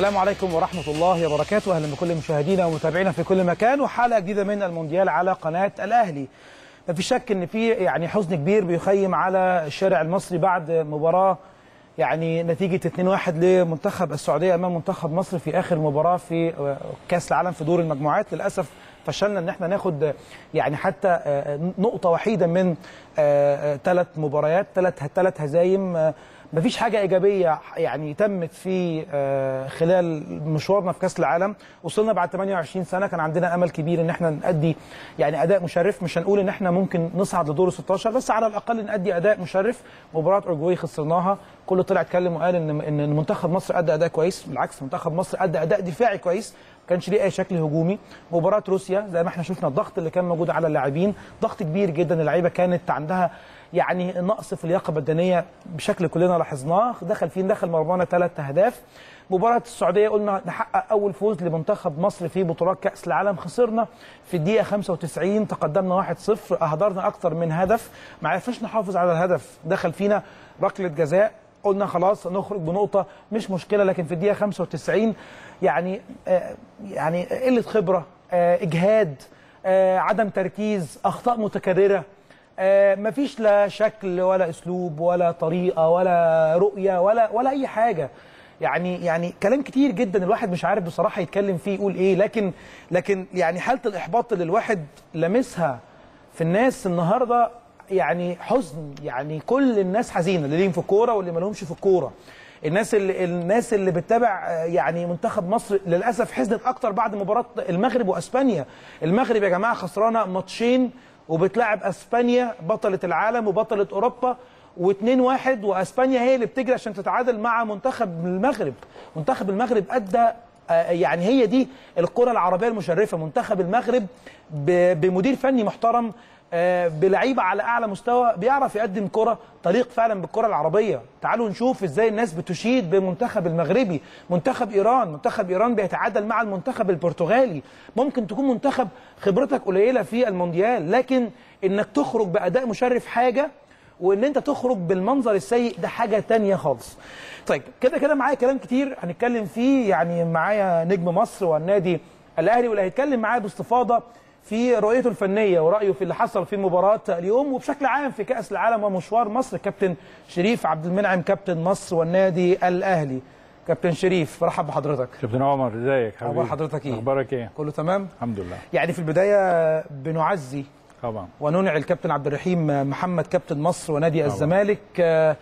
السلام عليكم ورحمة الله وبركاته أهلا بكل مشاهدينا ومتابعينا في كل مكان وحلقة جديدة من المونديال على قناة الأهلي ما في شك ان في يعني حزن كبير بيخيم على الشارع المصري بعد مباراة يعني نتيجة 2-1 لمنتخب السعودية أمام منتخب مصر في آخر مباراة في كأس العالم في دور المجموعات للأسف فشلنا ان احنا ناخد يعني حتى نقطة وحيدة من ثلاث مباريات ثلاث ثلاث هزايم مفيش حاجة إيجابية يعني تمت في خلال مشوارنا في كأس العالم وصلنا بعد 28 سنة كان عندنا أمل كبير إن احنا نأدي يعني أداء مشرف مش هنقول إن احنا ممكن نصعد لدور 16 بس على الأقل نأدي أداء مشرف مباراة أورجواي خسرناها كله طلع اتكلم وقال إن إن منتخب مصر أدى أداء كويس بالعكس منتخب مصر أدى أداء دفاعي كويس ما كانش ليه اي شكل هجومي مباراه روسيا زي ما احنا شفنا الضغط اللي كان موجود على اللاعبين ضغط كبير جدا اللعيبه كانت عندها يعني نقص في اللياقه البدنيه بشكل كلنا لاحظناه دخل فين دخل مرمانا ثلاث اهداف مباراة السعودية قلنا نحقق أول فوز لمنتخب مصر في بطولات كأس العالم خسرنا في الدقيقة 95 تقدمنا 1-0 أهدرنا أكثر من هدف ما عرفناش نحافظ على الهدف دخل فينا ركلة جزاء قلنا خلاص نخرج بنقطة مش مشكلة لكن في الدقيقة 95 يعني آه يعني قلة خبرة آه إجهاد آه عدم تركيز أخطاء متكررة مفيش لا شكل ولا أسلوب ولا طريقة ولا رؤية ولا ولا أي حاجة يعني يعني كلام كتير جدا الواحد مش عارف بصراحة يتكلم فيه يقول إيه لكن لكن يعني حالة الإحباط اللي الواحد لمسها في الناس النهارده يعني حزن يعني كل الناس حزينه اللي ليهم في الكوره واللي ما لهمش في الكوره الناس اللي الناس اللي بتتابع يعني منتخب مصر للاسف حزنت اكتر بعد مباراه المغرب واسبانيا المغرب يا جماعه خسرانه ماتشين وبتلاعب اسبانيا بطله العالم وبطله اوروبا و2 1 واسبانيا هي اللي بتجري عشان تتعادل مع منتخب المغرب منتخب المغرب ادى يعني هي دي الكره العربيه المشرفه منتخب المغرب بمدير فني محترم بلعيبه على اعلى مستوى بيعرف يقدم كره طريق فعلا بالكره العربيه تعالوا نشوف ازاي الناس بتشيد بمنتخب المغربي منتخب ايران منتخب ايران بيتعادل مع المنتخب البرتغالي ممكن تكون منتخب خبرتك قليله في المونديال لكن انك تخرج باداء مشرف حاجه وان انت تخرج بالمنظر السيء ده حاجه تانية خالص طيب كده كده معايا كلام كتير هنتكلم فيه يعني معايا نجم مصر والنادي الاهلي واللي هيتكلم معايا باستفاضه في رؤيته الفنيه ورايه في اللي حصل في مباراه اليوم وبشكل عام في كاس العالم ومشوار مصر كابتن شريف عبد المنعم كابتن مصر والنادي الاهلي كابتن شريف برحب بحضرتك كابتن عمر ازيك حبيبي اخبار حضرتك ايه اخبارك ايه كله تمام الحمد لله يعني في البدايه بنعزي طبعا وننعي الكابتن عبد الرحيم محمد كابتن مصر ونادي طبعا. الزمالك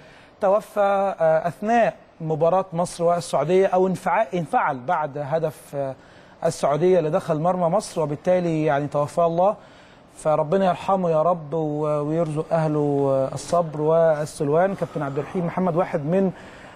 توفى اثناء مباراه مصر والسعوديه او انفعل بعد هدف السعوديه اللي دخل مرمى مصر وبالتالي يعني توفاه الله فربنا يرحمه يا رب ويرزق اهله الصبر والسلوان كابتن عبد الرحيم محمد واحد من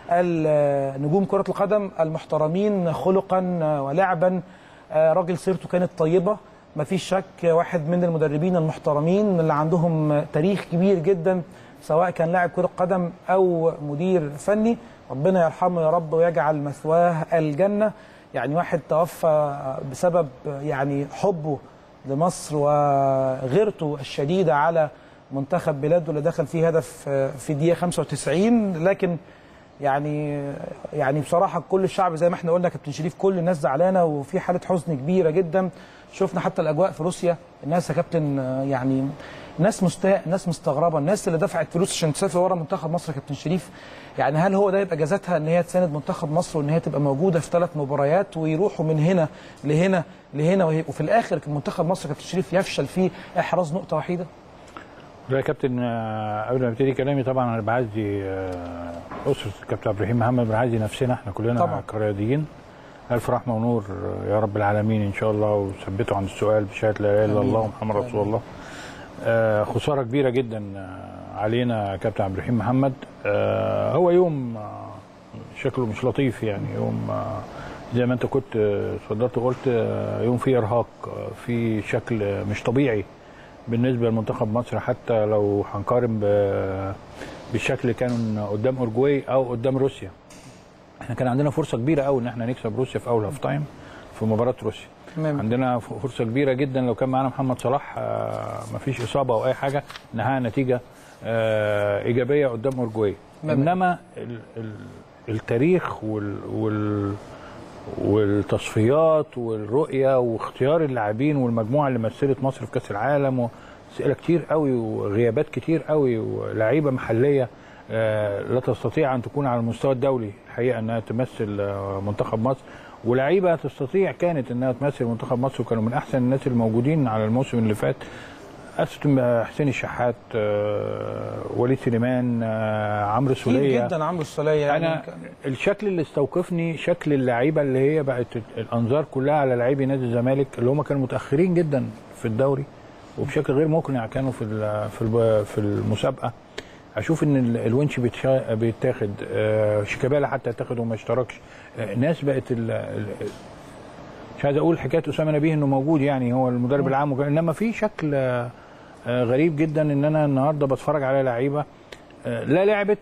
نجوم كره القدم المحترمين خلقا ولعبا راجل سيرته كانت طيبه ما فيش شك واحد من المدربين المحترمين اللي عندهم تاريخ كبير جدا سواء كان لاعب كره قدم او مدير فني ربنا يرحمه يا رب ويجعل مثواه الجنه يعني واحد توفى بسبب يعني حبه لمصر وغيرته الشديده على منتخب بلاده اللي دخل فيه هدف في دقيقه 95 لكن يعني يعني بصراحه كل الشعب زي ما احنا قلنا كابتن شريف كل الناس زعلانه وفي حاله حزن كبيره جدا شفنا حتى الاجواء في روسيا الناس يا كابتن يعني ناس مستاء ناس مستغربه الناس اللي دفعت فلوس عشان تسافر ورا منتخب مصر يا كابتن شريف يعني هل هو ده يبقى جازتها ان هي تساند منتخب مصر وان هي تبقى موجوده في ثلاث مباريات ويروحوا من هنا لهنا لهنا وفي الاخر منتخب مصر كابتن شريف يفشل في احراز نقطه وحيده لا يا كابتن قبل ما ابتدي كلامي طبعا انا بعزي اسره الكابتن عبد الرحيم محمد بعزي نفسنا احنا كلنا طبعا. كرياضيين الف رحمه ونور يا رب العالمين ان شاء الله وثبتوا عن السؤال بشهاده لا اله الا الله ومحمد رسول الله آه خساره كبيره جدا علينا كابتن عبد الرحيم محمد آه هو يوم آه شكله مش لطيف يعني يوم زي ما انت كنت اتفضلت وقلت يوم فيه ارهاق في شكل مش طبيعي بالنسبه لمنتخب مصر حتى لو هنقارن بالشكل اللي كان قدام اورجواي او قدام روسيا احنا كان عندنا فرصه كبيره قوي ان احنا نكسب روسيا في اول هاف تايم في مباراه روسيا تمام. عندنا فرصه كبيره جدا لو كان معانا محمد صلاح ما فيش اصابه او اي حاجه نحقق نتيجه آه ايجابيه قدام اورجواي انما ال ال التاريخ وال, وال والتصفيات والرؤيه واختيار اللاعبين والمجموعه اللي مثلت مصر في كاس العالم واسئله كتير قوي وغيابات كتير قوي ولاعيبه محليه آه، لا تستطيع ان تكون على المستوى الدولي الحقيقه انها تمثل آه، منتخب مصر ولاعيبه تستطيع كانت انها تمثل منتخب مصر وكانوا من احسن الناس الموجودين على الموسم اللي فات أستم حسين الشحات آه، وليد سليمان آه، عمرو كتير سوليه جدا عمرو السوليه يعني انا كان- الشكل اللي استوقفني شكل اللعيبه اللي هي بقت الانظار كلها على لاعبي نادي الزمالك اللي هم كانوا متاخرين جدا في الدوري وبشكل غير مقنع كانوا في ال- في الب- في المسابقه اشوف ان ال- الونش بيتشا- بيتاخد آه، شيكابالا حتى اتاخد وما اشتركش آه، ناس بقت ال- ال- مش عايز اقول حكايه اسامه نبيه انه موجود يعني هو المدرب العام وكده، انما في شكل آه، آه، غريب جدا ان انا النهارده بتفرج على لعيبه آه، لا لعبت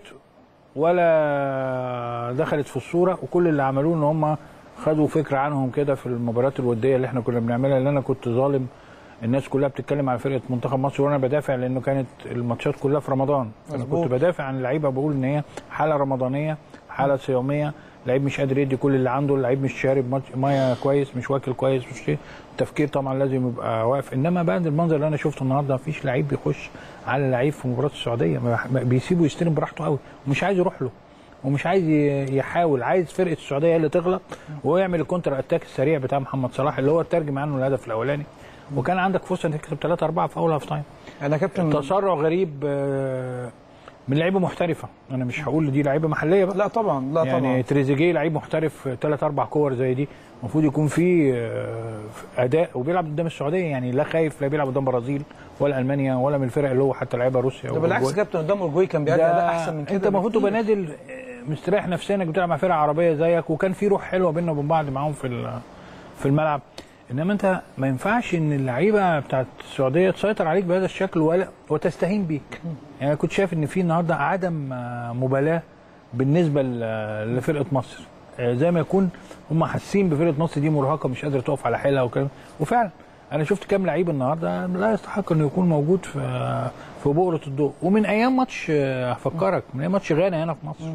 ولا دخلت في الصوره وكل اللي عملوه ان هم خدوا فكره عنهم كده في المباريات الوديه اللي احنا كنا بنعملها اللي انا كنت ظالم الناس كلها بتتكلم على فرقه منتخب مصر وانا بدافع لانه كانت الماتشات كلها في رمضان انا مظبوط. كنت بدافع عن اللعيبه بقول ان هي حاله رمضانيه حاله صياميه لعيب مش قادر يدي كل اللي عنده اللعيب مش شارب مات- ميه كويس مش واكل كويس مش شيء التفكير طبعا لازم يبقى واقف انما بعد المنظر اللي انا شفته النهارده مفيش لعيب بيخش على لعيب في مباراه السعوديه ما- ما- بيسيبه يستلم براحته قوي ومش عايز يروح له ومش عايز ي- يحاول عايز فرقه السعوديه هي اللي تغلط وهو يعمل الكونتر اتاك السريع بتاع محمد صلاح اللي هو ترجم عنه الهدف الاولاني وكان عندك فرصه انك تكسب 3 4 في اول هاف تايم انا كابتن تسرع غريب آه، من لعيبه محترفه انا مش هقول دي لعيبه محليه بقى لا طبعا لا يعني طبعا تريزيجيه لعيب محترف ثلاث اربع كور زي دي المفروض يكون في آه، اداء وبيلعب قدام السعوديه يعني لا خايف لا بيلعب قدام برازيل ولا المانيا ولا من الفرق اللي هو حتى لعيبه روسيا ده بالعكس وأوروجواي. كابتن قدام اورجواي كان بيأدي ده اداء احسن من كده انت المفروض تبقى بكتير. نازل آه، مستريح نفسيا انك بتلعب مع فرقه عربيه زيك وكان في روح حلوه بيننا وبين بعض معاهم في ال- في الملعب انما انت ما ينفعش ان اللعيبه بتاعت السعوديه تسيطر عليك بهذا الشكل ولا وتستهين بيك يعني انا كنت شايف ان في النهارده عدم آه، مبالاه بالنسبه ل- لفرقه مصر آه، زي ما يكون هم حاسين بفرقه مصر دي مرهقه مش قادره تقف على حيلها وكلام وفعلا انا شفت كام لعيب النهارده لا يستحق انه يكون موجود في في بؤره الضوء ومن ايام ماتش آه، هفكرك من ايام ماتش غانا هنا في مصر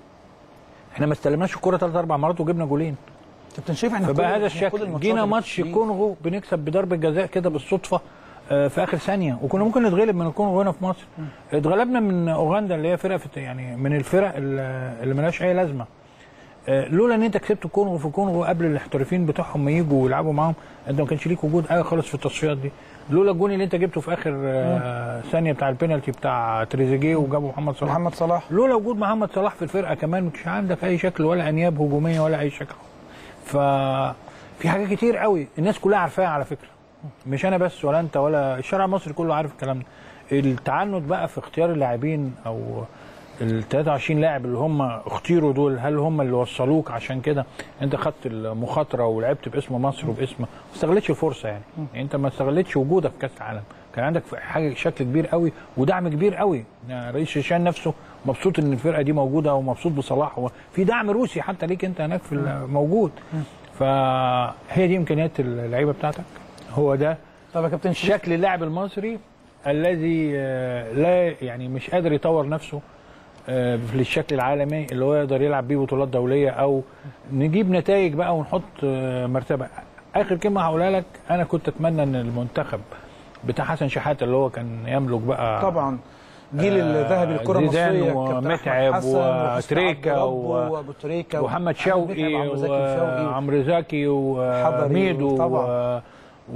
احنا ما استلمناش الكوره ثلاث اربع مرات وجبنا جولين كابتن شايف احنا فبقى كل- هذا إحنا كل الشكل الماتشات جينا اللي ماتش بتيجي- الكونغو بنكسب بضربه جزاء كده بالصدفه آه، في اخر ثانيه وكنا ممكن نتغلب من الكونغو هنا في مصر اتغلبنا من اوغندا اللي هي فرقه في يعني من الفرق اللي اللي ملهاش اي لازمه آه، لولا ان انت كسبت الكونغو في الكونغو قبل الاحترافيين بتوعهم ما يجوا ويلعبوا معاهم انت ما كانش ليك وجود اي خالص في التصفيات دي لولا الجون اللي انت جبته في اخر آه، ثانيه بتاع البينالتي بتاع تريزيجيه وجابه محمد صلاح محمد صلاح لولا وجود محمد صلاح في الفرقه كمان مش عندك اي شكل ولا انياب هجوميه ولا اي شكل ففي حاجات كتير قوي الناس كلها عارفاها على فكره مش انا بس ولا انت ولا الشارع المصري كله عارف الكلام ده التعنت بقى في اختيار اللاعبين او ال 23 لاعب اللي هم اختيروا دول هل هم اللي وصلوك عشان كده انت خدت المخاطره ولعبت باسم مصر وباسم ما استغلتش الفرصه يعني. يعني انت ما استغلتش وجودك في كاس العالم كان عندك حاجه شكل كبير قوي ودعم كبير قوي يعني رئيس شيشان نفسه مبسوط ان الفرقه دي موجوده ومبسوط بصلاح وفي دعم روسي حتى ليك انت هناك في موجود فهي دي امكانيات اللعيبه بتاعتك هو ده طب يا كابتن شريف شكل اللاعب المصري الذي آه، لا يعني مش قادر يطور نفسه آه، في الشكل العالمي اللي هو يقدر يلعب بيه بطولات دوليه او نجيب نتائج بقى ونحط آه، مرتبه اخر كلمه هقولها لك انا كنت اتمنى ان المنتخب بتاع حسن شحاته اللي هو كان يملك بقى طبعا جيل الذهبي للكره زيدان المصريه ومتعب كابتن أحمد حسن وحسن وتريكا عبد و- ربه وابو تريكه ومحمد وأحمد متعب شوقي وعمرو زكي وشوقي وعمرو زكي حضري وميدو طبعا.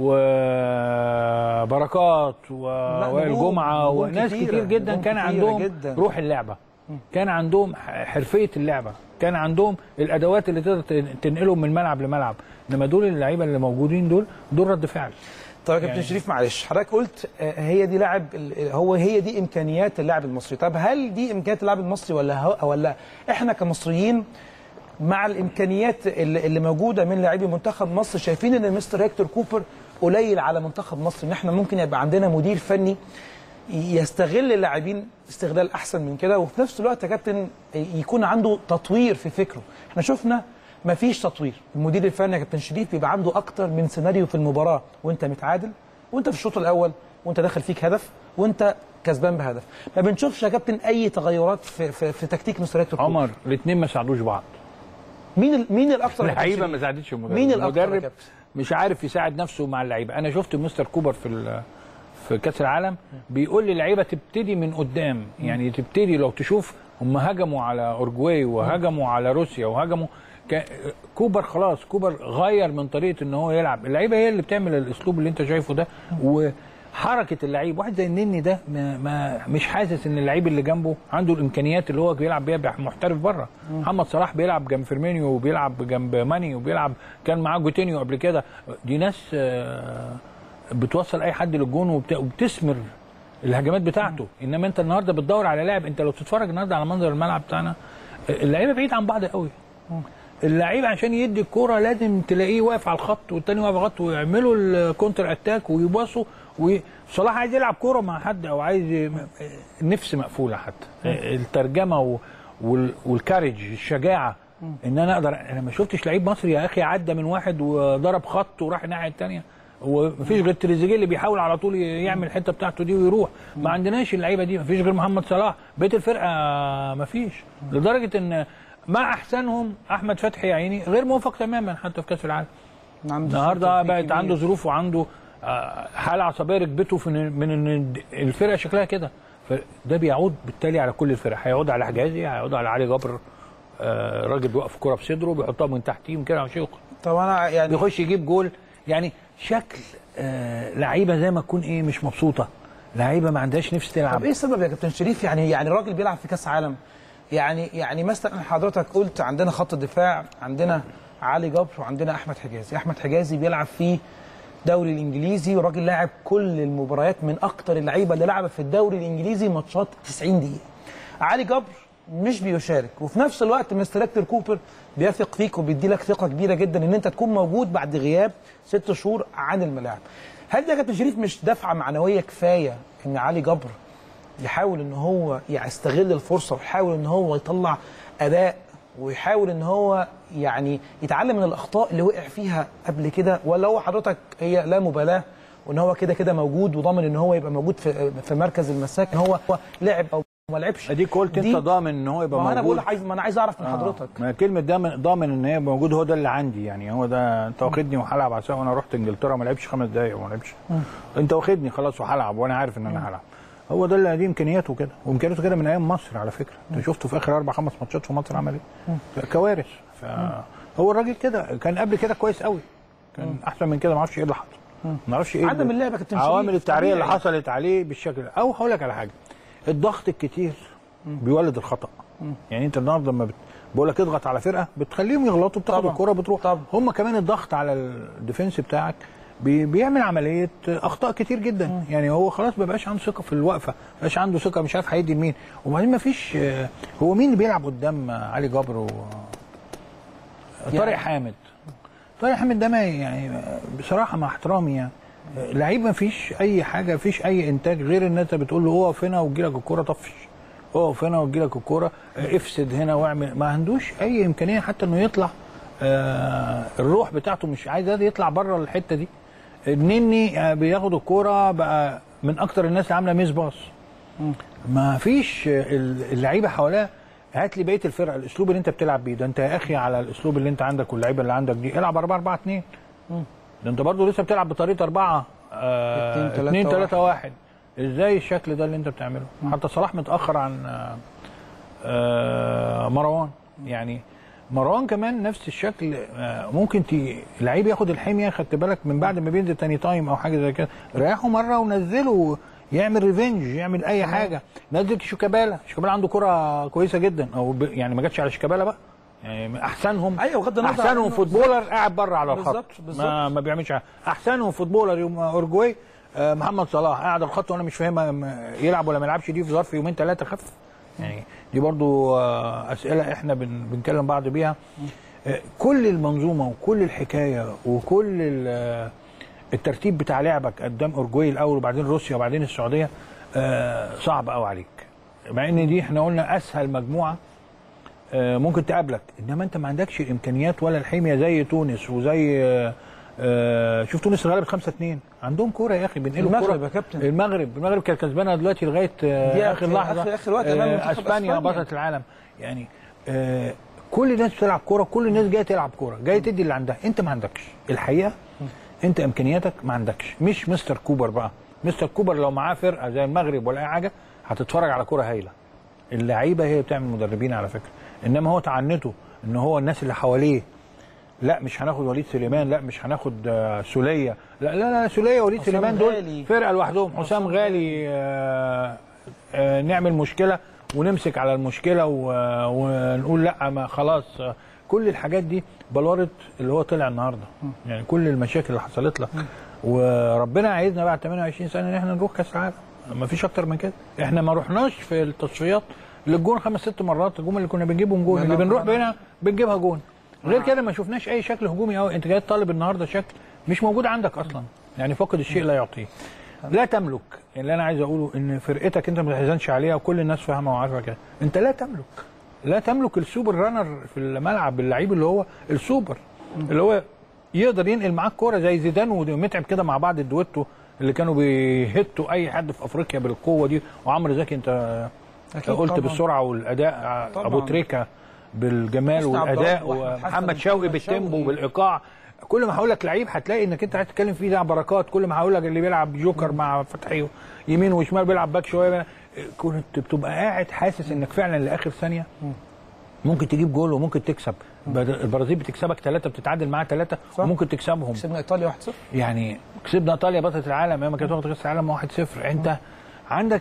وبركات ووائل نجوم- جمعه نجوم وناس كتيرة، كتير جدا نجوم كان كتيرة عندهم جدا. روح اللعبه كان عندهم ح- حرفيه اللعبه كان عندهم الادوات اللي تقدر تن- تنقلهم من ملعب لملعب انما دول اللعيبه اللي موجودين دول دول رد فعل طب يا كابتن يعني- شريف معلش حضرتك قلت آه، هي دي لاعب ال- هو هي دي امكانيات اللاعب المصري طب هل دي امكانيات اللاعب المصري ولا هو ولا احنا كمصريين مع الامكانيات اللي اللي موجوده من لاعبي منتخب مصر شايفين ان مستر هيكتور كوبر قليل على منتخب مصر ان احنا ممكن يبقى عندنا مدير فني يستغل اللاعبين استغلال احسن من كده وفي نفس الوقت يا كابتن يكون عنده تطوير في فكره احنا شفنا مفيش تطوير المدير الفني يا كابتن شريف بيبقى عنده اكتر من سيناريو في المباراه وانت متعادل وانت في الشوط الاول وانت داخل فيك هدف وانت كسبان بهدف ما بنشوفش يا كابتن اي تغيرات في في, في تكتيك مستر هيكتور كوبر. عمر الاثنين ما ساعدوش بعض مين ال- مين الاكثر يا كابتن اللعيبه شريف؟ ما ساعدتش المدرب مين الأكتر يا المدرب كابتن؟ مش عارف يساعد نفسه مع اللعيبه انا شفت مستر كوبر في ال- في كاس العالم بيقول للعيبه تبتدي من قدام يعني تبتدي لو تشوف هم هجموا على اورجواي وهجموا على روسيا وهجموا ك- كوبر خلاص كوبر غير من طريقه ان هو يلعب اللعيبه هي اللي بتعمل الاسلوب اللي انت شايفه ده وحركه اللعيب واحد زي النني ده ما, ما مش حاسس ان اللعيب اللي جنبه عنده الامكانيات اللي هو بيلعب بيها بيبقى محترف بره محمد صلاح بيلعب جنب فيرمينيو وبيلعب جنب ماني وبيلعب كان معاه جوتينيو قبل كده دي ناس آه، بتوصل اي حد للجون وبت- وبتثمر الهجمات بتاعته انما انت النهارده بتدور على لاعب انت لو تتفرج النهارده على منظر الملعب بتاعنا اللعيبه بعيد عن بعض قوي اللعيب عشان يدي الكوره لازم تلاقيه واقف على الخط والتاني واقف على الخط ويعملوا الكونتر اتاك ويباصوا وصلاح عايز يلعب كوره مع حد او عايز ي- النفس مقفوله حتى الترجمه و- وال- والكارج الشجاعه ان انا اقدر انا ما شفتش لعيب مصري يا اخي عدى من واحد وضرب خط وراح الناحيه الثانيه ومفيش غير تريزيجيه اللي بيحاول على طول يعمل الحته بتاعته دي ويروح ما عندناش اللعيبه دي مفيش غير محمد صلاح بقيه الفرقه مفيش لدرجه ان مع احسنهم احمد فتحي يا عيني غير موفق تماما حتى في كاس العالم النهارده بقت عنده ظروف وعنده آه، حاله عصبيه ركبته في إن- من ان الفرقه شكلها كده فده بيعود بالتالي على كل الفرق هيعود على حجازي هيعود على علي جبر آه، راجل بيوقف كرة بصدره بيحطها من تحتيه كده على شيخ طب انا يعني بيخش يجيب جول يعني شكل آه لعيبه زي ما تكون ايه مش مبسوطه لعيبه ما عندهاش نفس طب تلعب ايه السبب يا كابتن شريف يعني يعني الراجل بيلعب في كاس عالم يعني يعني مثلا حضرتك قلت عندنا خط الدفاع عندنا علي جبر وعندنا احمد حجازي احمد حجازي بيلعب في الدوري الانجليزي وراجل لاعب كل المباريات من اكتر اللعيبه اللي لعبت في الدوري الانجليزي ماتشات 90 دقيقه علي جبر مش بيشارك وفي نفس الوقت مستر هيكتور كوبر بيثق فيك وبيدي لك ثقه كبيره جدا ان انت تكون موجود بعد غياب ست شهور عن الملاعب هل ده يا كابتن شريف مش دفعه معنويه كفايه ان علي جبر يحاول ان هو يستغل الفرصه ويحاول ان هو يطلع اداء ويحاول ان هو يعني يتعلم من الاخطاء اللي وقع فيها قبل كده ولا هو حضرتك هي لا مبالاه وان هو كده كده موجود وضامن ان هو يبقى موجود في في مركز المساك ان هو هو لعب او ما لعبش اديك قلت دي- انت ضامن ان هو يبقى ما انا موجود بقول عايز ما انا عايز اعرف من حضرتك ما كلمه ضامن ضامن ان هي موجود هو ده اللي عندي يعني هو ده انت واخدني وهلعب عشان وانا رحت انجلترا ما لعبش خمس دقايق وما لعبش انت واخدني خلاص وهلعب وانا عارف ان انا هلعب هو ده اللي دي امكانياته كده وامكانياته كده من ايام مصر على فكره انت شفته في اخر اربع خمس ماتشات في مصر عمل ايه كوارث فهو الراجل كده كان قبل كده كويس قوي كان احسن من كده ما اعرفش ايه اللي حصل ما اعرفش ايه عدم اللي- اللعب يا كابتن شريف عوامل التعريه اللي طبيعي. حصلت عليه بالشكل ده او هقول لك على حاجه الضغط الكتير بيولد الخطا يعني انت النهارده لما بت... بقول لك اضغط على فرقه بتخليهم يغلطوا بتاخد طبعا. الكوره بتروح طبعا. هم كمان الضغط على الديفنس بتاعك بي... بيعمل عمليه اخطاء كتير جدا يعني هو خلاص ما بقاش عنده ثقه في الوقفه ما بقاش عنده ثقه مش عارف هيدي لمين وبعدين ما فيش هو مين اللي بيلعب قدام علي جبر و... طارق يعني- حامد طارق حامد ده ما يعني بصراحه مع احترامي يعني لعيب ما فيش اي حاجه ما فيش اي انتاج غير ان انت بتقول له اقف هنا وتجي لك الكوره طفش اقف هنا وتجي لك الكوره افسد هنا واعمل ما عندوش اي امكانيه حتى انه يطلع آه الروح بتاعته مش عايز يطلع بره الحته دي النني آه، بياخد الكوره بقى من اكتر الناس اللي عامله ميس باص ما فيش اللعيبه حواليها هات لي بقيه الفرقه الاسلوب اللي انت بتلعب بيه ده انت يا اخي على الاسلوب اللي انت عندك واللعيبه اللي عندك دي العب 4 4 2 ده انت برضه لسه بتلعب بطريقه 4 اتنين، تلاتة، 2 3 1 ازاي الشكل ده اللي انت بتعمله حتى صلاح متاخر عن آه، آه، مروان يعني مروان كمان نفس الشكل آه، ممكن تي... لعيب ياخد الحميه خدت بالك من بعد ما بينزل تاني تايم او حاجه زي كده ريحه مره ونزله يعمل ريفنج يعمل اي حاجه نزل شيكابالا شيكابالا عنده كره كويسه جدا او ب... يعني ما جاتش على شيكابالا بقى يعني من احسنهم أيوة، بغض النظر احسنهم عنه. فوتبولر قاعد بره على الخط بالظبط، بالظبط. ما, ما بيعملش حاجه احسنهم فوتبولر يوم اورجواي آه، محمد صلاح قاعد على الخط وانا مش فاهمها م- يلعب ولا ما يلعبش دي في ظرف يومين ثلاثه خف يعني دي برضو آه، اسئله احنا بن بنكلم بعض بيها آه، كل المنظومه وكل الحكايه وكل ال- آه، الترتيب بتاع لعبك قدام اورجواي الاول وبعدين روسيا وبعدين السعوديه آه، صعب قوي عليك مع ان دي احنا قلنا اسهل مجموعه آه، ممكن تقابلك انما انت ما عندكش الامكانيات ولا الحميه زي تونس وزي آه، آه، شوف تونس غلبت 5 2 عندهم كوره يا اخي بينقلوا المغرب الكوره يا كابتن. المغرب المغرب كانت كسبانه دلوقتي لغايه آه، دي اخر آخر- لحظه آخر- آخر وقت أمام آه، منتخب اسبانيا أسبانيا. بطله العالم يعني آه، كل الناس بتلعب كوره كل الناس جايه تلعب كوره جايه تدي اللي عندها انت ما عندكش الحقيقه انت امكانياتك ما عندكش مش مستر كوبر بقى مستر كوبر لو معاه فرقه زي المغرب ولا اي حاجه هتتفرج على كوره هايله اللعيبه هي بتعمل مدربين على فكره انما هو تعنته ان هو الناس اللي حواليه لا مش هناخد وليد سليمان لا مش هناخد آه، سوليه لا لا لا سوليه وليد حسام سليمان دول غالي. فرقه لوحدهم حسام غالي آه، آه، نعمل مشكله ونمسك على المشكله و- ونقول لا ما خلاص آه، كل الحاجات دي بلورت اللي هو طلع النهارده يعني كل المشاكل اللي حصلت لك وربنا عايزنا بعد 28 سنه ان احنا نروح كاس العالم ما فيش اكتر من كده احنا ما رحناش في التصفيات للجون خمس ست مرات الجون اللي كنا بنجيبهم جون اللي بنروح بينا بنجيبها جون غير كده ما شفناش اي شكل هجومي قوي انت جاي تطالب النهارده شكل مش موجود عندك اصلا يعني فاقد الشيء لا يعطيه لا تملك اللي انا عايز اقوله ان فرقتك انت ما تحزنش عليها وكل الناس فاهمه وعارفه كده انت لا تملك لا تملك السوبر رانر في الملعب اللعيب اللي هو السوبر اللي هو يقدر ينقل معاك كوره زي زيدان ومتعب كده مع بعض الدويتو اللي كانوا بيهتوا اي حد في افريقيا بالقوه دي وعمرو زكي انت أكيد قلت طبعاً. بالسرعه والاداء طبعاً. ابو تريكه بالجمال حسني عبد والاداء الله وأحمد حسن ومحمد شوقي ومحمد بالتيمبو شوقي. والايقاع كل ما هقول لك لعيب هتلاقي انك انت عايز تتكلم فيه ده بركات كل ما هقول لك اللي بيلعب جوكر مع فتحي يمين وشمال بيلعب باك شويه كنت بتبقى قاعد حاسس انك فعلا لاخر ثانيه ممكن تجيب جول وممكن تكسب بد- البرازيل بتكسبك ثلاثه بتتعادل معاها ثلاثه صح. وممكن تكسبهم كسبنا ايطاليا 1-0 يعني كسبنا ايطاليا بطله العالم ايام ما كانت واخده كاس العالم 1-0 انت عندك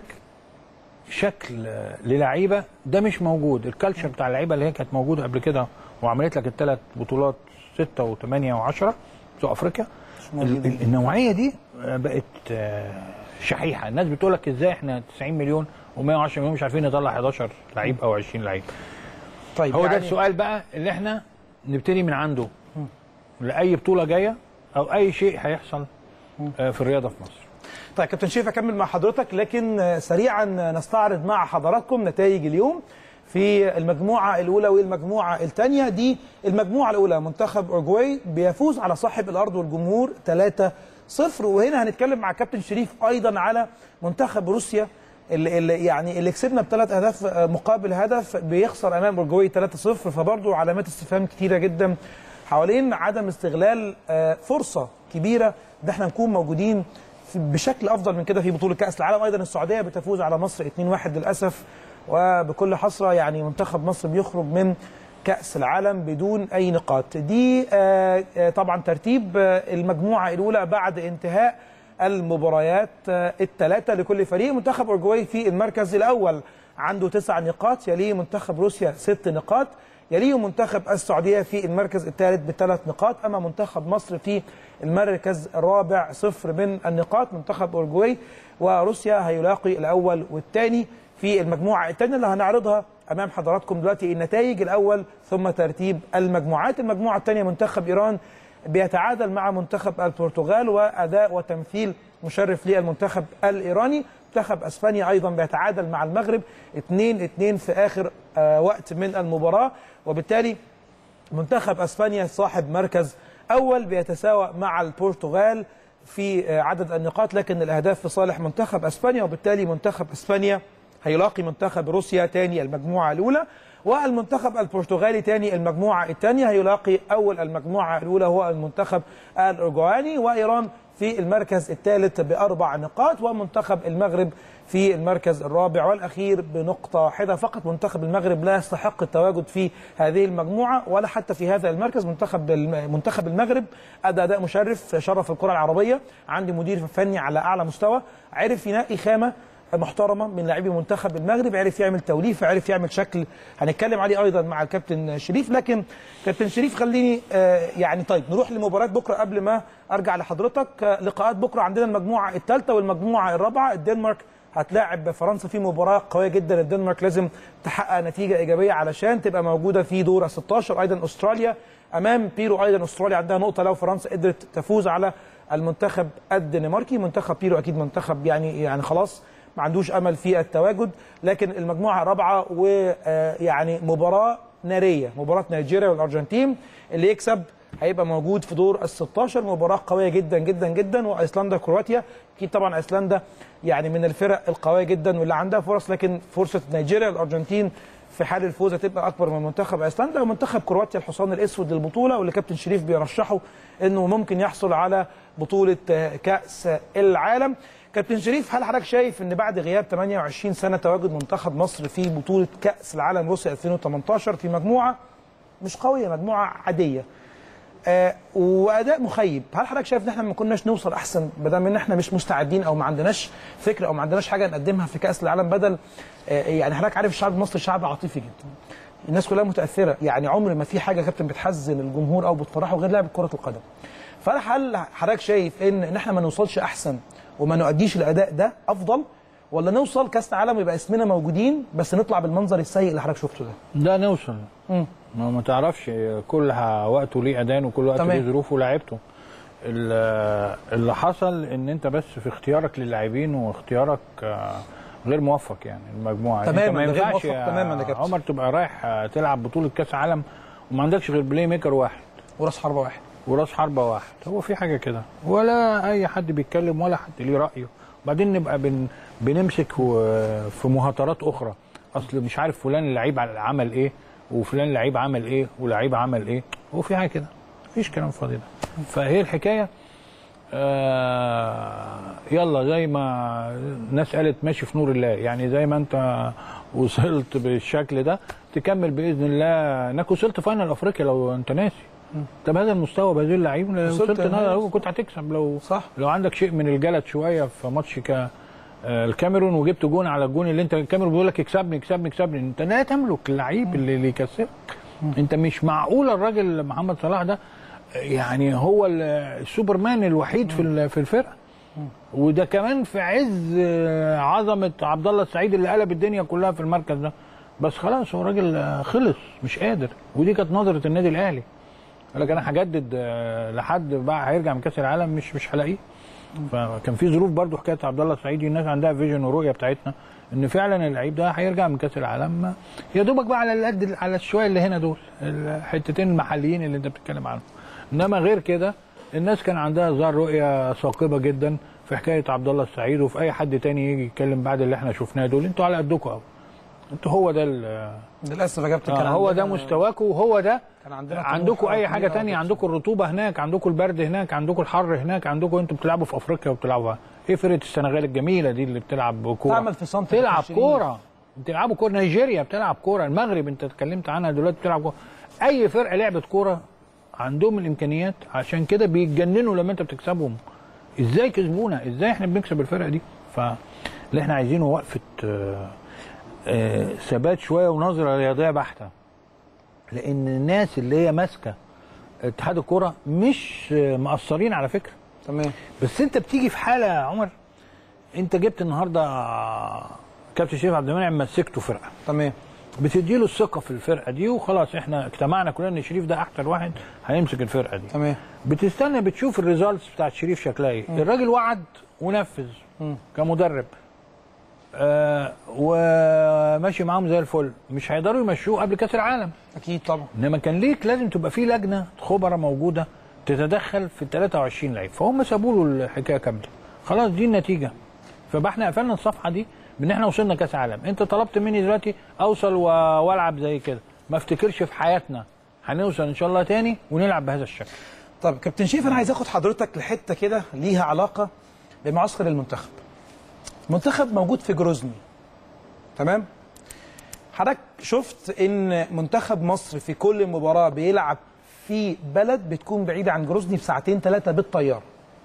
شكل آه، للعيبه ده مش موجود الكالتشر بتاع اللعيبه اللي هي كانت موجوده قبل كده وعملت لك الثلاث بطولات 6 و8 و10 بتوع افريقيا ال- ال- النوعيه دي آه، بقت آه، شحيحه الناس بتقول لك ازاي احنا 90 مليون و110 مليون مش عارفين نطلع 11 لعيب او 20 لعيب طيب هو ده يعني السؤال بقى اللي احنا نبتدي من عنده لاي بطوله جايه او اي شيء هيحصل آه، في الرياضه في مصر طيب كابتن شريف اكمل مع حضرتك لكن آه، سريعا نستعرض مع حضراتكم نتائج اليوم في المجموعه الاولى والمجموعه الثانيه دي المجموعه الاولى منتخب اورجواي بيفوز على صاحب الارض والجمهور 3 0 وهنا هنتكلم مع كابتن شريف ايضا على منتخب روسيا اللي, اللي يعني اللي كسبنا بثلاث اهداف آه، مقابل هدف بيخسر امام اورجواي 3 0 فبرضه علامات استفهام كتيره جدا حوالين عدم استغلال آه، فرصه كبيره ان احنا نكون موجودين في- بشكل افضل من كده في بطوله كاس العالم ايضا السعوديه بتفوز على مصر 2-1 للاسف وبكل حسره يعني منتخب مصر بيخرج من كاس العالم بدون اي نقاط دي آه، آه، طبعا ترتيب آه، المجموعه الاولى بعد انتهاء المباريات آه، الثلاثه لكل فريق منتخب اورجواي في المركز الاول عنده تسع نقاط يليه منتخب روسيا ست نقاط يليه منتخب السعوديه في المركز الثالث بثلاث نقاط اما منتخب مصر في المركز الرابع صفر من النقاط منتخب اورجواي وروسيا هيلاقي الاول والثاني في المجموعه الثانيه اللي هنعرضها امام حضراتكم دلوقتي النتائج الاول ثم ترتيب المجموعات المجموعه الثانيه منتخب ايران بيتعادل مع منتخب البرتغال واداء وتمثيل مشرف للمنتخب الايراني منتخب اسبانيا ايضا بيتعادل مع المغرب 2 2 في اخر آه، وقت من المباراه وبالتالي منتخب اسبانيا صاحب مركز اول بيتساوى مع البرتغال في آه، عدد النقاط لكن الاهداف في صالح منتخب اسبانيا وبالتالي منتخب اسبانيا هيلاقي منتخب روسيا تاني المجموعه الاولى والمنتخب البرتغالي تاني المجموعه الثانيه هيلاقي اول المجموعه الاولى هو المنتخب الاورجواني وايران في المركز الثالث باربع نقاط ومنتخب المغرب في المركز الرابع والاخير بنقطه واحده فقط منتخب المغرب لا يستحق التواجد في هذه المجموعه ولا حتى في هذا المركز منتخب الم- منتخب المغرب ادى اداء مشرف شرف الكره العربيه عندي مدير فني على اعلى مستوى عرف ينقي خامه محترمه من لاعبي منتخب المغرب عرف يعمل توليفه عرف يعمل شكل هنتكلم عليه ايضا مع الكابتن شريف لكن كابتن شريف خليني آه، يعني طيب نروح لمباراه بكره قبل ما ارجع لحضرتك آه، لقاءات بكره عندنا المجموعه الثالثه والمجموعه الرابعه الدنمارك هتلاعب فرنسا في مباراه قويه جدا الدنمارك لازم تحقق نتيجه ايجابيه علشان تبقى موجوده في دور 16 ايضا استراليا امام بيرو ايضا استراليا عندها نقطه لو فرنسا قدرت تفوز على المنتخب الدنماركي منتخب بيرو اكيد منتخب يعني يعني خلاص ما عندوش امل في التواجد لكن المجموعه الرابعه ويعني مباراه ناريه مباراه نيجيريا والارجنتين اللي يكسب هيبقى موجود في دور ال 16 مباراه قويه جدا جدا جدا وايسلندا كرواتيا اكيد طبعا ايسلندا يعني من الفرق القويه جدا واللي عندها فرص لكن فرصه نيجيريا الارجنتين في حال الفوز هتبقى اكبر من منتخب ايسلندا ومنتخب كرواتيا الحصان الاسود للبطوله واللي كابتن شريف بيرشحه انه ممكن يحصل على بطوله كاس العالم كابتن شريف هل حضرتك شايف ان بعد غياب 28 سنه تواجد منتخب مصر في بطوله كاس العالم روسيا 2018 في مجموعه مش قويه مجموعه عاديه آه واداء مخيب هل حضرتك شايف ان احنا ما كناش نوصل احسن بدل من ان احنا مش مستعدين او ما عندناش فكره او ما عندناش حاجه نقدمها في كاس العالم بدل آه يعني حضرتك عارف الشعب المصري شعب عاطفي جدا الناس كلها متاثره يعني عمر ما في حاجه كابتن بتحزن الجمهور او بتفرحه غير لعب كره القدم فهل حضرتك شايف ان ان احنا ما نوصلش احسن وما نؤديش الاداء ده افضل ولا نوصل كاس العالم ويبقى اسمنا موجودين بس نطلع بالمنظر السيء اللي حضرتك شفته ده ده نوصل مم. ما ما تعرفش كل ه- وقته ليه اذان وكل وقت تمام. ليه ظروفه ولاعيبته ال- اللي حصل ان انت بس في اختيارك للاعبين واختيارك آه، غير موفق يعني المجموعه تماما، انت ما ده غير ينفعش موفق يا تماما يا كابتن. عمر تبقى رايح آه، تلعب بطوله كاس عالم وما عندكش غير بلاي ميكر واحد وراس حربه واحد وراس حربة واحد هو في حاجة كده ولا أي حد بيتكلم ولا حد ليه رأيه وبعدين نبقى بن بنمسك و- في مهاترات أخرى أصل مش عارف فلان اللعيب عمل إيه وفلان لعيب عمل إيه ولعيب عمل إيه هو في حاجة كده مفيش كلام فاضي ده فهي الحكاية آه يلا زي ما ناس قالت ماشي في نور الله يعني زي ما انت وصلت بالشكل ده تكمل باذن الله انك وصلت فاينل افريقيا لو انت ناسي انت بهذا المستوى بهذه اللعيبه لو وصلت وصلت النهائي. نهائي كنت هتكسب لو صح. لو عندك شيء من الجلد شويه في ماتش ك آه، الكاميرون وجبت جون على الجون اللي انت الكاميرون بيقول لك اكسبني اكسبني اكسبني انت لا تملك اللعيب اللي اللي يكسبك انت مش معقول الراجل محمد صلاح ده يعني هو ال- السوبرمان الوحيد في ال- في الفرقه وده كمان في عز آه، عظمه عبد الله السعيد اللي قلب الدنيا كلها في المركز ده بس خلاص هو راجل آه، خلص مش قادر ودي كانت نظره النادي الاهلي قال لك انا هجدد آه، لحد بقى هيرجع من كاس العالم مش مش هلاقيه فكان في ظروف برضو حكايه عبد الله السعيدي الناس عندها فيجن ورؤيه بتاعتنا ان فعلا اللعيب ده هيرجع من كاس العالم يا دوبك بقى على القد على الشويه اللي هنا دول الحتتين المحليين اللي انت بتتكلم عنهم انما غير كده الناس كان عندها ظهر رؤيه ثاقبه جدا في حكايه عبد الله السعيد وفي اي حد تاني يجي يتكلم بعد اللي احنا شفناه دول انتوا على قدكم قوي انتوا هو ده ال- للاسف يا كابتن آه، كان هو ده عندنا- مستواكم وهو ده كان عندنا طموح عندكم اي كبير حاجه أوي تانية يا عندكم الرطوبه هناك عندكم البرد هناك عندكم الحر هناك عندكم انتوا بتلعبوا في افريقيا وبتلعبوا ايه فرقه السنغال الجميله دي اللي بتلعب كوره تعمل في صمت تلعب كابتن شريف. كوره بتلعبوا كوره نيجيريا بتلعب كوره المغرب انت اتكلمت عنها دلوقتي بتلعب كوره اي فرقه لعبت كوره عندهم الامكانيات عشان كده بيتجننوا لما انت بتكسبهم ازاي كسبونا ازاي احنا بنكسب الفرقه دي فاللي احنا عايزينه وقفه آه، آه، ثبات شويه ونظره رياضيه بحته لان الناس اللي هي ماسكه اتحاد الكوره مش آه، مقصرين على فكره تمام بس انت بتيجي في حاله يا عمر انت جبت النهارده كابتن شريف عبد المنعم مسكته فرقه تمام بتديله الثقه في الفرقه دي وخلاص احنا اجتمعنا كلنا ان شريف ده احسن واحد هيمسك الفرقه دي تمام بتستنى بتشوف الريزالتس بتاعت شريف شكلها ايه الراجل وعد ونفذ مم. كمدرب آه وماشي معاهم زي الفل مش هيقدروا يمشوه قبل كاس العالم اكيد طبعا انما كان ليك لازم تبقى في لجنه خبراء موجوده تتدخل في ال 23 لعيب فهم سابوا له الحكايه كامله خلاص دي النتيجه فبقى احنا قفلنا الصفحه دي بان احنا وصلنا كاس عالم انت طلبت مني دلوقتي اوصل و- والعب زي كده ما افتكرش في حياتنا هنوصل ان شاء الله تاني ونلعب بهذا الشكل طب كابتن شريف انا عايز اخد حضرتك لحته كده ليها علاقه بمعسكر المنتخب منتخب موجود في جروزني تمام حضرتك شفت ان منتخب مصر في كل مباراه بيلعب في بلد بتكون بعيده عن جروزني بساعتين ثلاثه بالطياره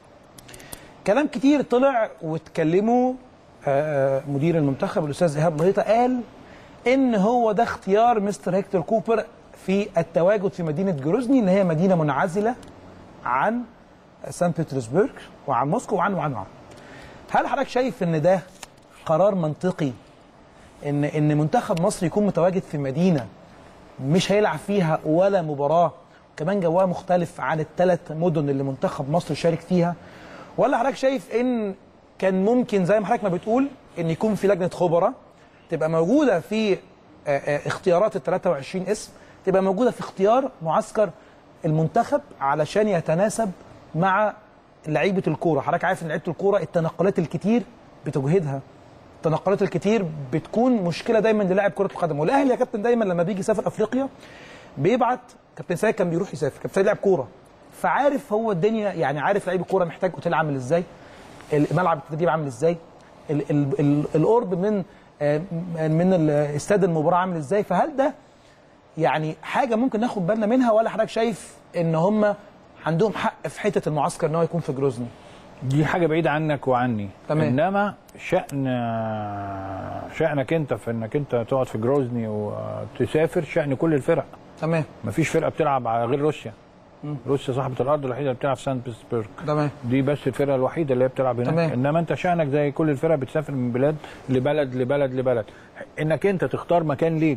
كلام كتير طلع واتكلموا آه، مدير المنتخب الاستاذ ايهاب لهيطه قال ان هو ده اختيار مستر هيكتور كوبر في التواجد في مدينه جروزني اللي هي مدينه منعزله عن سان بطرسبرغ وعن موسكو وعن وعن وعن هل حضرتك شايف ان ده قرار منطقي ان ان منتخب مصر يكون متواجد في مدينه مش هيلعب فيها ولا مباراه كمان جواها مختلف عن الثلاث مدن اللي منتخب مصر شارك فيها ولا حضرتك شايف ان كان ممكن زي ما حضرتك ما بتقول ان يكون في لجنه خبراء تبقى موجوده في آه، آه، اختيارات ال 23 اسم تبقى موجوده في اختيار معسكر المنتخب علشان يتناسب مع لعيبه الكوره حضرتك عارف ان لعيبه الكوره التنقلات الكتير بتجهدها التنقلات الكتير بتكون مشكله دايما للاعب كره القدم والاهلي يا كابتن دايما لما بيجي يسافر افريقيا بيبعت كابتن سيد كان بيروح يسافر كابتن سيد لاعب كوره فعارف هو الدنيا يعني عارف لعيب الكوره محتاج اوتيل عامل ازاي الملعب التدريب عامل ازاي ال- ال- ال- القرب من آه، من ال- استاد المباراه عامل ازاي فهل ده يعني حاجه ممكن ناخد بالنا منها ولا حضرتك شايف ان هم عندهم حق في حته المعسكر ان هو يكون في جروزني دي حاجه بعيده عنك وعني تمام. انما شان شانك انت في انك انت تقعد في جروزني وتسافر شان كل الفرق تمام مفيش فرقه بتلعب على غير روسيا روسيا صاحبه الارض الوحيده اللي بتلعب في سان بيترسبرج تمام دي بس الفرقه الوحيده اللي هي بتلعب هناك تمام. انما انت شانك زي كل الفرق بتسافر من بلاد لبلد لبلد لبلد انك انت تختار مكان ليك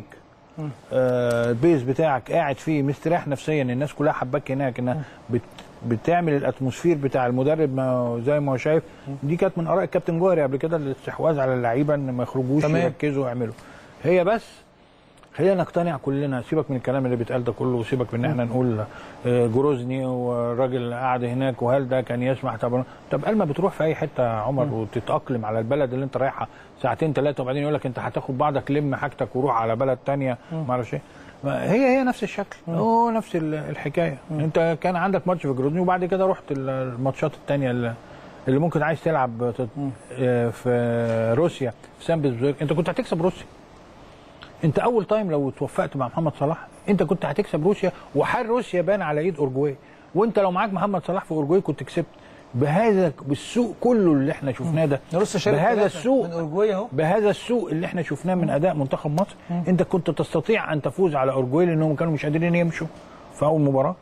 آه البيز بتاعك قاعد فيه مستريح نفسيا الناس كلها حباك هناك انها بت بتعمل الاتموسفير بتاع المدرب ما هو زي ما هو شايف دي كانت من اراء الكابتن جوهري قبل كده الاستحواذ على اللعيبه ان ما يخرجوش تمام. يركزوا ويعملوا هي بس خلينا نقتنع كلنا سيبك من الكلام اللي بيتقال ده كله وسيبك من ان احنا نقول آه، جروزني والراجل قاعد هناك وهل ده كان يسمح طب طب قال ما بتروح في اي حته يا عمر وتتاقلم على البلد اللي انت رايحها ساعتين ثلاثه وبعدين يقول لك انت هتاخد بعضك لم حاجتك وروح على بلد تانية ما اعرفش ايه ما هي هي نفس الشكل هو نفس ال- الحكايه انت كان عندك ماتش في جروزني وبعد كده رحت ال- الماتشات الثانيه اللي اللي ممكن عايز تلعب تت- آه، في روسيا في سان بيترسبرج انت كنت هتكسب روسيا انت اول تايم لو توفقت مع محمد صلاح انت كنت هتكسب روسيا وحال روسيا بان على ايد اورجواي وانت لو معاك محمد صلاح في اورجواي كنت كسبت بهذا بالسوق كله اللي احنا شفناه ده روسيا شالت بهذا ثلاثة السوق من اورجواي اهو بهذا السوء اللي احنا شفناه من اداء منتخب مصر انت كنت تستطيع ان تفوز على اورجواي لانهم كانوا مش قادرين يمشوا في اول مباراه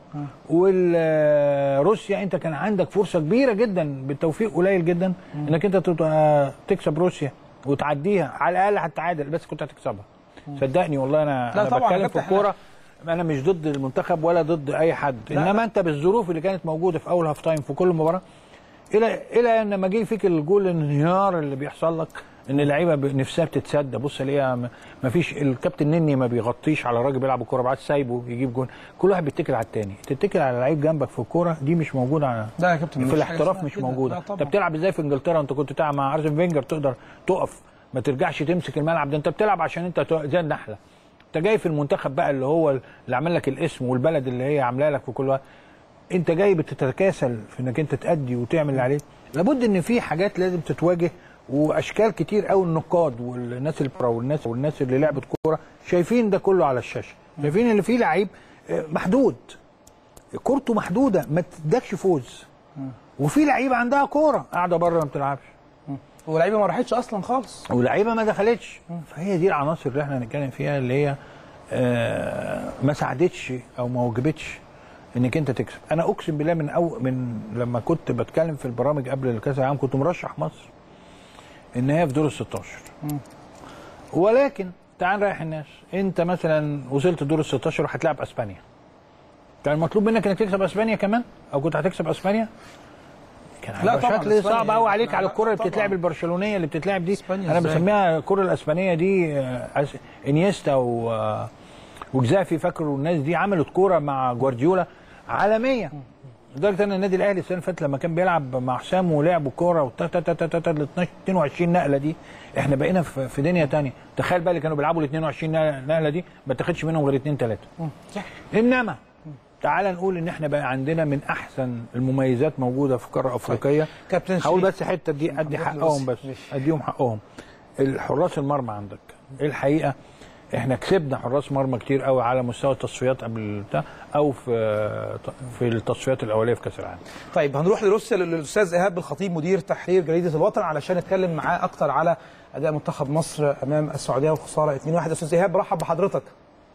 والروسيا انت كان عندك فرصه كبيره جدا بالتوفيق قليل جدا انك انت تبقى تكسب روسيا وتعديها على الاقل هتتعادل بس كنت هتكسبها صدقني والله انا لا انا طبعاً، بتكلم يا في كابتن، الكوره انا مش ضد المنتخب ولا ضد اي حد لا، انما لا. انت بالظروف اللي كانت موجوده في اول هاف تايم في كل مباراه الى الى ان لما جه فيك الجول الانهيار اللي بيحصل لك ان اللعيبه ب- نفسها بتتسدى بص الاقيها ما فيش الكابتن نني ما بيغطيش على الراجل بيلعب الكوره بعد سايبه يجيب جول كل واحد بيتكل على التاني تتكل على لعيب جنبك في الكوره دي مش موجوده على لا يا كابتن في مش حاجة الاحتراف اسمها مش كده. موجوده لا انت طبعاً. بتلعب ازاي في انجلترا انت كنت بتلعب مع ارسن فينجر تقدر تقف ما ترجعش تمسك الملعب ده انت بتلعب عشان انت ت- زي النحله انت جاي في المنتخب بقى اللي هو اللي عمل لك الاسم والبلد اللي هي عامله لك في كل وقت انت جاي بتتكاسل في انك انت تأدي وتعمل اللي عليك لابد ان في حاجات لازم تتواجه واشكال كتير قوي النقاد والناس البرا والناس والناس اللي لعبت كوره شايفين ده كله على الشاشه شايفين ان في لعيب اه، محدود كورته محدوده ما تدكش فوز وفي لعيبه عندها كوره قاعده بره ما بتلعبش واللعيبه ما راحتش اصلا خالص ولعيبه ما دخلتش فهي دي العناصر اللي احنا هنتكلم فيها اللي هي آه، ما ساعدتش او ما وجبتش انك انت تكسب انا اقسم بالله من أو من لما كنت بتكلم في البرامج قبل الكاس العالم كنت مرشح مصر ان هي في دور ال 16 ولكن تعال نريح الناس انت مثلا وصلت دور ال 16 وهتلاعب اسبانيا كان مطلوب منك انك تكسب اسبانيا كمان او كنت هتكسب اسبانيا كان لا هيبقى طبعاً، شكل إسبانيا صعب قوي عليك لا، على لا، الكره اللي طبعاً. بتتلعب البرشلونيه اللي بتتلعب دي إسبانيا انا إزاي؟ بسميها الكره الاسبانيه دي آه، أس- انيستا و آه، وجزافي فاكروا الناس دي عملت كوره مع جوارديولا عالميه لدرجه ان النادي الاهلي السنه اللي فاتت لما كان بيلعب مع حسام ولعبوا كوره وتا تا تا تا تا تا ال 22 نقله دي احنا بقينا في في دنيا تانية تخيل بقى اللي كانوا بيلعبوا ال 22 نقله دي ما تاخدش منهم غير اثنين ثلاثه صح انما تعال نقول ان احنا بقى عندنا من احسن المميزات موجوده في قاره افريقيه كابتن هقول شريف. بس حته دي ادي نروح حقهم لروسيا. بس ماشي. اديهم حقهم الحراس المرمى عندك الحقيقه احنا كسبنا حراس مرمى كتير قوي على مستوى التصفيات قبل بتاع او في في التصفيات الاوليه في كاس العالم طيب هنروح لروسيا للاستاذ ايهاب الخطيب مدير تحرير جريده الوطن علشان نتكلم معاه اكتر على اداء منتخب مصر امام السعوديه وخساره 2-1 استاذ ايهاب برحب بحضرتك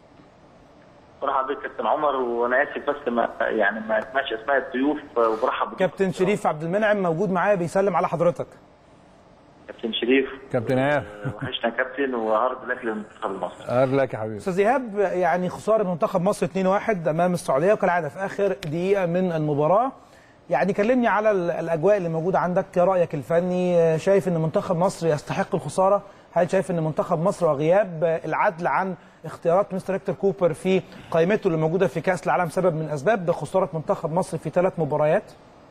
برحب بك كابتن عمر وانا اسف بس ما يعني ما اسمعش اسماء الضيوف وبرحب بك كابتن شريف عبد المنعم موجود معايا بيسلم على حضرتك كابتن شريف كابتن ايهاب وحشنا كابتن وهارد لك للمنتخب المصري قال لك يا حبيبي استاذ ايهاب يعني خساره منتخب مصر 2-1 امام السعوديه وكالعاده في اخر دقيقه من المباراه يعني كلمني على ال- الاجواء اللي موجوده عندك رايك الفني آه، شايف ان منتخب مصر يستحق الخساره هل شايف ان منتخب مصر وغياب آه، العدل عن اختيارات مستر هيكتور كوبر في قائمته اللي موجوده في كاس العالم سبب من اسباب خساره منتخب مصر في ثلاث مباريات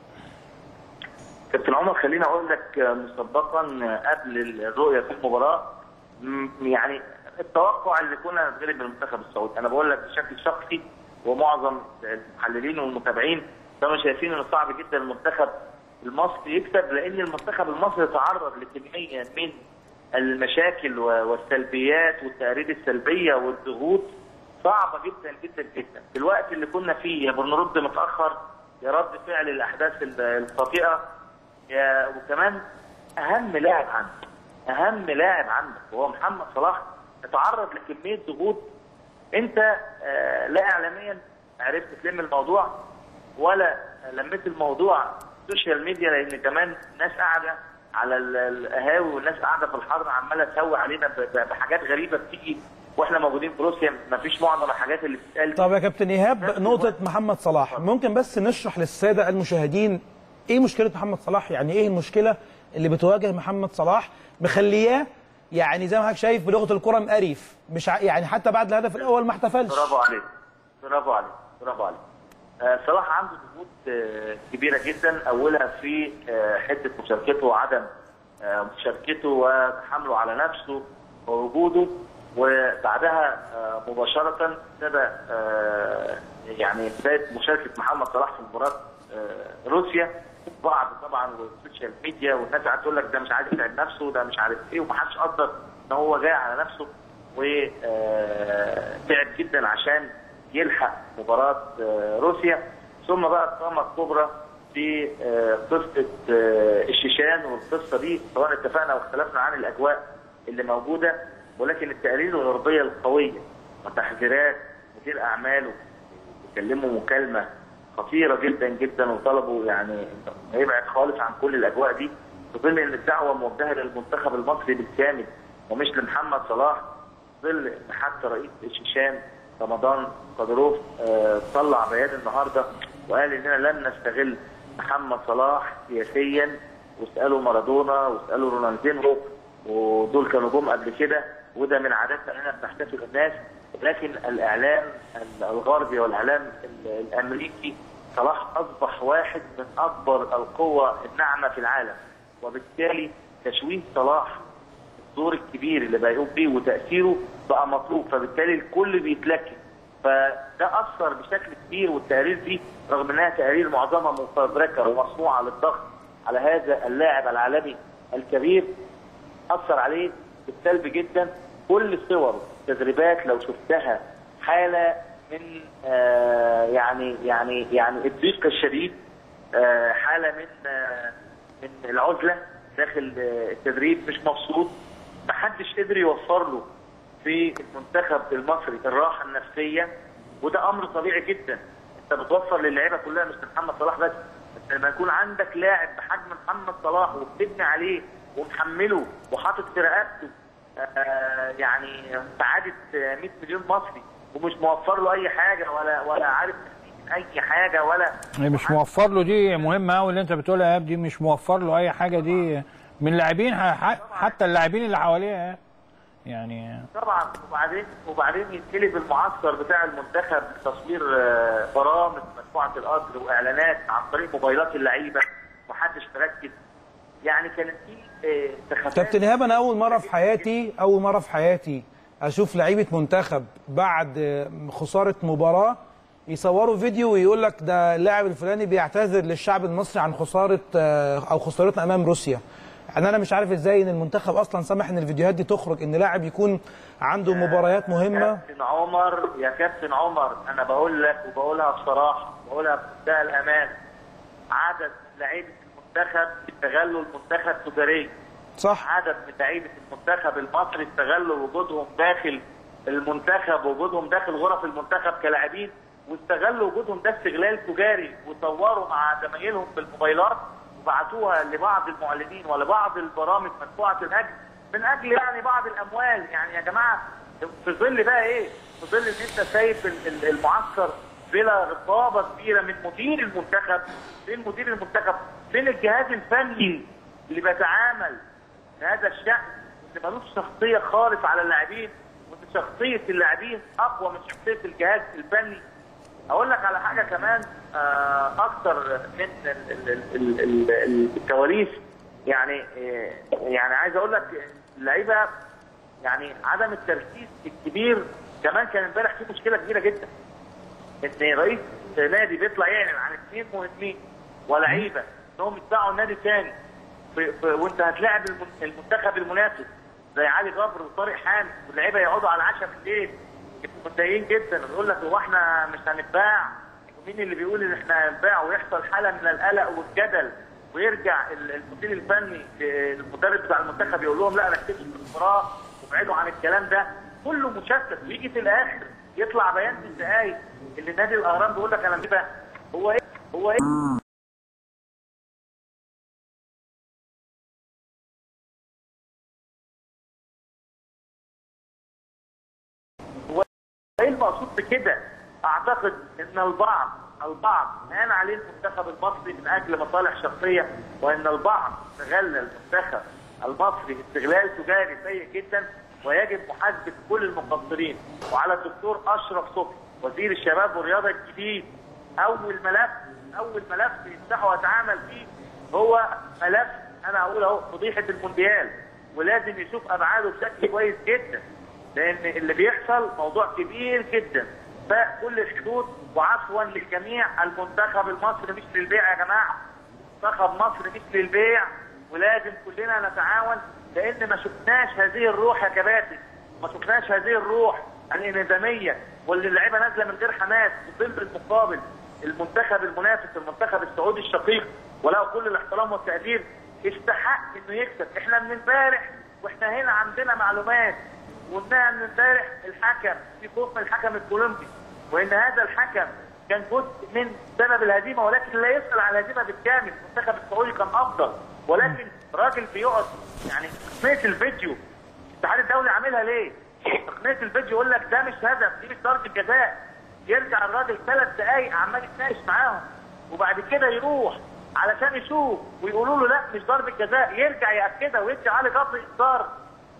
كابتن عمر خليني اقول لك مسبقا قبل الرؤيه في المباراه م- يعني التوقع اللي كنا نتغلب من المنتخب السعودي انا بقول لك بشكل شخصي ومعظم المحللين والمتابعين كانوا شايفين انه صعب جدا المنتخب المصري يكسب لان المنتخب المصري تعرض لكميه من المشاكل و- والسلبيات والتقارير السلبيه والضغوط صعبه جدا جدا جدا في الوقت اللي كنا فيه يا بنرد متاخر يا رد فعل الاحداث ال- الخاطئه يا وكمان اهم لاعب عندك اهم لاعب عندك وهو محمد صلاح اتعرض لكميه ضغوط انت آه، لا اعلاميا عرفت تلم الموضوع ولا لميت الموضوع سوشيال ميديا لان كمان الناس قاعده على ال- القهاوي والناس قاعده في الحضر عماله تسوي علينا ب- ب- بحاجات غريبه بتيجي واحنا موجودين في روسيا مفيش معظم الحاجات اللي بتتقال دي. طب يا كابتن ايهاب نقطه محمد صلاح ممكن بس نشرح للساده المشاهدين ايه مشكله محمد صلاح يعني ايه المشكله اللي بتواجه محمد صلاح مخلياه يعني زي ما حضرتك شايف بلغه الكره مقريف مش ع... يعني حتى بعد الهدف الاول ما احتفلش برافو عليك برافو عليك برافو عليك آه، صلاح عنده ضغوط آه، كبيره جدا اولها في آه، حته مشاركته وعدم آه، مشاركته وتحمله على نفسه ووجوده وبعدها آه، مباشره ابتدى آه، يعني بدايه مشاركه محمد صلاح في مباراه آه، روسيا بعض طبعا والسوشيال ميديا والناس قاعده تقول لك ده مش عايز يتعب نفسه ده مش عارف ايه ومحدش قدر ان هو جاي على نفسه وتعب جدا عشان يلحق مباراة آه، روسيا ثم بقى الطامة الكبرى في آه، قصة آه، الشيشان والقصة دي سواء اتفقنا واختلفنا عن الأجواء اللي موجودة ولكن التقارير الغربية القوية وتحذيرات مدير أعماله بيكلموا مكالمة خطيرة جدا جدا وطلبوا يعني إنه يبعد خالص عن كل الأجواء دي في ظل إن الدعوة موجهة للمنتخب المصري بالكامل ومش لمحمد صلاح ظل ان حتى رئيس الشيشان رمضان قدروف آه، طلع بيان النهارده وقال اننا لن نستغل محمد صلاح سياسيا واسالوا مارادونا واسالوا رونالدينهو ودول كانوا جم قبل كده وده من عاداتنا اننا بنحتفل الناس لكن الاعلام الغربي والاعلام ال- الامريكي صلاح اصبح واحد من اكبر القوى الناعمه في العالم وبالتالي تشويه صلاح الدور الكبير اللي بيقوم بيه وتاثيره بقى مطلوب فبالتالي الكل بيتلكك فده اثر بشكل كبير والتقارير دي رغم انها تقارير معظمها مفبركه ومصنوعه للضغط على هذا اللاعب العالمي الكبير اثر عليه بالسلب جدا كل صور التدريبات لو شفتها حاله من آه يعني يعني يعني الضيق الشديد آه حاله من آه من العزله داخل آه التدريب مش مبسوط محدش قدر يوفر له في المنتخب المصري الراحه النفسيه وده امر طبيعي جدا انت بتوفر للعيبه كلها مش محمد صلاح بس بس لما يكون عندك لاعب بحجم محمد صلاح وبتبني عليه ومحمله وحاطط في رقبته آه يعني سعاده 100 مليون مصري ومش موفر له اي حاجه ولا ولا عارف اي حاجه ولا يعني مش موفر له دي مهمه قوي اللي انت بتقولها يا إيهاب، دي مش موفر له اي حاجه دي من اللاعبين ح- حتى اللاعبين اللي حواليه يعني طبعا وبعدين وبعدين يتقلب المعسكر بتاع المنتخب تصوير آه، برامج مدفوعه القدر واعلانات عن طريق موبايلات اللعيبه محدش مركز يعني كانت في آه، انتخابات كابتن ايهاب انا اول مره في حياتي اول مره في حياتي اشوف لعيبه منتخب بعد خساره مباراه يصوروا فيديو ويقول لك ده اللاعب الفلاني بيعتذر للشعب المصري عن خساره آه، او خسارتنا امام روسيا يعني انا مش عارف ازاي ان المنتخب اصلا سمح ان الفيديوهات دي تخرج ان لاعب يكون عنده مباريات مهمه كابتن عمر يا كابتن عمر انا بقول لك وبقولها بصراحه بقولها بمنتهى الامان عدد من لعيبه المنتخب استغلوا المنتخب تجاريا صح عدد من لعيبه المنتخب المصري استغلوا وجودهم داخل المنتخب وجودهم داخل غرف المنتخب كلاعبين واستغلوا وجودهم ده استغلال تجاري وصوروا مع زمايلهم بالموبايلات وبعتوها لبعض المعلنين ولبعض البرامج مدفوعه الاجر من اجل يعني بعض الاموال يعني يا جماعه في ظل بقى ايه؟ في ظل ان انت سايب ال- ال- المعسكر بلا رقابه كبيره من مدير المنتخب فين مدير المنتخب فين الجهاز الفني اللي بيتعامل بهذا الشأن اللي ملوش شخصيه خالص على اللاعبين وان شخصيه اللاعبين اقوى من شخصيه الجهاز الفني اقول لك على حاجه كمان آه، اكتر من ال- ال- ال- ال- ال- الكواليس يعني آه، يعني عايز اقول لك اللعيبه يعني عدم التركيز الكبير كمان كان امبارح في مشكله كبيره جدا ان رئيس نادي بيطلع يعلن عن اثنين مهمين ولاعيبه انهم يدفعوا النادي تاني في في وانت هتلاعب الم- المنتخب المنافس زي علي جبر وطارق حامد واللعيبه يقعدوا على العشاء بالليل يبقوا متضايقين جدا ويقول لك هو احنا مش هنتباع ومين اللي بيقول ان احنا هنتباع ويحصل حاله من القلق والجدل ويرجع ال- المدير الفني آه، المدرب بتاع المنتخب يقول لهم لا ركزوا في المباراه وابعدوا عن الكلام ده كله مشتت ويجي في الاخر يطلع بيان في الدقايق اللي نادي الاهرام بيقول لك انا بقى هو ايه هو ايه ايه المقصود بكده؟ اعتقد ان البعض البعض هان عليه المنتخب المصري من اجل مصالح شخصيه وان البعض استغل المنتخب المصري استغلال تجاري سيء جدا ويجب محاسبه كل المقصرين وعلى الدكتور اشرف صبحي وزير الشباب والرياضه الجديد اول ملف اول ملف يفتحه واتعامل فيه هو ملف انا هقول اهو فضيحه المونديال ولازم يشوف ابعاده بشكل كويس جدا لان اللي بيحصل موضوع كبير جدا فكل الحدود وعفوا للجميع المنتخب المصري مش للبيع يا جماعه منتخب مصر مش للبيع ولازم كلنا نتعاون لان ما شفناش هذه الروح يا كباتن ما شفناش هذه الروح الانهزاميه واللي اللعيبه نازله من غير حماس في ظل المقابل المنتخب المنافس المنتخب السعودي الشقيق وله كل الاحترام والتقدير يستحق انه يكسب احنا من امبارح واحنا هنا عندنا معلومات وقلناها من امبارح الحكم في خوف من الحكم الكولومبي وان هذا الحكم كان جزء من سبب الهزيمه ولكن لا يسال عن الهزيمه بالكامل المنتخب السعودي كان افضل ولكن راجل بيقعد يعني تقنيه الفيديو الاتحاد الدولي عاملها ليه؟ تقنيه الفيديو يقول لك ده مش هدف دي مش ضربه جزاء يرجع الراجل ثلاث دقائق عمال يتناقش معاهم وبعد كده يروح علشان يشوف ويقولوا له لا مش ضربه جزاء يرجع ياكدها ويدي علي جبر انذار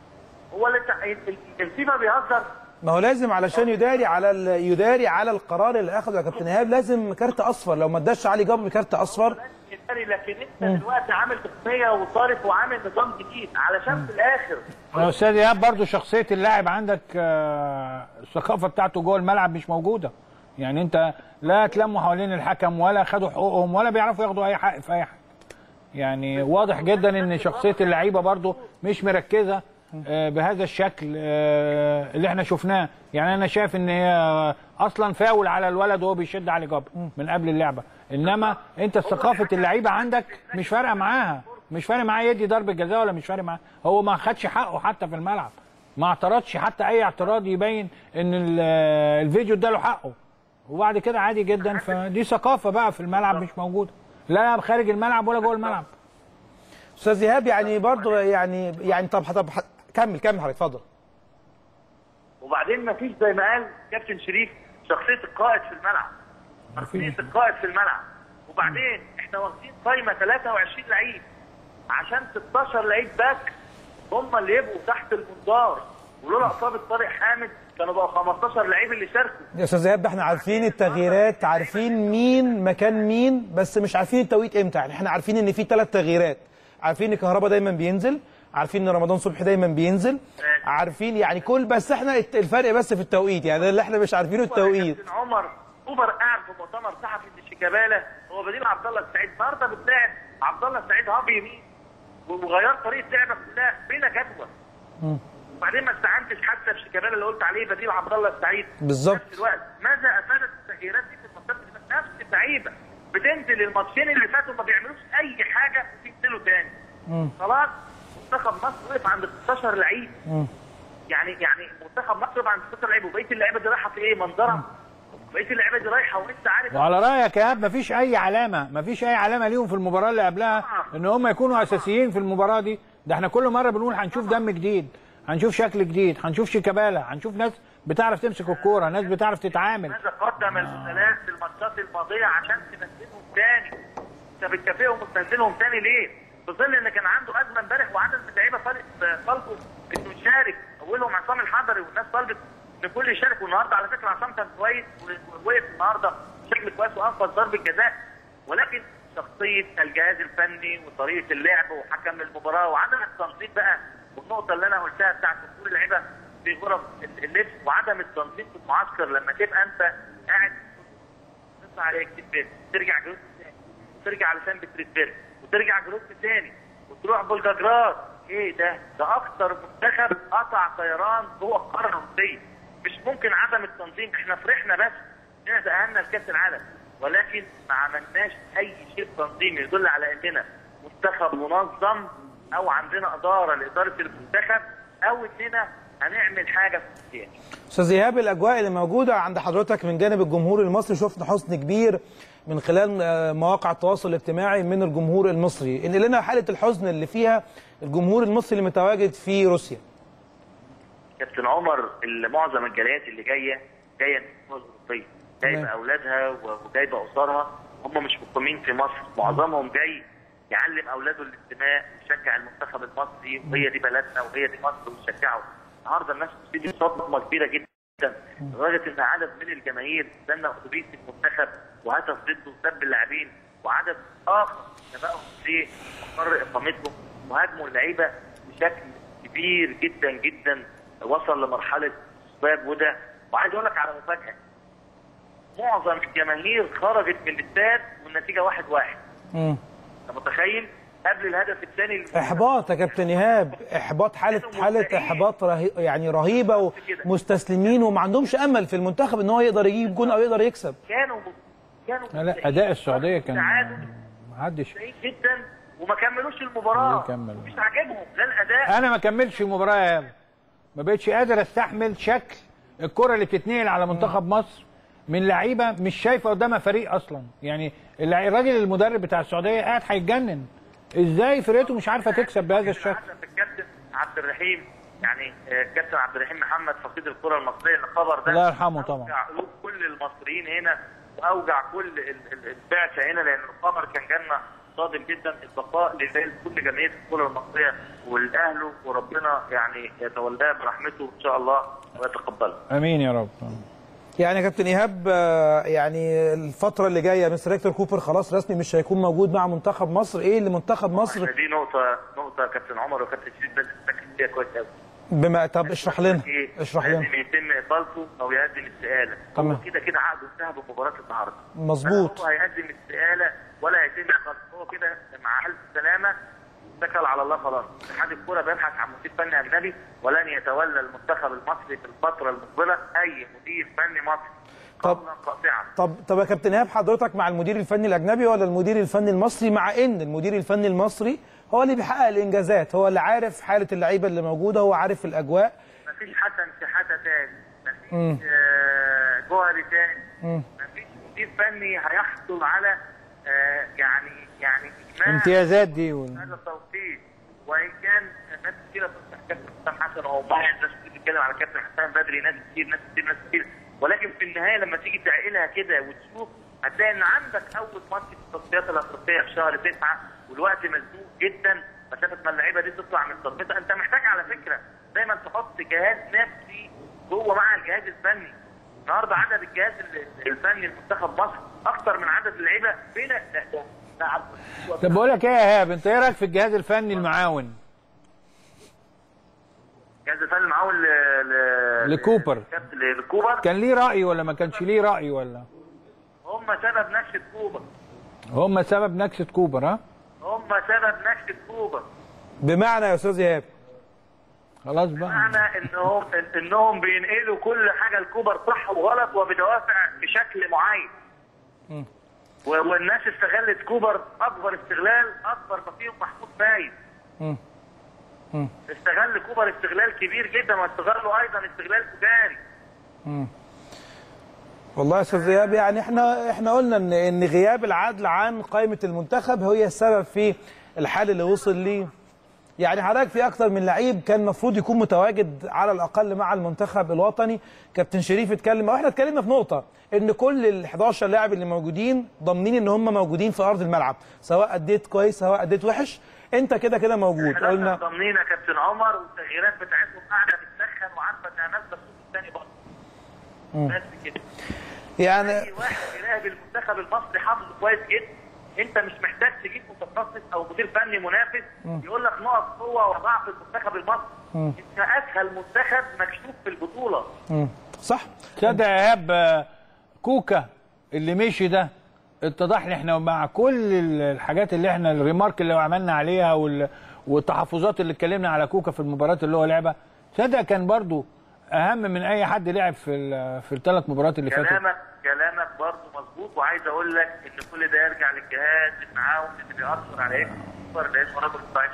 هو اللي الت- الفيفا بيهزر ما هو لازم علشان يداري على ال- يداري على القرار اللي اخده يا كابتن ايهاب لازم كارت اصفر لو ما اداش علي جبر كارت اصفر يداري، لكن انت دلوقتي عامل تقنيه وصارف وعامل نظام جديد علشان في الاخر يا استاذ ايهاب برضه شخصيه اللاعب عندك آه، الثقافه بتاعته جوه الملعب مش موجوده يعني انت لا تلموا حوالين الحكم ولا خدوا حقوقهم ولا بيعرفوا ياخدوا اي حق في اي حاجه يعني واضح جدا ان شخصيه اللعيبه برضه مش مركزه آه، بهذا الشكل آه، اللي احنا شفناه يعني انا شايف ان هي اصلا فاول على الولد وهو بيشد علي جبر من قبل اللعبه انما انت ثقافه اللعيبه عندك مش فارقه معاها مش فارق معاه يدي ضربه جزاء ولا مش فارق معاه هو ما خدش حقه حتى في الملعب ما اعترضش حتى اي اعتراض يبين ان ال- الفيديو اداله حقه وبعد كده عادي جدا فدي ثقافه بقى في الملعب مش موجوده لا خارج الملعب ولا جوه الملعب استاذ ايهاب يعني برضه يعني يعني طب طب كمل كمل حضرتك اتفضل وبعدين ما فيش زي ما قال كابتن شريف شخصيه القائد في الملعب شخصيه القائد في الملعب وبعدين احنا واخدين قايمه 23 لعيب عشان 16 لعيب باك هم اللي يبقوا تحت المنظار ولولا اصابه طارق حامد كانوا بقوا 15 لعيب اللي شاركوا يا استاذ ايهاب ده احنا عارفين التغييرات عارفين مين مكان مين بس مش عارفين التوقيت امتى يعني احنا عارفين ان في ثلاث تغييرات عارفين ان كهربا دايما بينزل عارفين ان رمضان صبحي دايما بينزل عارفين يعني كل بس احنا الت- الفرق بس في التوقيت يعني ده اللي احنا مش عارفينه التوقيت كابتن عمر اوبر قاعد في مؤتمر صحفي في شيكابالا هو بديل عبد الله السعيد النهارده بتلاعب عبد الله السعيد هاب يمين وغير طريقه لعبك كلها بين جدوى وبعدين ما استعنتش حتى في شيكابالا اللي قلت عليه بديل عبد الله السعيد بالظبط. في نفس الوقت ماذا افادت التغييرات دي في الماتشات اللي فاتت؟ نفس اللعيبه بتنزل الماتشين اللي فاتوا ما بيعملوش اي حاجه وبينزلوا تاني خلاص منتخب مصر وقف عند 16 لعيب يعني يعني منتخب مصر وقف عند 16 لعيب وبقيه اللعيبه دي رايحه في ايه منظرها بقيه اللعيبه دي رايحه وانت عارف وعلى رايك يا ايهاب مفيش اي علامه مفيش اي علامه ليهم في المباراه اللي قبلها ان هم يكونوا اساسيين في المباراه دي ده احنا كل مره بنقول هنشوف دم جديد هنشوف شكل جديد هنشوف شيكابالا هنشوف ناس بتعرف تمسك الكوره ناس بتعرف تتعامل ماذا قدم المثلث في الماتشات الماضيه عشان تنزلهم تاني انت بتكافئهم وتنزلهم تاني ليه؟ في ظل ان كان عنده ازمه امبارح وعدد من اللعيبه طالب طالبوا انه يشارك اولهم عصام الحضري والناس طلبت ان الكل يشارك والنهارده على فكره عصام كان كويس ووقف النهارده بشكل كويس وانقذ ضربه جزاء ولكن شخصيه الجهاز الفني وطريقه اللعب وحكم المباراه وعدم التنظيم بقى والنقطه اللي انا قلتها بتاعت دخول اللعيبه في غرف اللبس وعدم التنظيم في المعسكر لما تبقى انت قاعد تطلع عليك تبت ترجع جروب تاني وترجع على سان بطرسبرج وترجع جروب تاني وتروح بولجاجراد ايه ده؟ ده اكتر منتخب قطع طيران جوه القاره الروسيه مش ممكن عدم التنظيم احنا فرحنا بس اننا تاهلنا لكاس العالم ولكن ما عملناش اي شيء تنظيمي يدل على اننا منتخب منظم او عندنا اداره لاداره المنتخب او اننا هنعمل حاجه في السياسه استاذ ايهاب الاجواء اللي موجوده عند حضرتك من جانب الجمهور المصري شفنا حسن كبير من خلال آه، مواقع التواصل الاجتماعي من الجمهور المصري ان لنا حاله الحزن اللي فيها الجمهور المصري اللي متواجد في روسيا كابتن عمر اللي معظم الجاليات اللي جايه جايه من الدول الاوروبيه جايبه تمام. اولادها وجايبه اسرها هم مش مقيمين في مصر معظمهم جاي يعلم اولاده الانتماء يشجع المنتخب المصري وهي دي بلدنا وهي دي مصر ويشجعوا النهارده الناس بتدي صدمه كبيره جدا لدرجه ان عدد من الجماهير استنى اتوبيس المنتخب وهتف ضده وسب اللاعبين وعدد اخر سبقهم في مقر اقامتهم وهاجموا اللعيبه بشكل كبير جدا جدا وصل لمرحله اسباب وده وعايز اقول لك على مفاجاه معظم الجماهير خرجت من الاستاد والنتيجه واحد واحد مم. انت متخيل قبل الهدف الثاني احباط يا كابتن ايهاب احباط حاله حاله احباط رهي يعني رهيبه ومستسلمين وما عندهمش امل في المنتخب ان هو يقدر يجيب جون او يقدر يكسب كانوا كانوا لا لا اداء السعوديه كان تعادل ما حدش سعيد جدا وما كملوش المباراه يكمل. مش عاجبهم لا الاداء انا ما كملش المباراه يا إيهاب. ما بقتش قادر استحمل شكل الكره اللي بتتنقل على منتخب مصر من لعيبه مش شايفه قدامها فريق اصلا يعني اللع- الراجل المدرب بتاع السعوديه قاعد هيتجنن ازاي فرقته مش عارفه تكسب بهذا الشكل عندك الكابتن عبد الرحيم يعني آه، الكابتن عبد الرحيم محمد فقيد الكره المصريه اللي خبر ده الله يرحمه طبعا. اوجع قلوب كل المصريين هنا واوجع كل ال- ال- البعثه هنا لان الخبر كان جالنا صادم جدا البقاء لله كل جمعيه الكره المصريه والاهله وربنا يعني يتولاه برحمته ان شاء الله ويتقبله. امين يا رب يعني يا كابتن ايهاب آه، يعني الفتره اللي جايه مستر هيكتور كوبر خلاص رسمي مش هيكون موجود مع منتخب مصر ايه اللي منتخب مصر دي نقطه نقطه كابتن عمر وكابتن شريف بس تركز فيها كويس قوي. بما طب اشرح لنا ايه اشرح لنا لازم يتم اقالته او يقدم استقاله تمام. هو كده كده عقده انتهى بمباراه النهارده مظبوط هو هيقدم استقاله ولا يتم اقالته هو كده مع الف سلامه اتكل على الله خلاص اتحاد الكوره بيبحث عن مدير فني اجنبي ولن يتولى المنتخب المصري في الفتره المقبله اي مدير فني مصري طب- قولا قاطعا طب طب يا كابتن ايهاب حضرتك مع المدير الفني الاجنبي ولا المدير الفني المصري مع ان المدير الفني المصري هو اللي بيحقق الانجازات هو اللي عارف حاله اللعيبه اللي موجوده هو عارف الاجواء مفيش حسن شحاته تاني مم. مفيش آه، جوهري تاني مم. مفيش مدير فني هيحصل على آه، يعني يعني اجماع امتيازات دي وال... هذا التوقيت وان كان ناس كثيره بتفتح كابتن حسام حسن او بعض الناس كتير بتتكلم على كابتن حسام بدري ناس كتير ناس كتير ناس كتير ولكن في النهايه لما تيجي تعقلها كده وتشوف هتلاقي ان عندك اول ماتش في التصفيات الافريقيه في شهر تسعه والوقت مزنوق جدا مسافه ما اللعيبه دي تطلع من صدمتها انت محتاج على فكره دايما تحط جهاز نفسي جوه مع الجهاز الفني النهارده عدد الجهاز ال- الفني لمنتخب مصر اكتر من عدد اللعيبه بين لا طب بقول لك ايه يا ايهاب انت ايه رايك في الجهاز الفني المعاون الجهاز الفني المعاون ل... ل... لكوبر. كابتن- لكوبر كان ليه راي ولا ما كانش ليه راي ولا هم سبب نكسه كوبر هم سبب نكسه كوبر ها هم سبب نكسه كوبر بمعنى يا استاذ ايهاب خلاص بقى معنى انهم انهم بينقلوا كل حاجه لكوبر صح وغلط وبدوافع بشكل معين و- والناس استغلت كوبر اكبر استغلال اكبر ما فيهم محمود فايز مم. مم. استغل كوبر استغلال كبير جدا واستغلوا ايضا استغلال تجاري والله يا استاذ ايهاب يعني احنا احنا قلنا ان ان غياب العدل عن قائمه المنتخب هي السبب في الحال اللي وصل ليه يعني حضرتك في اكتر من لعيب كان المفروض يكون متواجد على الاقل مع المنتخب الوطني كابتن شريف اتكلم واحنا اتكلمنا في نقطه ان كل ال 11 لاعب اللي موجودين ضامنين ان هم موجودين في ارض الملعب سواء اديت كويس سواء اديت وحش انت كده كده موجود احنا قلنا ضامنين يا كابتن عمر والتغييرات بتاعتهم قاعده بتسخن وعارفه انها نازله الصوت الثاني برضه بس كده يعني اي واحد يراقب المنتخب المصري حافظه كويس جدا انت مش محتاج تجيب متخصص او مدير فني منافس يقول لك نقط قوه وضعف المنتخب المصري انت اسهل منتخب مكشوف في البطوله مم. صح تصدق يا ايهاب آه، كوكا اللي مشي ده اتضح لي احنا مع كل ال- الحاجات اللي احنا الريمارك اللي عملنا عليها وال- والتحفظات اللي اتكلمنا على كوكا في المباراه اللي هو لعبها تصدق كان برضو اهم من اي حد لعب في ال- في الثلاث مباريات اللي فاتت كلامك كلامك برضه مظبوط وعايز اقول لك ان كل ده يرجع للجهاز التعاون اللي بيأثر على ايه لانه راجل ضعيف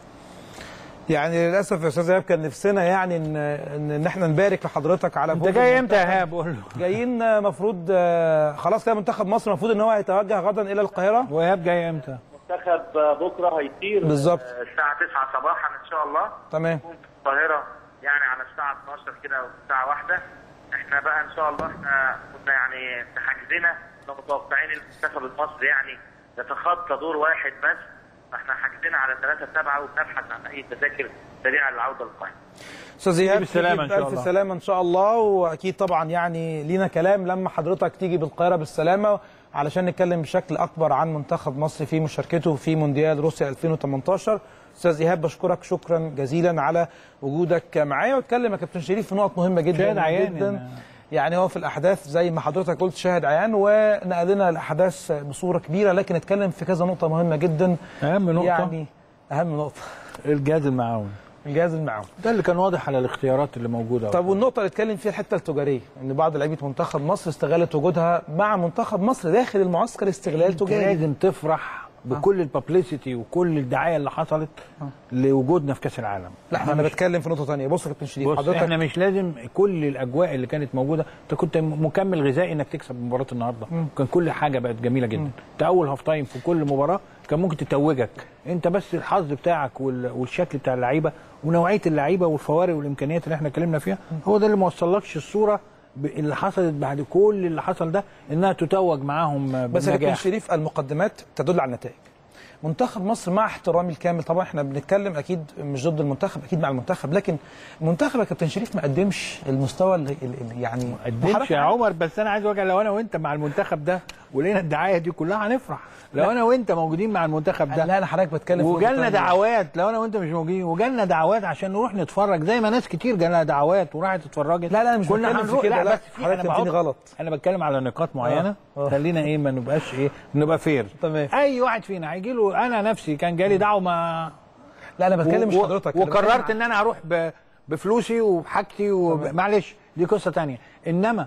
يعني للاسف يا استاذ ايهاب كان نفسنا يعني ان ان, إن احنا نبارك لحضرتك على انت فوز جاي امتى يا المنتخب. ايهاب قول له جايين مفروض خلاص كده منتخب مصر المفروض ان هو هيتوجه غدا الى القاهره وايهاب جاي امتى المنتخب بكره هيطير بالظبط. آه، الساعه 9 صباحا ان شاء الله تمام يكون في القاهره يعني على الساعه 12 كده او الساعه 1 احنا بقى ان شاء الله احنا كنا يعني في حجزنا كنا متوقعين المنتخب المصري يعني يتخطى دور واحد بس فاحنا حجزنا على 3 7 وبنبحث عن اي تذاكر سريعه للعوده للقاهره استاذ ايهاب بالسلامة إن تيجي شاء بألف الله. سلامه ان شاء الله واكيد طبعا يعني لينا كلام لما حضرتك تيجي بالقاهره بالسلامه علشان نتكلم بشكل اكبر عن منتخب مصر في مشاركته في مونديال روسيا 2018 استاذ ايهاب بشكرك شكرا جزيلا على وجودك معايا واتكلم يا كابتن شريف في نقط مهمه جدا شاهد عيان جدا إن- يعني هو في الاحداث زي ما حضرتك قلت شاهد عيان ونقل لنا الاحداث بصوره كبيره لكن اتكلم في كذا نقطه مهمه جدا اهم نقطه يعني اهم نقطه الجهاز المعاون الجهاز المعاون ده اللي كان واضح على الاختيارات اللي موجوده طب والنقطة اللي اتكلم فيها الحتة التجارية ان بعض لعيبة منتخب مصر استغلت وجودها مع منتخب مصر داخل المعسكر استغلال انت تجاري لازم تفرح بكل البابليسيتي وكل الدعايه اللي حصلت لوجودنا في كاس العالم لا انا بتكلم في نقطة ثانية بص يا كابتن شريف بص حضرتك احنا مش لازم كل الاجواء اللي كانت موجوده انت كنت مكمل غذائي انك تكسب مباراه النهارده كان كل حاجه بقت جميله جدا انت اول هاف تايم في كل مباراه كان ممكن تتوجك انت بس الحظ بتاعك وال- والشكل بتاع اللعيبه ونوعيه اللعيبه والفوارق والامكانيات اللي احنا اتكلمنا فيها هو ده اللي ما وصلكش الصوره ب- اللي حصلت بعد كل اللي حصل ده انها تتوج معاهم بس يا كابتن بالنجاح شريف المقدمات تدل على النتائج منتخب مصر مع احترامي الكامل طبعا احنا بنتكلم اكيد مش ضد المنتخب اكيد مع المنتخب لكن المنتخب يا كابتن شريف ما قدمش المستوى اللي اللي- يعني قدمش حضرتك يا عارف- عمر بس انا عايز اقول لك لو انا وانت مع المنتخب ده ولقينا الدعايه دي كلها هنفرح لو لا. انا وانت موجودين مع المنتخب ده لا انا حضرتك بتكلم في نقطة وجالنا تانية. دعوات لو انا وانت مش موجودين وجالنا دعوات عشان نروح نتفرج زي ما ناس كتير جالنا دعوات وراحت اتفرجت لا، لا، أنا مش كنا بتكلم في هنروح كده، لا لا. بس في حضرتك انا فهمتني بقعد- غلط. انا بتكلم على نقاط معينه آه، آه. خلينا ايه ما نبقاش ايه نبقى فير تمام. اي واحد فينا هيجي له انا نفسي كان جالي دعوه ما لا انا بتكلم مش و- حضرتك أنا بتكلم وقررت عن- ان انا هروح ب- بفلوسي وبحاجتي ومعلش دي قصه تانية انما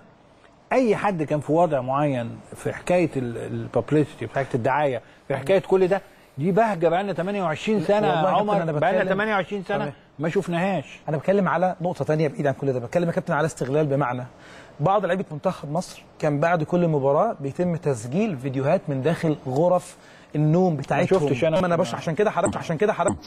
اي حد كان في وضع معين في حكايه الببليستي في حكايه الدعايه في حكايه كل ده دي بهجه بقى لنا 28 سنه والله يا يا كابتن عمر أنا بقى لنا بتكلم- 28 سنه تمام. ما شفناهاش انا بتكلم على نقطه تانية بعيد عن كل ده بتكلم يا كابتن على استغلال بمعنى بعض لعيبه منتخب مصر كان بعد كل مباراه بيتم تسجيل فيديوهات من داخل غرف النوم بتاعتهم شفتش أنا. ما انا باشا عشان كده حضرتك عشان كده حضرتك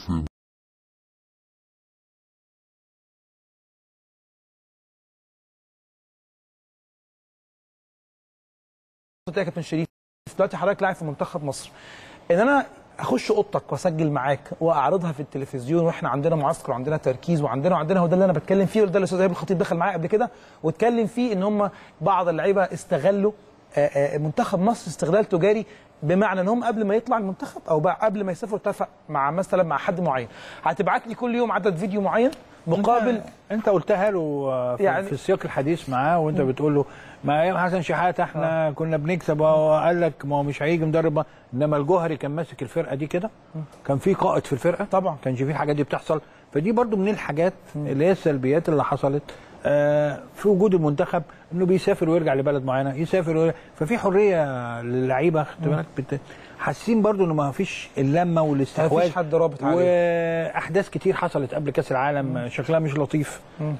قلت يا كابتن شريف دلوقتي حضرتك لاعب في منتخب مصر ان انا اخش اوضتك واسجل معاك واعرضها في التلفزيون واحنا عندنا معسكر وعندنا تركيز وعندنا وعندنا هو ده اللي انا بتكلم فيه وده اللي الاستاذ ايهاب الخطيب دخل معايا قبل كده واتكلم فيه ان هم بعض اللعيبه استغلوا آه، آه، منتخب مصر استغلال تجاري بمعنى ان هم قبل ما يطلع المنتخب او بقى قبل ما يسافروا اتفق مع مثلا مع حد معين هتبعت لي كل يوم عدد فيديو معين مقابل انت, انت قلتها له آه، في, يعني- يعني في السياق الحديث معاه وانت بتقول له ما ايام حسن شحاته احنا كنا بنكسب وقال لك ما هو مش هيجي مدرب ما- انما الجوهري كان ماسك الفرقه دي كده كان في قائد في الفرقه طبعا. كانش في الحاجات دي بتحصل فدي برضو من الحاجات اللي هي السلبيات اللي حصلت آه، في وجود المنتخب انه بيسافر ويرجع لبلد معينه يسافر ويرجع ففي حريه للعيبه خدت بالك بت- حاسين برضو انه ما فيش اللمه والاستحواذ مفيش حد رابط عليه. واحداث كتير حصلت قبل كاس العالم شكلها مش لطيف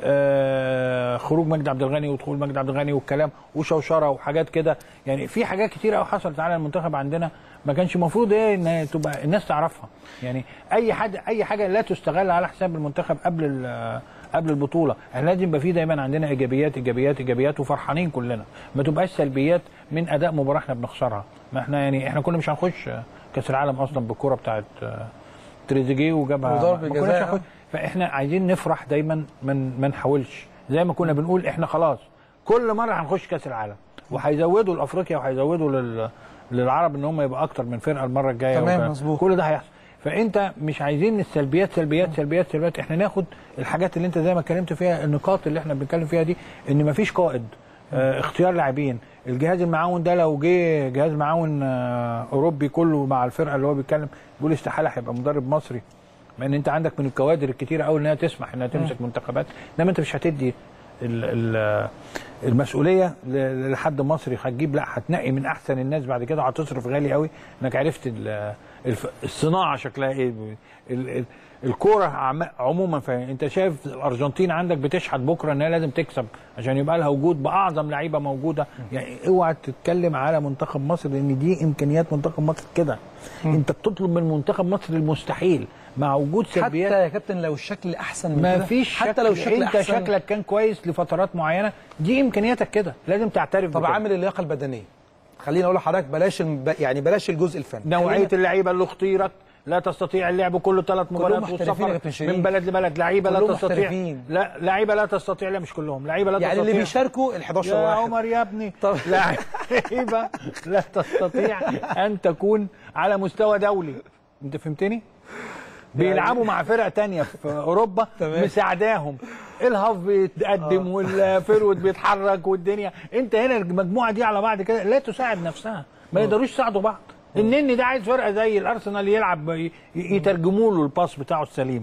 آه خروج مجدي عبد الغني ودخول مجدي عبد الغني والكلام وشوشره وحاجات كده يعني في حاجات كتير قوي حصلت على المنتخب عندنا ما كانش المفروض ايه ان تبقى الناس تعرفها يعني اي حد اي حاجه لا تستغل على حساب المنتخب قبل ال- قبل البطوله احنا لازم يبقى في دايما عندنا ايجابيات ايجابيات ايجابيات وفرحانين كلنا ما تبقاش سلبيات من اداء مباراه احنا بنخسرها ما احنا يعني احنا كنا مش هنخش كاس العالم اصلا بالكره بتاعت آه، تريزيجيه وجابها وضرب ما كناش الجزاء، هنخش. فاحنا عايزين نفرح دايما من ما نحاولش زي ما كنا بنقول احنا خلاص كل مره هنخش كاس العالم وهيزودوا لافريقيا وهيزودوا لل للعرب ان هم يبقى اكتر من فرقه المره الجايه تمام، وكده. مظبوط. كل ده هيحصل فانت مش عايزين السلبيات سلبيات سلبيات سلبيات احنا ناخد الحاجات اللي انت زي ما اتكلمت فيها النقاط اللي احنا بنتكلم فيها دي ان مفيش قائد اه اختيار لاعبين الجهاز المعاون ده لو جه جهاز معاون اه اوروبي كله مع الفرقه اللي هو بيتكلم بيقول استحاله هيبقى مدرب مصري مع ان انت عندك من الكوادر الكتيره قوي انها تسمح انها تمسك منتخبات انما انت مش هتدي ال- ال- المسؤوليه ل- لحد مصري هتجيب لا هتنقي من احسن الناس بعد كده وهتصرف غالي قوي انك عرفت ال- الف- الصناعه شكلها ايه ال- ال- الكوره عم- عموما فانت شايف الارجنتين عندك بتشحت بكره انها لازم تكسب عشان يبقى لها وجود باعظم لعيبه موجوده يعني اوعى تتكلم على منتخب مصر لان دي امكانيات منتخب مصر كده انت بتطلب من منتخب مصر المستحيل مع وجود حتى سلبيات يا كابتن لو الشكل احسن من ما كده فيش حتى شكل لو الشكل انت احسن شكلك كان كويس لفترات معينه دي امكانياتك كده لازم تعترف طب بكده. عامل اللياقه البدنيه خليني اقول لحضرتك بلاش الم... يعني بلاش الجزء الفني نوعيه خلينا- اللعيبه اللي اختيرت لا تستطيع اللعب كله ثلاث مباريات محترفين يا والسفر كابتن شريف. من بلد لبلد لعيبه لا كلهم تستطيع محترفين. لا لعيبه لا تستطيع لا مش كلهم لعيبه لا يعني تستطيع اللي بيشاركوا ال 11 يا واحد عمر يا ابني طب- لعيبه لا تستطيع ان تكون على مستوى دولي انت فهمتني؟ بيلعبوا مع فرق تانية في اوروبا تمام. مساعداهم الهاف بيتقدم والفيرود بيتحرك والدنيا انت هنا المجموعه دي على بعض كده لا تساعد نفسها ما يقدروش يساعدوا بعض النني ده عايز فرقه زي الارسنال يلعب ي- يترجموا له الباس بتاعه السليم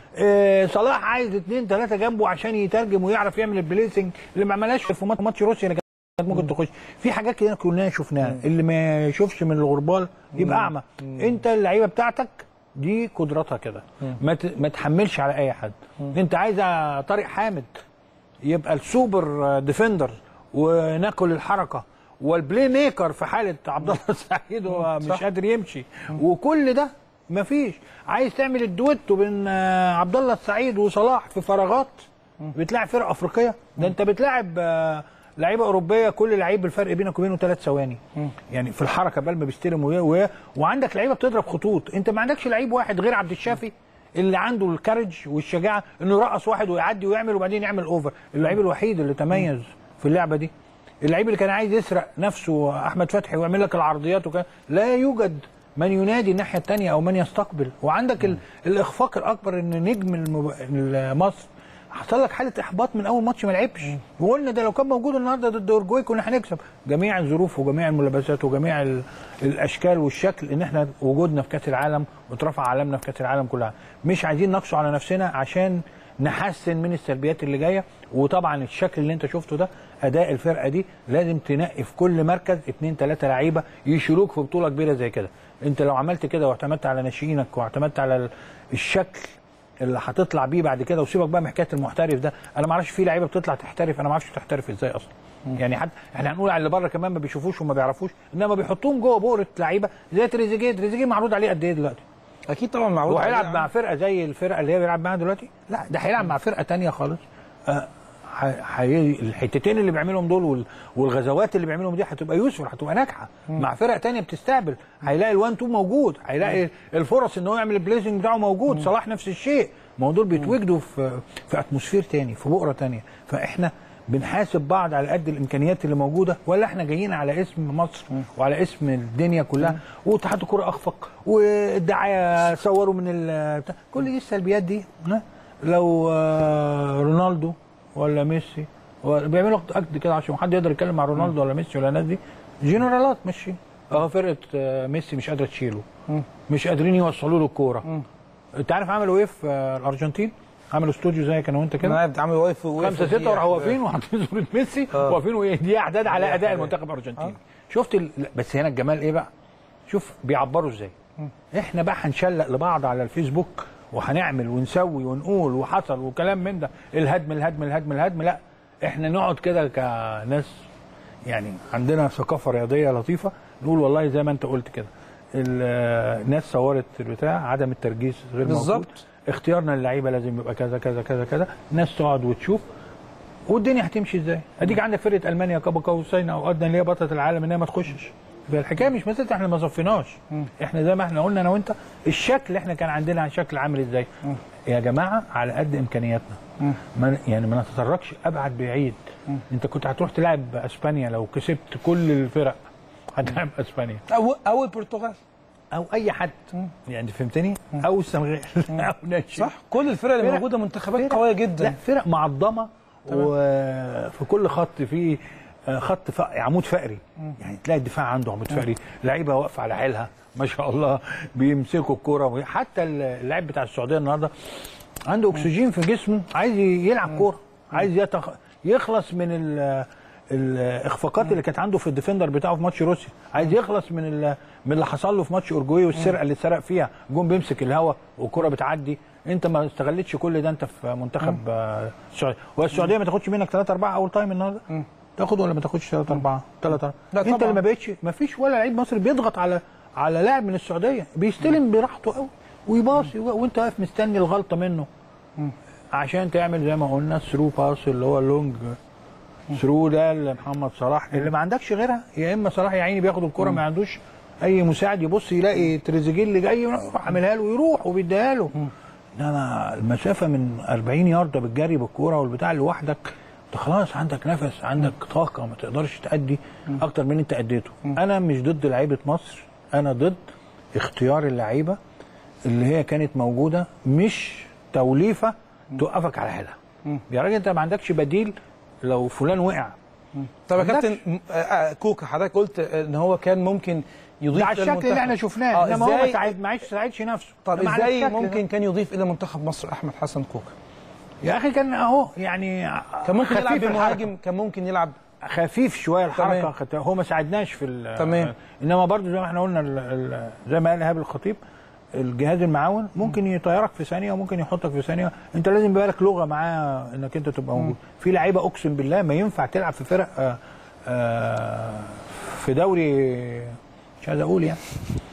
آه صلاح عايز اثنين ثلاثه جنبه عشان يترجم ويعرف يعمل البليسنج اللي ما عملهاش في ماتش ماتش روسيا اللي كانت ممكن تخش في حاجات كده كلنا شفناها اللي ما يشوفش من الغربال يبقى اعمى انت اللعيبه بتاعتك دي قدراتها كده ما ت- ما تحملش على اي حد انت عايزه طارق حامد يبقى السوبر ديفندر وناكل الحركه والبلاي ميكر في حاله عبد الله السعيد هو مش قادر يمشي وكل ده مفيش عايز تعمل الدويتو بين آه، عبد الله السعيد وصلاح في فراغات بتلاعب فرقه افريقيه ده انت بتلاعب آه، لعيبه اوروبيه كل لعيب الفرق بينك وبينه ثلاث ثواني يعني في الحركه بال ما بيستلم ويا- ويا- وعندك لعيبه بتضرب خطوط انت ما عندكش لعيب واحد غير عبد الشافي اللي عنده الكارج والشجاعه انه يرقص واحد ويعدي ويعمل وبعدين يعمل اوفر اللعيب الوحيد اللي تميز في اللعبه دي اللعيب اللي كان عايز يسرق نفسه احمد فتحي ويعمل لك العرضيات وكده لا يوجد من ينادي الناحيه الثانيه او من يستقبل وعندك ال... الاخفاق الاكبر ان نجم المب... مصر حصل لك حاله احباط من اول ماتش ما لعبش وقلنا ده لو كان موجود النهارده ضد اورجواي كنا هنكسب جميع الظروف وجميع الملابسات وجميع ال... الاشكال والشكل ان احنا وجودنا في كاس العالم واترفع علمنا في كاس العالم كلها مش عايزين نقسو على نفسنا عشان نحسن من السلبيات اللي جايه وطبعا الشكل اللي انت شفته ده اداء الفرقه دي لازم تنقي في كل مركز اثنين ثلاثه لعيبه يشيلوك في بطوله كبيره زي كده انت لو عملت كده واعتمدت على ناشئينك واعتمدت على ال- الشكل اللي هتطلع بيه بعد كده وسيبك بقى من حكايه المحترف ده انا ما اعرفش في لعيبه بتطلع تحترف انا ما اعرفش تحترف ازاي اصلا يعني حتى احنا هنقول على اللي بره كمان ما بيشوفوش وما بيعرفوش انما بيحطوهم جوه بؤره لعيبه زي تريزيجيه تريزيجيه معروض عليه قد ايه دلوقتي اكيد طبعا معروض هو هيلعب عليه. مع فرقه زي الفرقه اللي هي بيلعب معاها دلوقتي لا ده هيلعب مع فرقه تانية خالص آه، ح- حي... الحتتين اللي بيعملهم دول وال... والغزوات اللي بيعملهم دي هتبقى يسر هتبقى ناجحه مع فرق تانية بتستقبل هيلاقي الوان تو موجود هيلاقي الفرص ان هو يعمل البليزنج بتاعه موجود صلاح نفس الشيء ما هو دول بيتواجدوا في في اتموسفير تاني في بؤره تانية فاحنا بنحاسب بعض على قد الامكانيات اللي موجوده ولا احنا جايين على اسم مصر وعلى اسم الدنيا كلها واتحاد الكوره اخفق والدعايه صوروا من ال- بتاع. كل دي السلبيات دي ها؟ لو آه، رونالدو ولا ميسي ولا- بيعملوا اكد كده عشان حد يقدر يتكلم مع رونالدو ولا ميسي ولا الناس دي جنرالات ماشي اه فرقه آه، ميسي مش قادره تشيله مش قادرين يوصلوا له الكوره انت عارف عملوا ايه في آه، الارجنتين عملوا استوديو زي كانوا انت كده انا عامل واقف خمسه سته وراحوا واقفين وحاطين صوره ميسي واقفين ودي اعداد على اداء المنتخب الارجنتيني شفت ال... لا، بس هنا الجمال ايه بقى شوف بيعبروا ازاي احنا بقى هنشلق لبعض على الفيسبوك وهنعمل ونسوي ونقول وحصل وكلام من ده الهدم الهدم الهدم الهدم لا احنا نقعد كده كناس يعني عندنا ثقافه رياضيه لطيفه نقول والله زي ما انت قلت كده ال- الناس صورت البتاع عدم الترجيس غير موجود بالظبط. اختيارنا للعيبه لازم يبقى كذا كذا كذا كذا الناس تقعد وتشوف والدنيا هتمشي ازاي اديك عندك فرقه المانيا كابا قوسين او ادنى اللي هي بطله العالم انها ما تخشش فالحكايه مش مساله احنا ما صفيناش احنا زي ما احنا قلنا انا وانت الشكل احنا كان عندنا شكل عامل ازاي يا جماعه على قد امكانياتنا ما يعني ما نتطرقش ابعد بعيد انت كنت هتروح تلعب اسبانيا لو كسبت كل الفرق هتلعب اسبانيا او او البرتغال او اي حد يعني فهمتني او السنغال او نيجيريا صح كل الفرق اللي فرق- موجوده منتخبات فرق- قويه لا جدا فرق معظمه وفي كل خط في خط ف... عمود فقري يعني تلاقي الدفاع عنده عمود فقري لعيبه واقفه على حيلها ما شاء الله بيمسكوا الكوره حتى اللاعب بتاع السعوديه النهارده عنده اكسجين في جسمه عايز يلعب كوره عايز يتخ... يخلص من ال... الاخفاقات اللي كانت عنده في الديفندر بتاعه في ماتش روسيا عايز يخلص من ال... من اللي حصل له في ماتش اورجواي والسرقه اللي اتسرق فيها جون بيمسك الهوا والكره بتعدي انت ما استغلتش كل ده انت في منتخب آه، السعوديه والسعوديه ما تاخدش منك 3 4 اول تايم النهارده تاخد ولا ما تاخدش 3 4 3 لا انت طبعاً. اللي ما بقتش ما فيش ولا لعيب مصري بيضغط على على لاعب من السعوديه بيستلم براحته قوي ويباصي و- وانت واقف مستني الغلطه منه عشان تعمل زي ما قلنا ثرو باس اللي هو اللونج ثرو ده لمحمد صلاح اللي ما عندكش غيرها يا اما صلاح يا عيني بياخد الكره ما عندوش اي مساعد يبص يلاقي تريزيجيه اللي جاي يروح عاملها له ويروح وبيديها له انما المسافه من 40 يارده بالجري بالكوره والبتاع لوحدك انت خلاص عندك نفس عندك طاقه ما تقدرش تأدي اكتر من انت اديته انا مش ضد لعيبه مصر انا ضد اختيار اللعيبه اللي هي كانت موجوده مش توليفه توقفك على حيلها يا راجل انت ما عندكش بديل لو فلان وقع طب يا عندكش. كابتن م- آه، آه، كوكا حضرتك قلت ان هو كان ممكن يضيف ده على الشكل للمنتخب. اللي احنا شفناه آه، انما هو ما إزاي- ساعد معيش ساعدش نفسه طب إنما على ازاي الشكل ده. ممكن كان يضيف الى منتخب مصر احمد حسن كوكا يا اخي كان اهو يعني كان ممكن خفيف يلعب الحركة. بمهاجم كان ممكن يلعب خفيف شويه الحركه تمام. خت... هو ما ساعدناش في ال- تمام. انما برضو زي ما احنا قلنا ال... ال... زي ما قال ايهاب الخطيب الجهاز المعاون ممكن يطيرك في ثانيه وممكن يحطك في ثانيه انت لازم يبقى لك لغه معاه انك انت تبقى موجود في لعيبه اقسم بالله ما ينفع تلعب في فرق آه آه في دوري مش عايز اقول يعني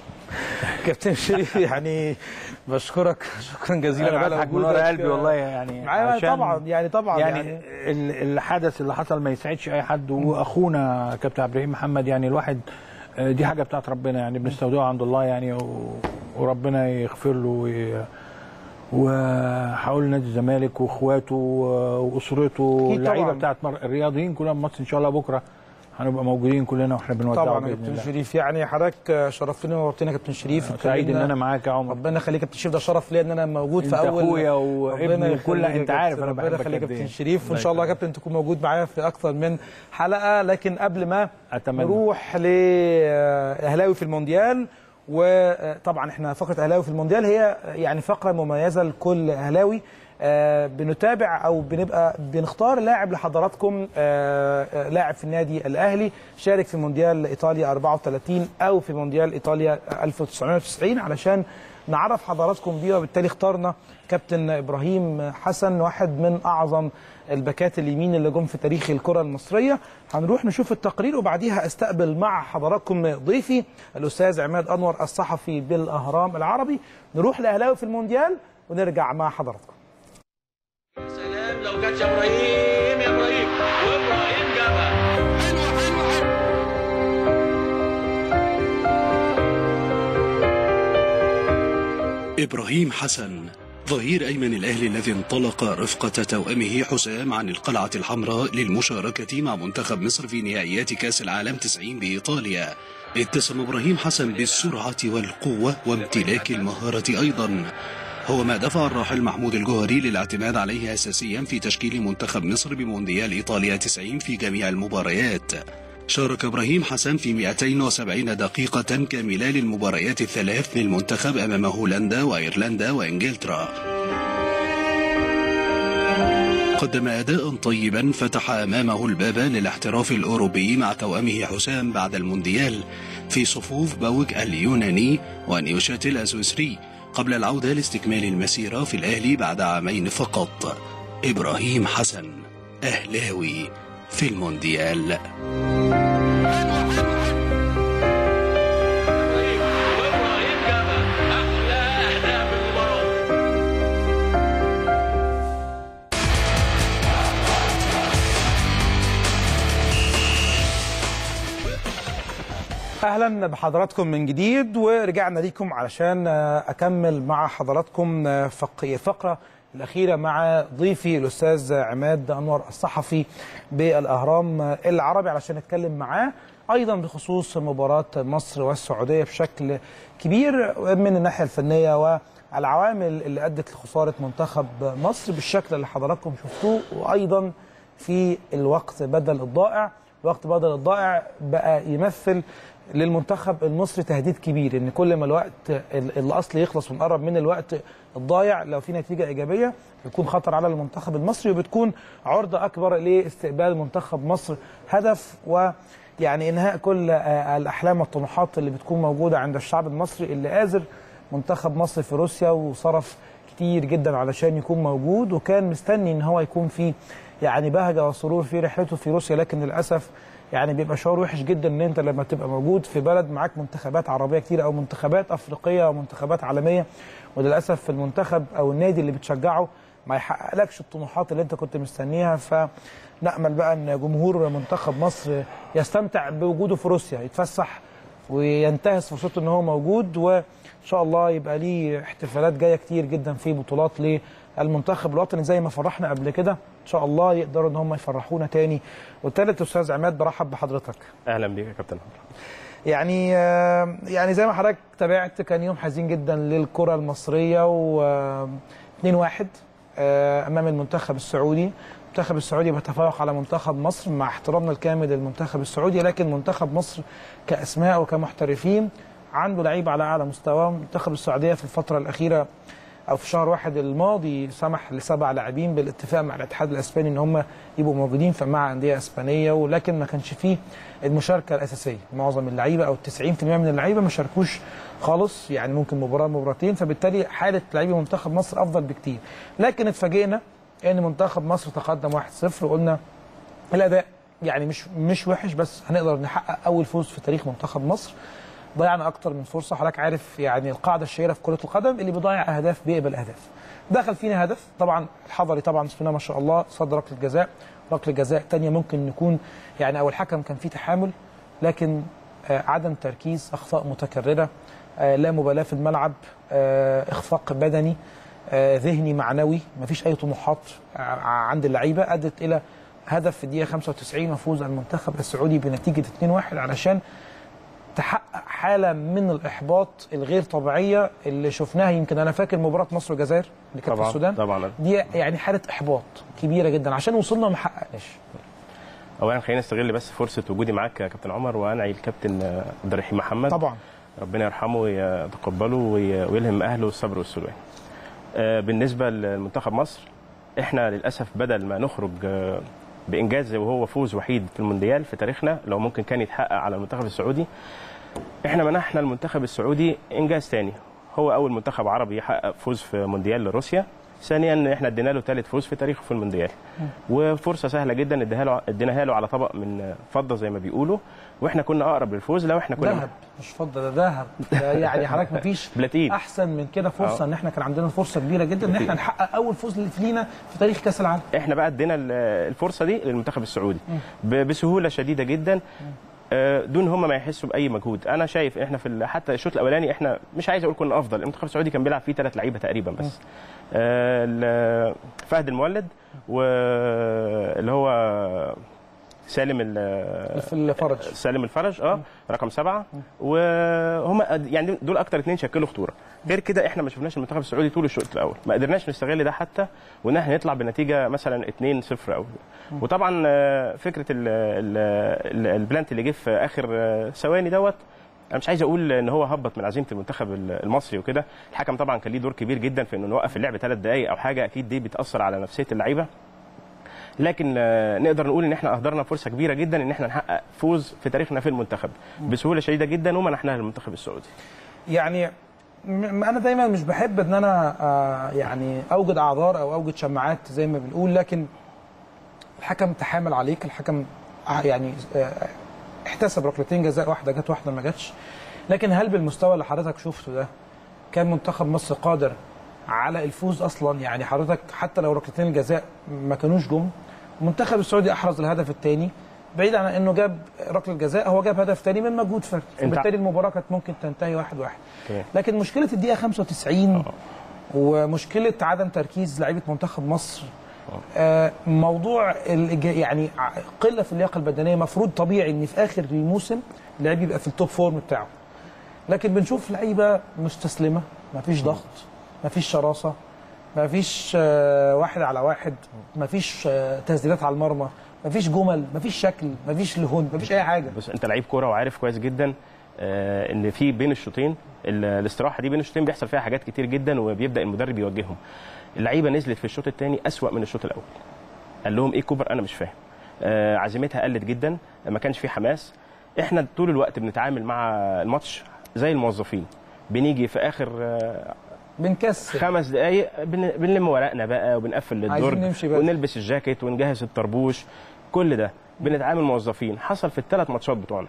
كابتن شريف يعني بشكرك شكرا جزيلا انا على بضحك من وجودك. ورا قلبي والله يعني معايا عشان- طبعا يعني طبعا يعني, يعني, ال- الحدث اللي حصل ما يسعدش اي حد واخونا كابتن عبد الرحيم محمد يعني الواحد آه، دي حاجه بتاعت ربنا يعني بنستودعه عند الله يعني و- وربنا يغفر له وي- وهقول نادي الزمالك واخواته و- واسرته أكيد اللعيبه طبعاً. بتاعت مر- الرياضيين كلها في مصر ان شاء الله بكره هنبقى موجودين كلنا واحنا بنودعه طبعا يا باذن كابتن الله شريف يعني حضرتك شرفتني ونورتني يا كابتن شريف سعيد ان اتكلمنا- انا معاك يا عمر ربنا يخليك يا كابتن شريف ده شرف ليا ان انا موجود انت في اول اخويا ربنا وابني وكل يخليك يا انت عارف كابتن، انا ربنا بحبك يخليك يا قد كابتن ايه. شريف وان الله شاء الله يا يكرمك. كابتن تكون موجود معايا في اكثر من حلقه لكن قبل ما أتمنى. نروح لاهلاوي في المونديال وطبعا احنا فقره اهلاوي في المونديال هي يعني فقره مميزه لكل اهلاوي آه، بنتابع او بنبقى بنختار لاعب لحضراتكم آه، آه، لاعب في النادي الاهلي شارك في مونديال ايطاليا 34 او في مونديال ايطاليا 1990 علشان نعرف حضراتكم بيه وبالتالي اخترنا كابتن ابراهيم حسن واحد من اعظم الباكات اليمين اللي جم في تاريخ الكره المصريه هنروح نشوف التقرير وبعديها استقبل مع حضراتكم ضيفي الاستاذ عماد انور الصحفي بالاهرام العربي نروح لاهلاوي في المونديال ونرجع مع حضراتكم سلام لو كانش يا ابراهيم يا ابراهيم وابراهيم جابها حلوه حلوه حلوه إبراهيم حسن ظهير أيمن الأهلي الذي انطلق رفقة توأمه حسام عن القلعة الحمراء للمشاركة مع منتخب مصر في نهائيات كأس العالم 90 بإيطاليا اتسم إبراهيم حسن بالسرعة والقوة وامتلاك المهارة أيضا هو ما دفع الراحل محمود الجوهري للاعتماد عليه أساسيا في تشكيل منتخب مصر بمونديال إيطاليا 90 في جميع المباريات شارك إبراهيم حسن في 270 دقيقة كاملة للمباريات الثلاث للمنتخب أمام هولندا وأيرلندا وإنجلترا قدم أداء طيبا فتح أمامه الباب للاحتراف الأوروبي مع توأمه حسام بعد المونديال في صفوف بوك اليوناني ونيوشاتيل السويسري قبل العودة لاستكمال المسيرة في الأهلي بعد عامين فقط إبراهيم حسن أهلاوي في المونديال وابراهيم جابها احلى اهداف المباراه اهلا بحضراتكم من جديد ورجعنا ليكم علشان آه، اكمل مع حضراتكم آه، فق- الفقره الاخيره مع ضيفي الاستاذ عماد انور الصحفي بالاهرام آه، العربي علشان نتكلم معاه ايضا بخصوص مباراه مصر والسعوديه بشكل كبير من الناحيه الفنيه والعوامل اللي ادت لخساره منتخب مصر بالشكل اللي حضراتكم شفتوه وايضا في الوقت بدل الضائع الوقت بدل الضائع بقى يمثل للمنتخب المصري تهديد كبير ان كل ما الوقت ال- الاصلي يخلص ونقرب من الوقت الضايع لو في نتيجه ايجابيه بيكون خطر على المنتخب المصري وبتكون عرضه اكبر لاستقبال منتخب مصر هدف ويعني انهاء كل آه، الاحلام والطموحات اللي بتكون موجوده عند الشعب المصري اللي قادر منتخب مصر في روسيا وصرف كتير جدا علشان يكون موجود وكان مستني ان هو يكون فيه يعني بهجه وسرور في رحلته في روسيا لكن للاسف يعني بيبقى شعور وحش جدا ان انت لما تبقى موجود في بلد معاك منتخبات عربيه كتير او منتخبات افريقيه ومنتخبات عالميه وللاسف في المنتخب او النادي اللي بتشجعه ما يحققلكش الطموحات اللي انت كنت مستنيها فنامل بقى ان جمهور منتخب مصر يستمتع بوجوده في روسيا يتفسح وينتهز فرصته ان هو موجود وان شاء الله يبقى ليه احتفالات جايه كتير جدا في بطولات للمنتخب الوطني زي ما فرحنا قبل كده ان شاء الله يقدروا ان هم يفرحونا تاني والتالت استاذ عماد برحب بحضرتك اهلا بيك يا كابتن عمرو يعني آه، يعني زي ما حضرتك تابعت كان يوم حزين جدا للكره المصريه و آه، 2-1 آه، امام المنتخب السعودي المنتخب السعودي بيتفوق على منتخب مصر مع احترامنا الكامل للمنتخب السعودي لكن منتخب مصر كاسماء وكمحترفين عنده لعيبه على اعلى مستوى منتخب السعوديه في الفتره الاخيره او في شهر واحد الماضي سمح لسبع لاعبين بالاتفاق مع الاتحاد الاسباني ان هم يبقوا موجودين في مع انديه اسبانيه ولكن ما كانش فيه المشاركه الاساسيه معظم اللعيبه او 90% من اللعيبه ما شاركوش خالص يعني ممكن مباراه مباراتين فبالتالي حاله لاعبي منتخب مصر افضل بكتير لكن اتفاجئنا ان منتخب مصر تقدم 1-0 وقلنا الاداء يعني مش مش وحش بس هنقدر نحقق اول فوز في تاريخ منتخب مصر ضيعنا اكتر من فرصه حضرتك عارف يعني القاعده الشهيره في كره القدم اللي بيضيع اهداف بيقبل اهداف دخل فينا هدف طبعا الحضري طبعا بسم الله ما شاء الله صد ركله جزاء ركله جزاء تانية ممكن نكون يعني او الحكم كان فيه تحامل لكن آه، عدم تركيز اخطاء متكرره آه، لا مبالاه في الملعب آه، اخفاق بدني آه، ذهني معنوي مفيش اي طموحات آه، عند اللعيبه ادت الى هدف في الدقيقه 95 وفوز المنتخب السعودي بنتيجه 2-1 علشان تحقق حاله من الاحباط الغير طبيعيه اللي شفناها يمكن انا فاكر مباراه مصر والجزائر اللي كانت في طبعا السودان طبعا دي يعني حاله احباط كبيره جدا عشان وصلنا وما حققناش اولا خلينا نستغل بس فرصه وجودي معاك يا كابتن عمر وانعي الكابتن آه، عبد الرحيم محمد طبعا ربنا يرحمه ويتقبله وي- ويلهم اهله الصبر والسلوان آه، بالنسبه لمنتخب مصر احنا للاسف بدل ما نخرج آه، بانجاز وهو فوز وحيد في المونديال في تاريخنا لو ممكن كان يتحقق على المنتخب السعودي احنا منحنا المنتخب السعودي انجاز تاني هو اول منتخب عربي يحقق فوز في مونديال لروسيا ثانيا احنا ادينا له ثالث فوز في تاريخه في المونديال وفرصه سهله جدا اديها له اديناها له على طبق من فضه زي ما بيقولوا واحنا كنا اقرب للفوز لو احنا كنا ذهب مش فضه ده ذهب ده يعني حضرتك مفيش بلاتين احسن من كده فرصه آه. ان احنا كان عندنا فرصه كبيره جدا ان احنا نحقق اول فوز اللي لينا في تاريخ كاس العالم احنا بقى ادينا ال- الفرصه دي للمنتخب السعودي ب- بسهوله شديده جدا آه، دون هم ما يحسوا باي مجهود انا شايف احنا في ال- حتى الشوط الاولاني احنا مش عايز اقول كنا افضل المنتخب السعودي كان بيلعب فيه ثلاث لعيبه تقريبا بس آه، ال- فهد المولد واللي هو سالم ال- في الفرج سالم الفرج اه رقم سبعه وهم يعني دول اكتر اثنين شكلوا خطوره غير كده احنا ما شفناش المنتخب السعودي طول الشوط الاول ما قدرناش نستغل ده حتى وان احنا نطلع بنتيجه مثلا 2-0 او وطبعا آه، فكره ال- ال- ال- البلانت اللي جه في اخر آه، ثواني دوت انا مش عايز اقول ان هو هبط من عزيمه المنتخب المصري وكده الحكم طبعا كان ليه دور كبير جدا في انه نوقف اللعب ثلاث دقائق او حاجه اكيد دي بتاثر على نفسيه اللعيبه لكن آه، نقدر نقول ان احنا اهدرنا فرصه كبيره جدا ان احنا نحقق فوز في تاريخنا في المنتخب بسهوله شديده جدا ومنحناها للمنتخب السعودي يعني م- انا دايما مش بحب ان انا آه، يعني اوجد اعذار او اوجد شماعات زي ما بنقول لكن الحكم تحامل عليك الحكم ع- يعني آه، احتسب ركلتين جزاء واحده جت واحده ما جاتش لكن هل بالمستوى اللي حضرتك شفته ده كان منتخب مصر قادر على الفوز اصلا يعني حضرتك حتى لو ركلتين الجزاء ما كانوش جم المنتخب السعودي احرز الهدف الثاني بعيد عن انه جاب ركله جزاء هو جاب هدف ثاني من مجهود فردي انت- وبالتالي المباراه كانت ممكن تنتهي واحد واحد تمام. لكن مشكله الدقيقه 95 ومشكله عدم تركيز لعيبه منتخب مصر آه، موضوع الإج- يعني ع- قله في اللياقه البدنيه مفروض طبيعي ان في اخر الموسم اللعيب يبقى في التوب فورم بتاعه لكن بنشوف لعيبه مستسلمه مفيش ضغط مفيش شراسه مفيش آه، واحد على واحد مفيش آه، تسديدات على المرمى مفيش جمل مفيش شكل مفيش لهون مفيش اي حاجه بص انت لعيب كوره وعارف كويس جدا آه، ان في بين الشوطين ال- الاستراحه دي بين الشوطين بيحصل فيها حاجات كتير جدا وبيبدا المدرب يوجههم اللعيبه نزلت في الشوط الثاني اسوا من الشوط الاول قال لهم ايه كوبر انا مش فاهم آه، عزيمتها قلت جدا ما كانش في حماس احنا طول الوقت بنتعامل مع الماتش زي الموظفين بنيجي في اخر آه، بنكسر خمس دقايق بن- بنلم ورقنا بقى وبنقفل عايزين الدرج نمشي بدري. ونلبس الجاكيت ونجهز الطربوش كل ده بنتعامل موظفين حصل في الثلاث ماتشات بتوعنا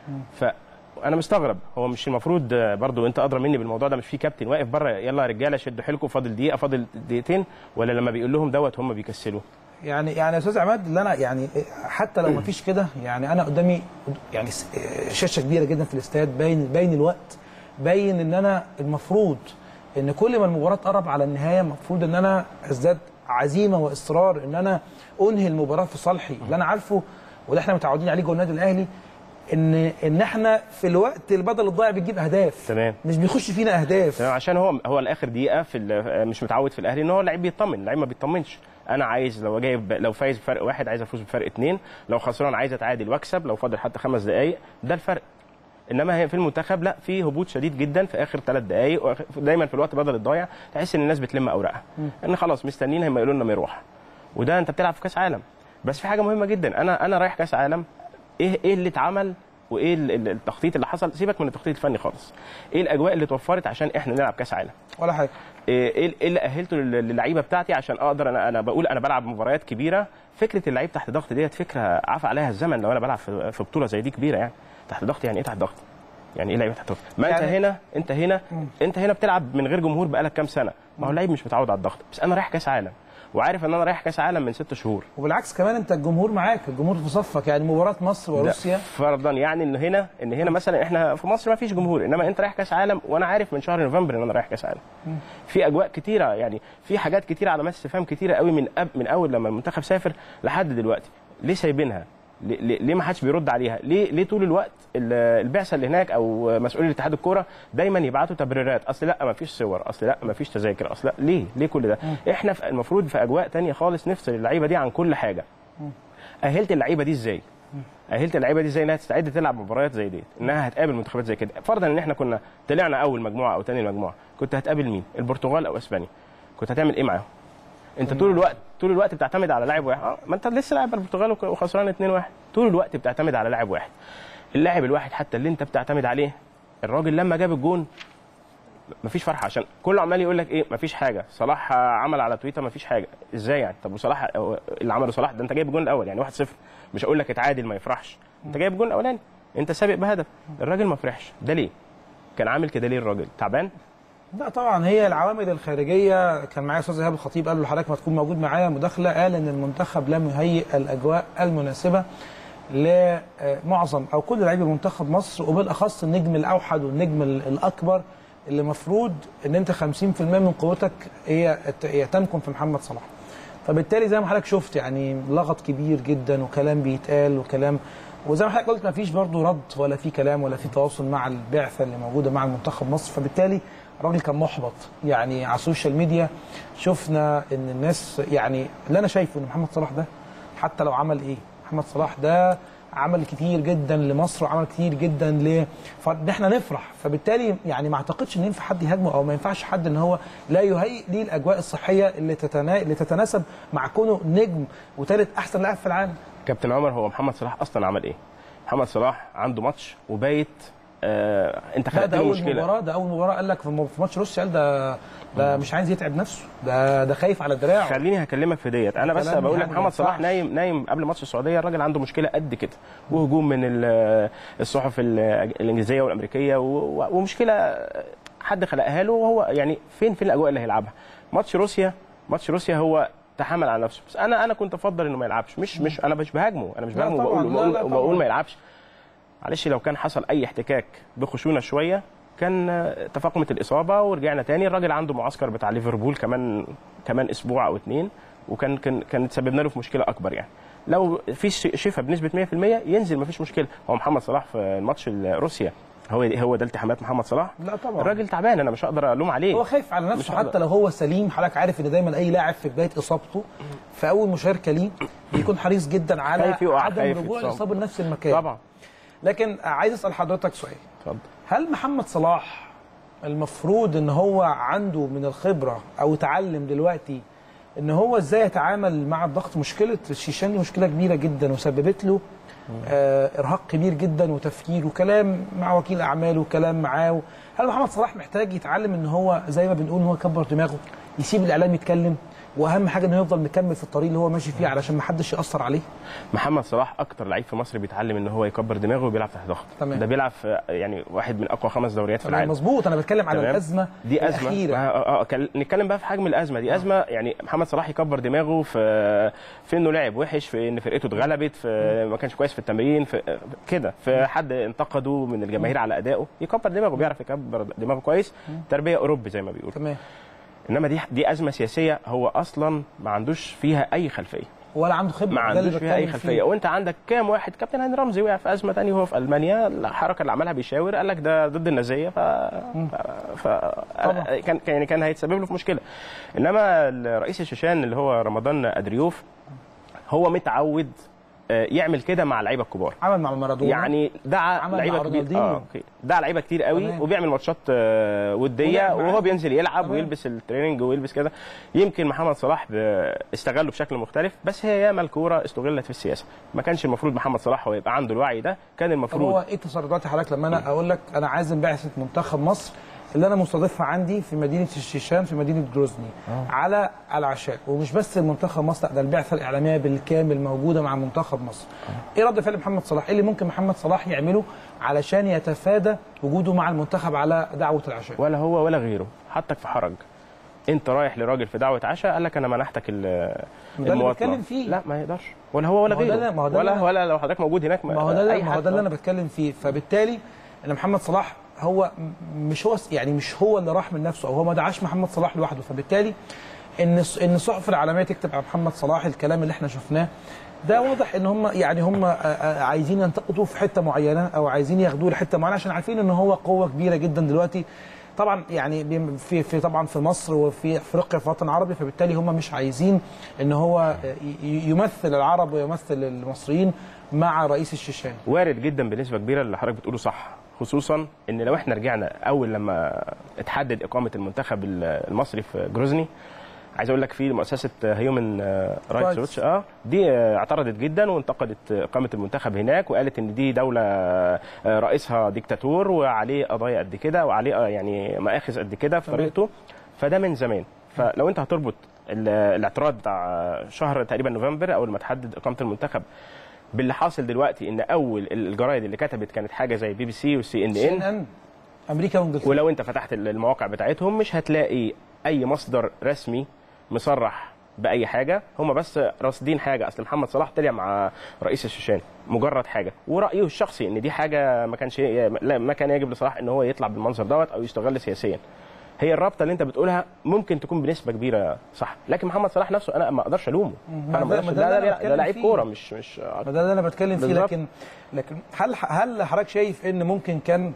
فانا مستغرب هو مش المفروض آه، برضو انت ادرى مني بالموضوع ده مش في كابتن واقف بره يلا يا رجاله شدوا حيلكم فاضل دقيقه فاضل دقيقتين ولا لما بيقول لهم دوت هم بيكسلوا يعني يعني يا استاذ عماد اللي انا يعني حتى لو ما فيش كده يعني انا قدامي يعني س- شاشه كبيره جدا في الاستاد باين باين الوقت باين ان انا المفروض ان كل ما المباراه تقرب على النهايه المفروض ان انا ازداد عزيمه واصرار ان انا انهي المباراه في صالحي اللي انا عارفه وده احنا متعودين عليه جوه النادي الاهلي ان ان احنا في الوقت البدل الضايع بنجيب اهداف تمام. مش بيخش فينا اهداف تمام عشان هو هو الاخر دقيقه في ال- مش متعود في الاهلي ان هو اللعيب بيطمن اللعيب ما بيطمنش انا عايز لو جايب لو فايز بفرق واحد عايز افوز بفرق اثنين لو خسران عايز اتعادل واكسب لو فاضل حتى خمس دقائق ده الفرق انما هي في المنتخب لا في هبوط شديد جدا في اخر ثلاث دقائق وآخر- دايما في الوقت بدل الضايع تحس ان الناس بتلم اوراقها ان خلاص مستنيين هم يقولوا لنا ما يروح وده انت بتلعب في كاس عالم بس في حاجه مهمه جدا انا انا رايح كاس عالم ايه ايه اللي اتعمل وايه ال- ال- التخطيط اللي حصل سيبك من التخطيط الفني خالص ايه الاجواء اللي اتوفرت عشان احنا نلعب كاس عالم ولا حاجه ايه إيه اللي اهلته لل- للعيبه بتاعتي عشان اقدر انا انا بقول انا بلعب مباريات كبيره فكره اللعيب تحت ضغط ديت فكره عفى عليها الزمن لو انا بلعب في في بطوله زي دي كبيره يعني تحت ضغط يعني ايه تحت ضغط يعني ايه لعيب تحت ضغط ما انت يعني- هنا انت هنا انت هنا بتلعب من غير جمهور بقالك كام سنه ما هو اللعيب مش متعود على الضغط بس انا رايح كاس عالم وعارف ان انا رايح كاس عالم من ست شهور وبالعكس كمان انت الجمهور معاك الجمهور في صفك يعني مباراه مصر ده وروسيا فرضا يعني ان هنا ان هنا مثلا احنا في مصر ما فيش جمهور انما انت رايح كاس عالم وانا عارف من شهر نوفمبر ان انا رايح كاس عالم في اجواء كتيره يعني في حاجات كتيره علامات استفهام كتيره قوي من أب من اول لما المنتخب سافر لحد دلوقتي ليه سايبينها ليه- ليه ليه ما حدش بيرد عليها ليه ليه طول الوقت ال- البعثه اللي هناك او مسؤولي اتحاد الكوره دايما يبعتوا تبريرات اصل لا ما فيش صور اصل لا ما فيش تذاكر اصل لا ليه ليه كل ده احنا في المفروض في اجواء تانية خالص نفصل اللعيبه دي عن كل حاجه اهلت اللعيبه دي ازاي اهلت اللعيبه دي ازاي انها تستعد تلعب مباريات زي ديت انها هتقابل منتخبات زي كده فرضا ان احنا كنا طلعنا اول مجموعه او تاني مجموعه كنت هتقابل مين البرتغال او اسبانيا كنت هتعمل ايه معاهم انت طول الوقت طول الوقت بتعتمد على لاعب واحد اه ما انت لسه لاعب البرتغال وك- وخسران 2-1 طول الوقت بتعتمد على لاعب واحد اللاعب الواحد حتى اللي انت بتعتمد عليه الراجل لما جاب الجون مفيش فرحه عشان كله عمال يقول لك ايه مفيش حاجه صلاح عمل على تويتر مفيش حاجه ازاي يعني طب وصلاح هو اللي عمله صلاح ده انت جايب الجون الاول يعني 1-0 مش هقول لك اتعادل ما يفرحش انت جايب الجون الاولاني انت سابق بهدف الراجل ما فرحش ده ليه كان عامل كده ليه الراجل تعبان لا طبعا هي العوامل الخارجيه كان معايا استاذ ايهاب الخطيب قال له حضرتك ما تكون موجود معايا مداخله قال ان المنتخب لم يهيئ الاجواء المناسبه لمعظم او كل لاعبي منتخب مصر وبالاخص النجم الاوحد والنجم ال- الاكبر اللي المفروض ان انت 50% من قوتك هي هي تمكن في محمد صلاح. فبالتالي زي ما حضرتك شفت يعني لغط كبير جدا وكلام بيتقال وكلام وزي ما حضرتك قلت ما فيش برضه رد ولا في كلام ولا في تواصل مع البعثه اللي موجوده مع المنتخب مصر فبالتالي الراجل كان محبط يعني على السوشيال ميديا شفنا ان الناس يعني اللي انا شايفه ان محمد صلاح ده حتى لو عمل ايه محمد صلاح ده عمل كتير جدا لمصر وعمل كتير جدا ل فان احنا نفرح فبالتالي يعني ما اعتقدش ان ينفع حد يهاجمه او ما ينفعش حد ان هو لا يهيئ ليه الاجواء الصحيه اللي تتنا... اللي تتناسب مع كونه نجم وثالث احسن لاعب في العالم كابتن عمر هو محمد صلاح اصلا عمل ايه؟ محمد صلاح عنده ماتش وبايت آه انت لا خلقت ده له اول مشكله مباراه ده اول مباراه قال لك في م- في ماتش روسيا قال ده ده مش عايز يتعب نفسه ده ده خايف على دراعه خليني هكلمك في ديت انا بس كلام بقول لك يعني ما محمد صلاح ينفعش. نايم نايم قبل ماتش السعوديه الراجل عنده مشكله قد كده وهجوم من ال- الصحف ال- الانجليزيه والامريكيه و- و- ومشكله حد خلقها له وهو يعني فين فين الاجواء اللي هيلعبها ماتش روسيا ماتش روسيا هو تحمل على نفسه بس انا انا كنت افضل انه ما يلعبش مش مش انا مش بهاجمه انا مش لا بهاجمه طبعاً، وبقول لا، لا وبقول, وبقول طبعاً. ما يلعبش معلش لو كان حصل اي احتكاك بخشونه شويه كان آه، تفاقمت الاصابه ورجعنا تاني الراجل عنده معسكر بتاع ليفربول كمان كمان اسبوع او اتنين وكان كان كان تسببنا له في مشكله اكبر يعني لو في ش- شفاء بنسبه 100% ينزل مفيش مشكله هو محمد صلاح في الماتش روسيا هو هو ده التحامات محمد صلاح لا طبعا الراجل تعبان انا مش هقدر الوم عليه هو خايف على مش نفسه هقدر. حتى لو هو سليم حضرتك عارف ان دايما اي لاعب في بدايه اصابته في اول مشاركه ليه بيكون حريص جدا على خايف يقع، عدم خايف رجوع يتصاب. الاصابه لنفس المكان طبعا لكن عايز اسال حضرتك سؤال اتفضل هل محمد صلاح المفروض ان هو عنده من الخبره او اتعلم دلوقتي ان هو ازاي يتعامل مع الضغط مشكله الشيشان دي مشكله كبيره جدا وسببت له آه ارهاق كبير جدا وتفكير وكلام مع وكيل اعماله وكلام معاه هل محمد صلاح محتاج يتعلم ان هو زي ما بنقول ان هو يكبر دماغه يسيب الاعلام يتكلم واهم حاجه انه يفضل مكمل في الطريق اللي هو ماشي فيه علشان ما حدش ياثر عليه محمد صلاح اكتر لعيب في مصر بيتعلم ان هو يكبر دماغه وبيلعب تحت ضغط تمام. ده بيلعب في يعني واحد من اقوى خمس دوريات في تمام العالم مظبوط انا بتكلم على تمام. الازمه دي ازمه الأخيرة. ما- اه اه كل- نتكلم بقى في حجم الازمه دي ازمه يعني محمد صلاح يكبر دماغه في في انه لعب وحش في ان فرقته اتغلبت في ما كانش كويس في التمرين في كده في حد انتقده من الجماهير على ادائه يكبر دماغه بيعرف يكبر دماغه كويس تربيه اوروبي زي ما بيقولوا تمام انما دي دي ازمه سياسيه هو اصلا ما عندوش فيها اي خلفيه ولا عنده خبره ما ده اللي عندوش فيها اي بتكلم فيه. خلفيه وانت عندك كام واحد كابتن هاني رمزي وقع في ازمه تانية وهو في المانيا الحركه اللي عملها بيشاور قال لك ده ضد النازيه ف, ف... ف... طبعا. كان كان- يعني كان هيتسبب له في مشكله انما رئيس الشيشان اللي هو رمضان ادريوف هو متعود آه، يعمل كده مع اللعيبه الكبار عمل مع مارادونا يعني دعا عمل لعيبه مع كتير رونالدينيو. اه اوكي دعا لعيبه كتير قوي تمام. وبيعمل ماتشات آه، وديه ولعب معاه. وهو بينزل يلعب تمام. ويلبس التريننج ويلبس كده يمكن محمد صلاح ب- استغله بشكل مختلف بس هي ياما الكوره استغلت في السياسه ما كانش المفروض محمد صلاح هو يبقى عنده الوعي ده كان طب المفروض هو ايه تصرفات حضرتك لما انا اقول لك انا عازم بعثه منتخب مصر اللي انا مستضيفها عندي في مدينه الشيشان في مدينه جروزني على العشاء ومش بس المنتخب مصر لا ده البعثه الاعلاميه بالكامل موجوده مع منتخب مصر ايه رد فعل محمد صلاح ايه اللي ممكن محمد صلاح يعمله علشان يتفادى وجوده مع المنتخب على دعوه العشاء ولا هو ولا غيره حطك في حرج انت رايح لراجل في دعوه عشاء قال لك انا منحتك ال- اللي المواطنه بيتكلم فيه. لا ما يقدرش ولا هو ولا ما هو ده غيره لا- ما هو ده ولا لا- ولا لو حضرتك موجود هناك ما هو ده أي ما هو حد. ده اللي انا بتكلم فيه فبالتالي ان محمد صلاح هو م- مش هو يعني مش هو اللي راح من نفسه او هو ما دعاش محمد صلاح لوحده فبالتالي ان الص- ان الصحف العالميه تكتب على محمد صلاح الكلام اللي احنا شفناه ده واضح ان هم يعني هم آه، آه، عايزين ينتقدوه في حته معينه او عايزين ياخدوه لحته معينه عشان عارفين ان هو قوه كبيره جدا دلوقتي طبعا يعني بيم- في في طبعا في مصر وفي افريقيا في الوطن العربي فبالتالي هم مش عايزين ان هو ي- ي- يمثل العرب ويمثل المصريين مع رئيس الشيشان وارد جدا بنسبه كبيره اللي حضرتك بتقوله صح خصوصا ان لو احنا رجعنا اول لما اتحدد اقامه المنتخب المصري في جروزني عايز اقول لك في مؤسسه هيومن رايتس Rights. ووتش اه دي آه، اعترضت جدا وانتقدت اقامه المنتخب هناك وقالت ان دي دوله آه، رئيسها ديكتاتور وعليه قضايا قد كده وعليه آه، يعني مآخذ قد كده في طريقته فده من زمان فلو انت هتربط ال- الاعتراض بتاع شهر تقريبا نوفمبر اول ما تحدد اقامه المنتخب باللي حاصل دلوقتي ان اول الجرايد اللي كتبت كانت حاجه زي بي بي سي والسي ان ان ان ان امريكا وانجلترا ولو انت فتحت المواقع بتاعتهم مش هتلاقي اي مصدر رسمي مصرح باي حاجه هم بس راصدين حاجه اصل محمد صلاح طلع مع رئيس الشيشان مجرد حاجه ورايه الشخصي ان دي حاجه ما كانش لا ما كان يجب لصلاح ان هو يطلع بالمنظر دوت او يستغل سياسيا هي الرابطه اللي انت بتقولها ممكن تكون بنسبه كبيره صح لكن محمد صلاح نفسه انا ما اقدرش الومه ما انا ما ده- اقدرش ما ده, ده ده, اللي أنا ده, بتكلم لعيب فيه. كوره مش مش ما ده اللي انا بتكلم فيه بالظبط. لكن لكن هل هل حضرتك شايف ان ممكن كان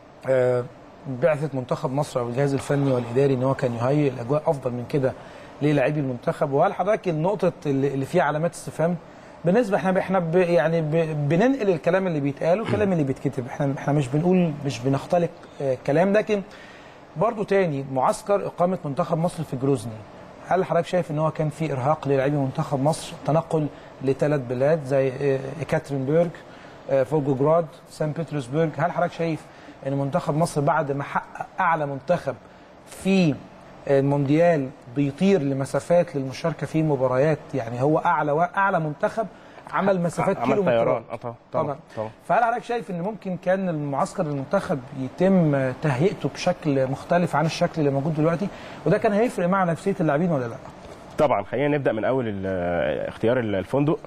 آه، بعثه منتخب مصر او الجهاز الفني والاداري ان هو كان يهيئ الاجواء افضل من كده للاعبي المنتخب وهل حضرتك النقطه اللي اللي فيها علامات استفهام بالنسبه احنا احنا ب يعني ب بننقل الكلام اللي بيتقال والكلام اللي بيتكتب احنا احنا مش بنقول مش بنختلق آه، كلام لكن برضو تاني معسكر اقامه منتخب مصر في جروزني هل حضرتك شايف ان هو كان في ارهاق للاعبي منتخب مصر تنقل لثلاث بلاد زي آه، اكاترينبرج آه، فولجوجراد سان بطرسبرج هل حضرتك شايف ان منتخب مصر بعد ما حقق اعلى منتخب في المونديال بيطير لمسافات للمشاركه في مباريات يعني هو اعلى اعلى منتخب عمل مسافات عمل كيلو طيران اه طبعا طبعا طبعا فهل حضرتك شايف ان ممكن كان المعسكر المنتخب يتم تهيئته بشكل مختلف عن الشكل اللي موجود دلوقتي وده كان هيفرق مع نفسيه اللاعبين ولا لا؟ طبعا خلينا نبدا من اول ال- اختيار الفندق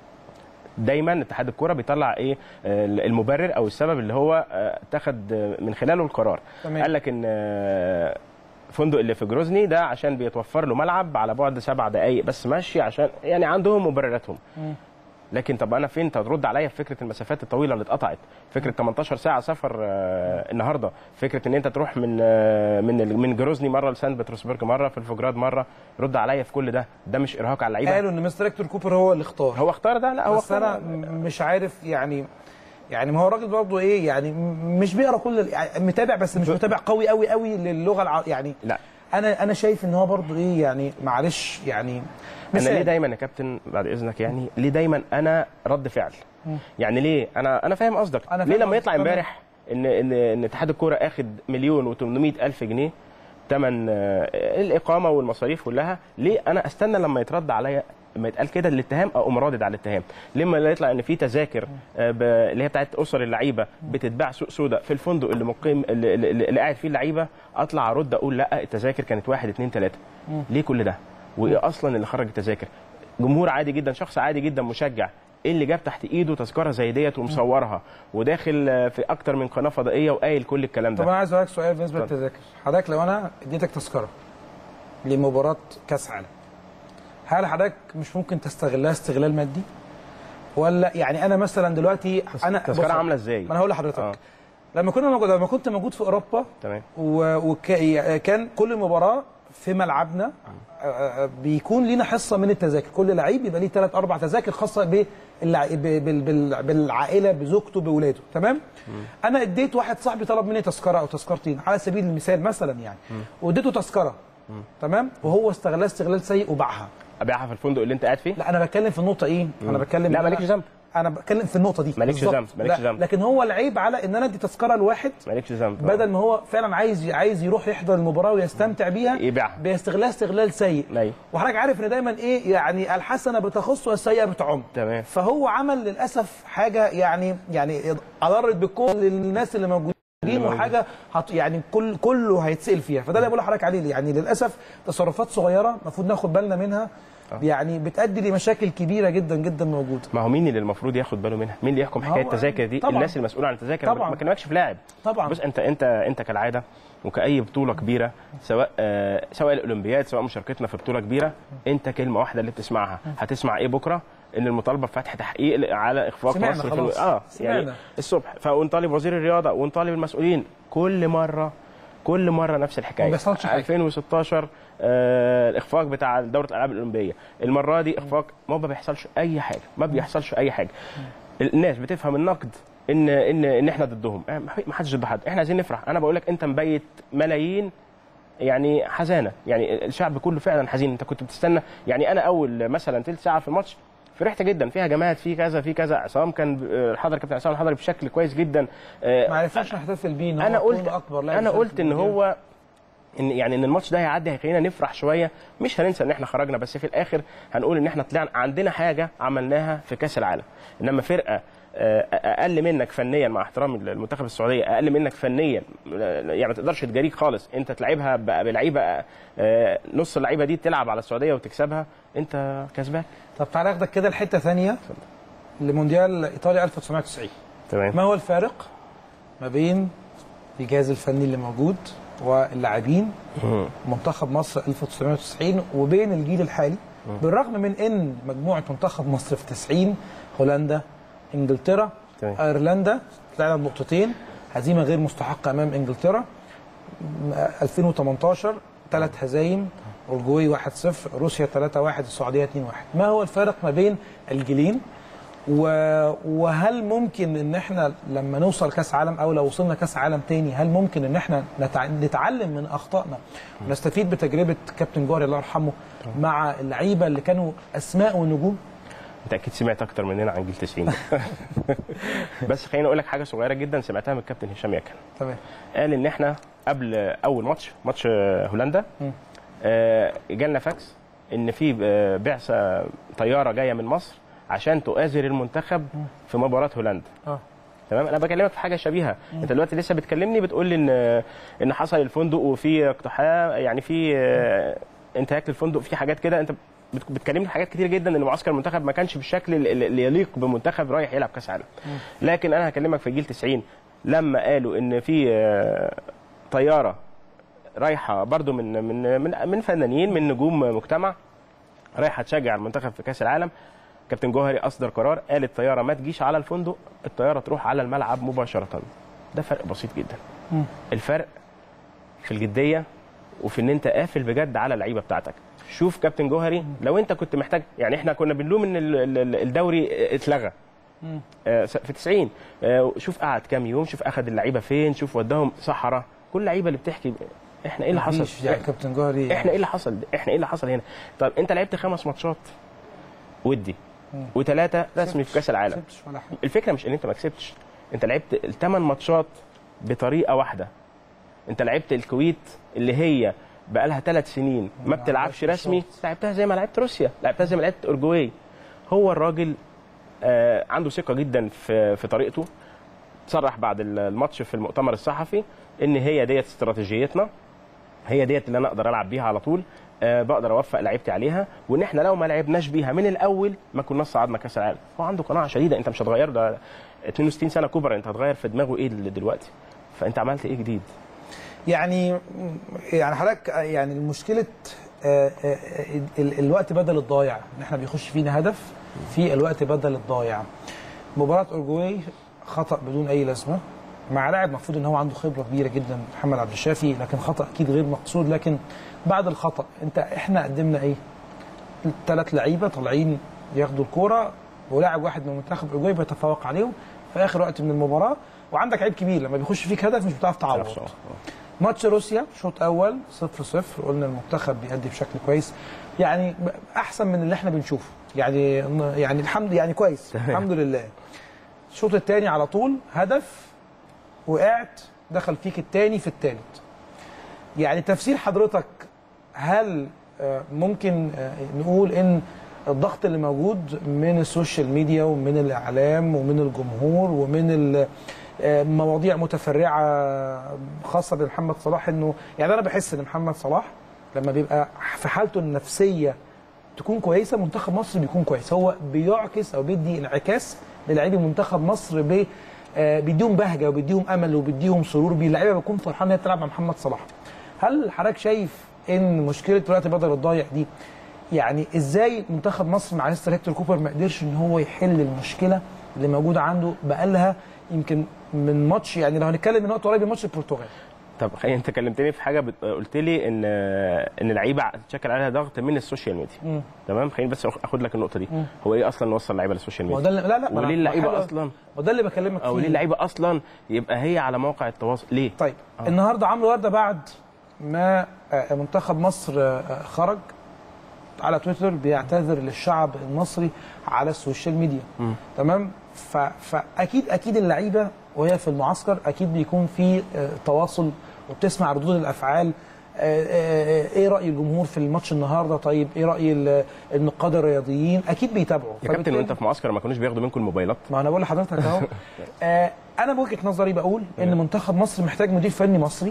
دايما اتحاد الكوره بيطلع ايه آه، المبرر او السبب اللي هو آه، اتخذ آه، من خلاله القرار تمام. قال لك ان آه، فندق اللي في جروزني ده عشان بيتوفر له ملعب على بعد سبع دقائق بس ماشي عشان يعني عندهم مبرراتهم لكن طب انا فين انت هترد عليا في فكره المسافات الطويله اللي اتقطعت فكره 18 ساعه سفر آه، النهارده فكره ان انت تروح من آه، من ال- من جروزني مره لسان بطرسبرج مره في الفوجراد مره رد عليا في كل ده ده مش ارهاق على اللعيبه قالوا ان مستر هيكتور كوبر هو اللي اختار هو اختار ده لا هو بس اختار انا م- مش عارف يعني يعني ما هو الراجل برضه ايه يعني م- مش بيقرا كل ال- يعني متابع بس مش متابع قوي قوي قوي للغه الع... يعني لا انا انا شايف ان هو برضه ايه يعني معلش يعني انا ليه مثال دايما يا كابتن بعد اذنك يعني ليه دايما انا رد فعل يعني ليه انا انا فاهم قصدك أنا ليه فاهم لما قصدك يطلع تمام. امبارح ان ان ان اتحاد الكوره اخد مليون و800 الف جنيه ثمن الاقامه والمصاريف كلها ليه انا استنى لما يترد عليا لما يتقال كده الاتهام اقوم رادد على الاتهام لما لا يطلع ان في تذاكر آه، ب- اللي هي بتاعت اسر اللعيبه بتتباع سوق سودا في الفندق اللي مقيم اللي, اللي, اللي قاعد فيه اللعيبه اطلع ارد اقول لا التذاكر كانت واحد اتنين تلاته ليه كل ده؟ وايه اصلا اللي خرج التذاكر؟ جمهور عادي جدا شخص عادي جدا مشجع ايه اللي جاب تحت ايده تذكره زي ديت ومصورها وداخل آه، في اكتر من قناه فضائيه وقايل كل الكلام طب ده انا عايز اسالك سؤال بالنسبه اتفضل. للتذاكر حضرتك لو انا اديتك تذكره لمباراه كاس عالم هل حضرتك مش ممكن تستغلها استغلال مادي ولا يعني انا مثلا دلوقتي انا التذكره بص- عامله ازاي؟ ما انا هقول لحضرتك آه. لما كنا موجود لما كنت موجود في اوروبا تمام وكان كل مباراه في ملعبنا آه، آه، بيكون لينا حصه من التذاكر كل لعيب يبقى ليه ثلاث اربع تذاكر خاصه باللع... ب- بال... بال... بالعائله بزوجته باولاده تمام انا اديت واحد صاحبي طلب مني تذكره او تذكرتين على سبيل المثال مثلا يعني واديته تذكره تمام وهو استغلها استغلال سيء وباعها ابيعها في الفندق اللي انت قاعد فيه؟ لا انا بتكلم في النقطه ايه انا بتكلم لا إن مالكش أنا- ذنب انا بتكلم في النقطه دي مالكش بالظبط. ذنب، مالكش لا، ذنب. لكن هو العيب على ان انا ادي تذكره لواحد مالكش ذنب بدل ما هو فعلا عايز عايز يروح يحضر المباراه ويستمتع بيها يبيعها. بيستغلها استغلال سيء أيوة. وحضرتك عارف ان دايما ايه يعني الحسنه بتخص والسيئه بتعم تمام. فهو عمل للاسف حاجه يعني يعني اضرت بكل الناس اللي موجودين وحاجه هت يعني كل كله هيتسال فيها فده اللي بقول لحضرتك عليه يعني للاسف تصرفات صغيره المفروض ناخد بالنا منها يعني بتؤدي لمشاكل كبيره جدا جدا موجوده ما هو مين اللي المفروض ياخد باله منها؟ مين اللي يحكم ما حكايه هو التذاكر دي؟ طبعاً. الناس المسؤوله عن التذاكر طبعاً. ما كلمكش في لاعب طبعاً. بص انت انت انت كالعاده وكاي بطوله كبيره سواء آه سواء الاولمبياد سواء مشاركتنا في بطوله كبيره انت كلمه واحده اللي بتسمعها هتسمع ايه بكره؟ ان المطالبه بفتح تحقيق على اخفاق سمعنا مصر خلاص. في اه يعني سمعنا. الصبح فونطالب وزير الرياضه ونطالب المسؤولين كل مره كل مره نفس الحكايه ما بيحصلش حاجة. 2016 آه الاخفاق بتاع دوره الالعاب الاولمبيه المره دي اخفاق ما بيحصلش اي حاجه ما بيحصلش اي حاجه الناس بتفهم النقد ان ان ان احنا ضدهم آه، ما حدش ضد حد احنا عايزين نفرح انا بقول لك انت مبيت ملايين يعني حزانه يعني الشعب كله فعلا حزين انت كنت بتستنى يعني انا اول مثلا ثلث ساعه في الماتش فرحت جدا فيها جماعات في كذا في كذا عصام كان آه، حضر كابتن عصام حضر بشكل كويس جدا آه، ما عرفناش نحتفل بيه إن انا هو قلت كون اكبر لاعب انا شارك قلت في ان المونديال. هو ان يعني ان الماتش ده هيعدي هيخلينا نفرح شويه مش هننسى ان احنا خرجنا بس في الاخر هنقول ان احنا طلعنا عندنا حاجه عملناها في كاس العالم انما فرقه آه، اقل منك فنيا مع احترامي للمنتخب السعوديه اقل منك فنيا آه، يعني ما تقدرش تجاريك خالص انت تلعبها ب- بلعيبه آه، نص اللعيبه دي تلعب على السعوديه وتكسبها انت كسبان طب تعالى اخدك كده لحته ثانيه لمونديال ايطاليا 1990 تمام ما هو الفارق ما بين الجهاز الفني اللي موجود واللاعبين منتخب مصر 1990 وبين الجيل الحالي بالرغم من ان مجموعه منتخب مصر في 90 هولندا انجلترا تمام. ايرلندا طلعنا بنقطتين هزيمه غير مستحقه امام انجلترا م- 2018 ثلاث هزايم اورجواي 1-0 روسيا 3-1 السعوديه 2-1 ما هو الفارق ما بين الجيلين و... وهل ممكن ان احنا لما نوصل كاس عالم او لو وصلنا كاس عالم تاني هل ممكن ان احنا نتع... نتعلم من اخطائنا ونستفيد بتجربه كابتن جوهري الله يرحمه مع اللعيبه اللي كانوا اسماء ونجوم انت اكيد سمعت اكتر مننا عن جيل 90 ده بس خليني اقول لك حاجه صغيره جدا سمعتها من الكابتن هشام يكن تمام قال ان احنا قبل اول ماتش ماتش هولندا آه، جالنا فاكس ان في آه، بعثه طياره جايه من مصر عشان تؤازر المنتخب في مباراه هولندا اه تمام انا بكلمك في حاجه شبيهه انت دلوقتي لسه بتكلمني بتقول لي ان ان حصل الفندق وفي اقتحام يعني في آه، انتهاك للفندق في حاجات كده انت بت- بتكلمني في حاجات كتير جدا ان معسكر المنتخب ما كانش بالشكل اللي اللي يليق بمنتخب رايح يلعب كاس عالم لكن انا هكلمك في جيل 90 لما قالوا ان في آه، طياره رايحه برضو من من من من فنانين من نجوم مجتمع رايحه تشجع المنتخب في كاس العالم كابتن جوهري اصدر قرار قال الطياره ما تجيش على الفندق الطياره تروح على الملعب مباشره ده فرق بسيط جدا الفرق في الجديه وفي ان انت قافل بجد على اللعيبه بتاعتك شوف كابتن جوهري لو انت كنت محتاج يعني احنا كنا بنلوم ان ال- ال- الدوري اتلغى آه، في 90 آه، شوف قعد كام يوم شوف اخذ اللعيبه فين شوف وداهم صحراء كل اللعيبه اللي بتحكي احنا ايه اللي مفيش حصل يعني كابتن جوهري احنا ايه اللي حصل احنا ايه اللي حصل هنا طب انت لعبت خمس ماتشات ودي وثلاثه رسمي في كاس العالم سبتش ولا حاجه الفكره مش ان انت ما كسبتش انت لعبت الثمان ماتشات بطريقه واحده انت لعبت الكويت اللي هي بقى لها ثلاث سنين ما بتلعبش رسمي لعبتها زي ما لعبت روسيا لعبتها زي ما لعبت اورجواي هو الراجل آه عنده ثقه جدا في في طريقته صرح بعد الماتش في المؤتمر الصحفي ان هي ديت استراتيجيتنا هي ديت اللي انا اقدر العب بيها على طول أه بقدر اوفق لعيبتي عليها وان احنا لو ما لعبناش بيها من الاول ما كناش صعدنا كاس العالم هو عنده قناعه شديده انت مش هتغير ده 62 سنه كبرى انت هتغير في دماغه ايه اللي دلوقتي فانت عملت ايه جديد يعني يعني حضرتك يعني مشكله آه، آه، ال- الوقت بدل الضايع ان احنا بيخش فينا هدف في الوقت بدل الضايع مباراه اورجواي خطا بدون اي لازمه مع لاعب المفروض ان هو عنده خبره كبيره جدا محمد عبد الشافي لكن خطا اكيد غير مقصود لكن بعد الخطا انت احنا قدمنا ايه؟ ثلاث لعيبه طالعين ياخدوا الكوره ولاعب واحد من منتخب اورجواي بيتفوق عليهم في اخر وقت من المباراه وعندك عيب كبير لما بيخش فيك هدف مش بتعرف تعوض نفسه. ماتش روسيا شوط اول 0 0 قلنا المنتخب بيأدي بشكل كويس يعني ب- احسن من اللي احنا بنشوفه يعني يعني الحمد يعني كويس الحمد لله الشوط الثاني على طول هدف وقعت دخل فيك الثاني في الثالث يعني تفسير حضرتك هل آه، ممكن آه، نقول ان الضغط اللي موجود من السوشيال ميديا ومن الاعلام ومن الجمهور ومن ال- آه، مواضيع متفرعه خاصه بمحمد صلاح انه يعني انا بحس ان محمد صلاح لما بيبقى في حالته النفسيه تكون كويسه منتخب مصر بيكون كويس هو بيعكس او بيدي انعكاس للاعبي منتخب مصر ب آه، بيديهم بهجه وبيديهم امل وبيديهم سرور بيه اللعيبه بتكون فرحانه ان هي تلعب مع محمد صلاح هل حضرتك شايف ان مشكله الوقت بدل الضايع دي يعني ازاي منتخب مصر مع مستر هيكتور كوبر ما قدرش ان هو يحل المشكله اللي موجوده عنده بقالها يمكن من ماتش يعني لو هنتكلم من وقت قريب من ماتش البرتغال طب خلينا انت كلمتني في حاجه بت... قلت لي ان ان اللعيبه تشكل عليها ضغط من السوشيال ميديا تمام خليني بس اخد لك النقطه دي هو ايه اصلا نوصل اللعيبه للسوشيال ما هو ميديا ده اللي- لا لا ما أنا- وليه ما اللعيبه حلو. اصلا ما ده اللي بكلمك فيه او ليه اللعيبه اصلا يبقى هي على مواقع التواصل ليه طيب آه. النهارده عمرو ورده بعد ما آه، منتخب مصر آه، خرج على تويتر بيعتذر للشعب المصري على السوشيال ميديا تمام ف... فاكيد اكيد اللعيبه وهي في المعسكر اكيد بيكون في آه، تواصل وبتسمع ردود الافعال آه، آه، آه، ايه راي الجمهور في الماتش النهارده طيب ايه راي ال- النقاد الرياضيين اكيد بيتابعوا يا كابتن فبالتالي- وانت في معسكر ما كانوش بياخدوا منكم الموبايلات ما انا بقول لحضرتك اهو آه انا بوجهه نظري بقول ان منتخب مصر محتاج مدير فني مصري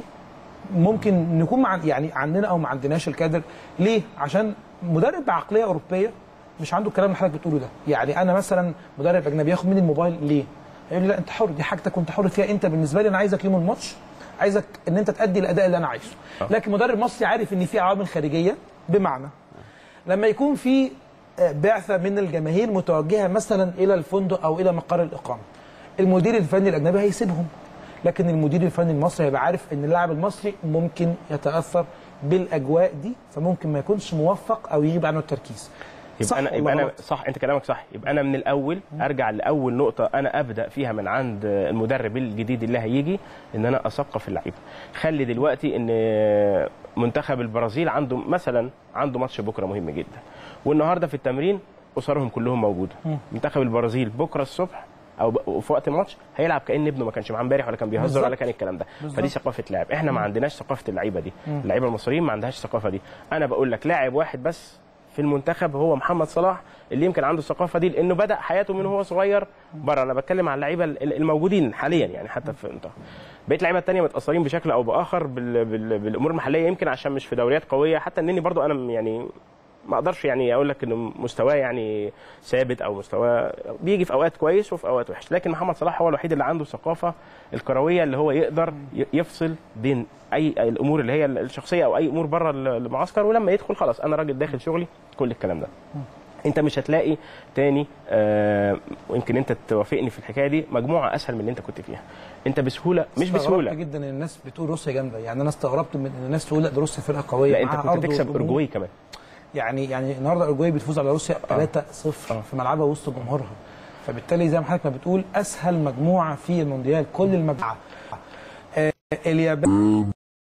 ممكن نكون مع يعني عندنا او ما عندناش الكادر ليه عشان مدرب بعقليه اوروبيه مش عنده الكلام اللي حضرتك بتقوله ده يعني انا مثلا مدرب اجنبي ياخد مني الموبايل ليه يقول لي لا انت حر دي حاجتك وانت حر فيها انت بالنسبه لي انا عايزك يوم الماتش عايزك ان انت تادي الاداء اللي انا عايزه لكن مدرب مصري عارف ان في عوامل خارجيه بمعنى لما يكون في آه، بعثه من الجماهير متوجهه مثلا الى الفندق او الى مقر الاقامه المدير الفني الاجنبي هيسيبهم لكن المدير الفني المصري هيبقى عارف ان اللاعب المصري ممكن يتاثر بالاجواء دي فممكن ما يكونش موفق او يغيب عنه التركيز يبقى صح انا ولا يبقى انا غلط؟ صح انت كلامك صح يبقى انا من الاول ارجع لاول نقطه انا ابدا فيها من عند المدرب الجديد اللي هيجي ان انا اثقف اللعيبه خلي دلوقتي ان منتخب البرازيل عنده مثلا عنده ماتش بكره مهم جدا والنهارده في التمرين اسرهم كلهم موجوده منتخب البرازيل بكره الصبح او ب- في وقت الماتش هيلعب كان ابنه ما كانش معاه امبارح ولا كان بيهزر بالظبط. ولا كان الكلام ده بالظبط. فدي ثقافه لاعب احنا ما عندناش ثقافه اللعيبه دي اللعيبه المصريين ما عندهاش الثقافه دي انا بقول لك لاعب واحد بس في المنتخب هو محمد صلاح اللي يمكن عنده الثقافه دي لانه بدا حياته من هو صغير بره انا بتكلم عن اللعيبه ال- الموجودين حاليا يعني حتى في المنتخب بقيت اللعيبه الثانيه متاثرين بشكل او باخر بال... بال... بالامور المحليه يمكن عشان مش في دوريات قويه حتى انني برضو انا م- يعني ما اقدرش يعني اقول لك انه مستواه يعني ثابت او مستواه بيجي في اوقات كويس وفي اوقات وحش لكن محمد صلاح هو الوحيد اللي عنده الثقافه الكرويه اللي هو يقدر ي- يفصل بين اي أي الامور اللي هي الشخصيه او اي امور بره المعسكر ولما يدخل خلاص انا راجل داخل شغلي كل الكلام ده انت مش هتلاقي تاني آه ويمكن انت توافقني في الحكايه دي مجموعه اسهل من اللي انت كنت فيها انت بسهوله مش استغربت بسهوله جدا ان الناس بتقول روسيا جامده يعني انا استغربت من ان الناس تقول لا ده روسيا فرقه قويه لا انت معاها كنت أرض تكسب وجمهور. اورجواي كمان يعني يعني النهارده اورجواي بتفوز على روسيا 3-0 آه. في ملعبها وسط جمهورها فبالتالي زي ما حضرتك ما بتقول اسهل مجموعه في المونديال كل المجموعه آه اليابان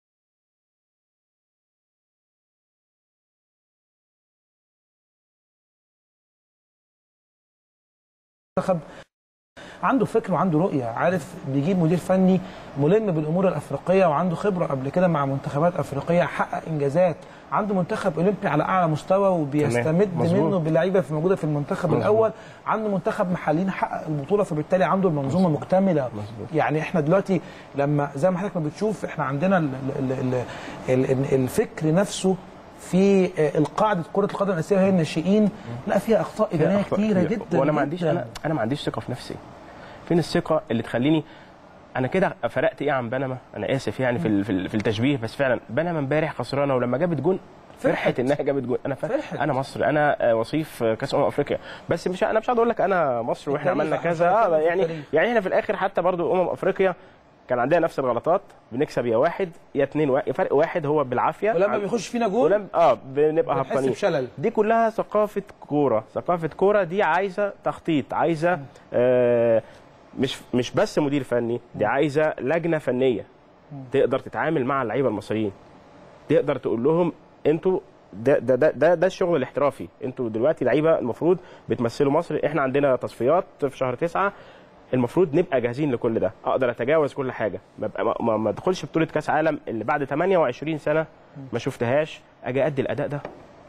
منتخب عنده فكر وعنده رؤيه عارف بيجيب مدير فني ملم بالامور الافريقيه وعنده خبره قبل كده مع منتخبات افريقيه حقق انجازات عنده منتخب اولمبي على اعلى مستوى وبيستمد مظبوط. منه باللعيبه في موجوده في المنتخب مظبوط. الاول عنده منتخب محليين حقق البطوله فبالتالي عنده المنظومه مكتمله مظبوط. يعني احنا دلوقتي لما زي ما حضرتك ما بتشوف احنا عندنا ال ال ال ال ال الفكر نفسه في القاعده كره القدم الاساسيه هي الناشئين لا فيها اخطاء اداريه أخطاء كتيره كتير. جدا وانا ما عنديش جداً. انا انا ما عنديش ثقه في نفسي فين الثقه اللي تخليني انا كده فرقت ايه عن بنما انا اسف يعني في ال- في ال- في التشبيه بس فعلا بنما امبارح خسرانه ولما جابت جون فرحت انها جابت جون انا فرحت. فرحت. انا مصري انا آه، وصيف آه، كاس امم افريقيا بس مش انا مش هقعد اقول لك انا مصر واحنا التاريخ، عملنا إحنا كذا مش اه هنتكلم في يعني التاريخ. يعني احنا في الاخر حتى برضو امم افريقيا كان عندنا نفس الغلطات بنكسب يا واحد يا اتنين واحد فرق واحد هو بالعافيه ولما عن- بيخش فينا جول ولم اه بنبقى بنحس هبطانين بشلل. دي كلها ثقافه كوره ثقافه كوره دي عايزه تخطيط عايزه آه مش مش بس مدير فني دي عايزه لجنه فنيه تقدر تتعامل مع اللعيبه المصريين تقدر تقول لهم انتوا ده ده ده ده, ده الشغل الاحترافي انتوا دلوقتي لعيبه المفروض بتمثلوا مصر احنا عندنا تصفيات في شهر تسعة المفروض نبقى جاهزين لكل ده اقدر اتجاوز كل حاجه ما بقى- ما- ما ما ادخلش بطوله كاس عالم اللي بعد 28 سنه ما شفتهاش اجي ادي الاداء ده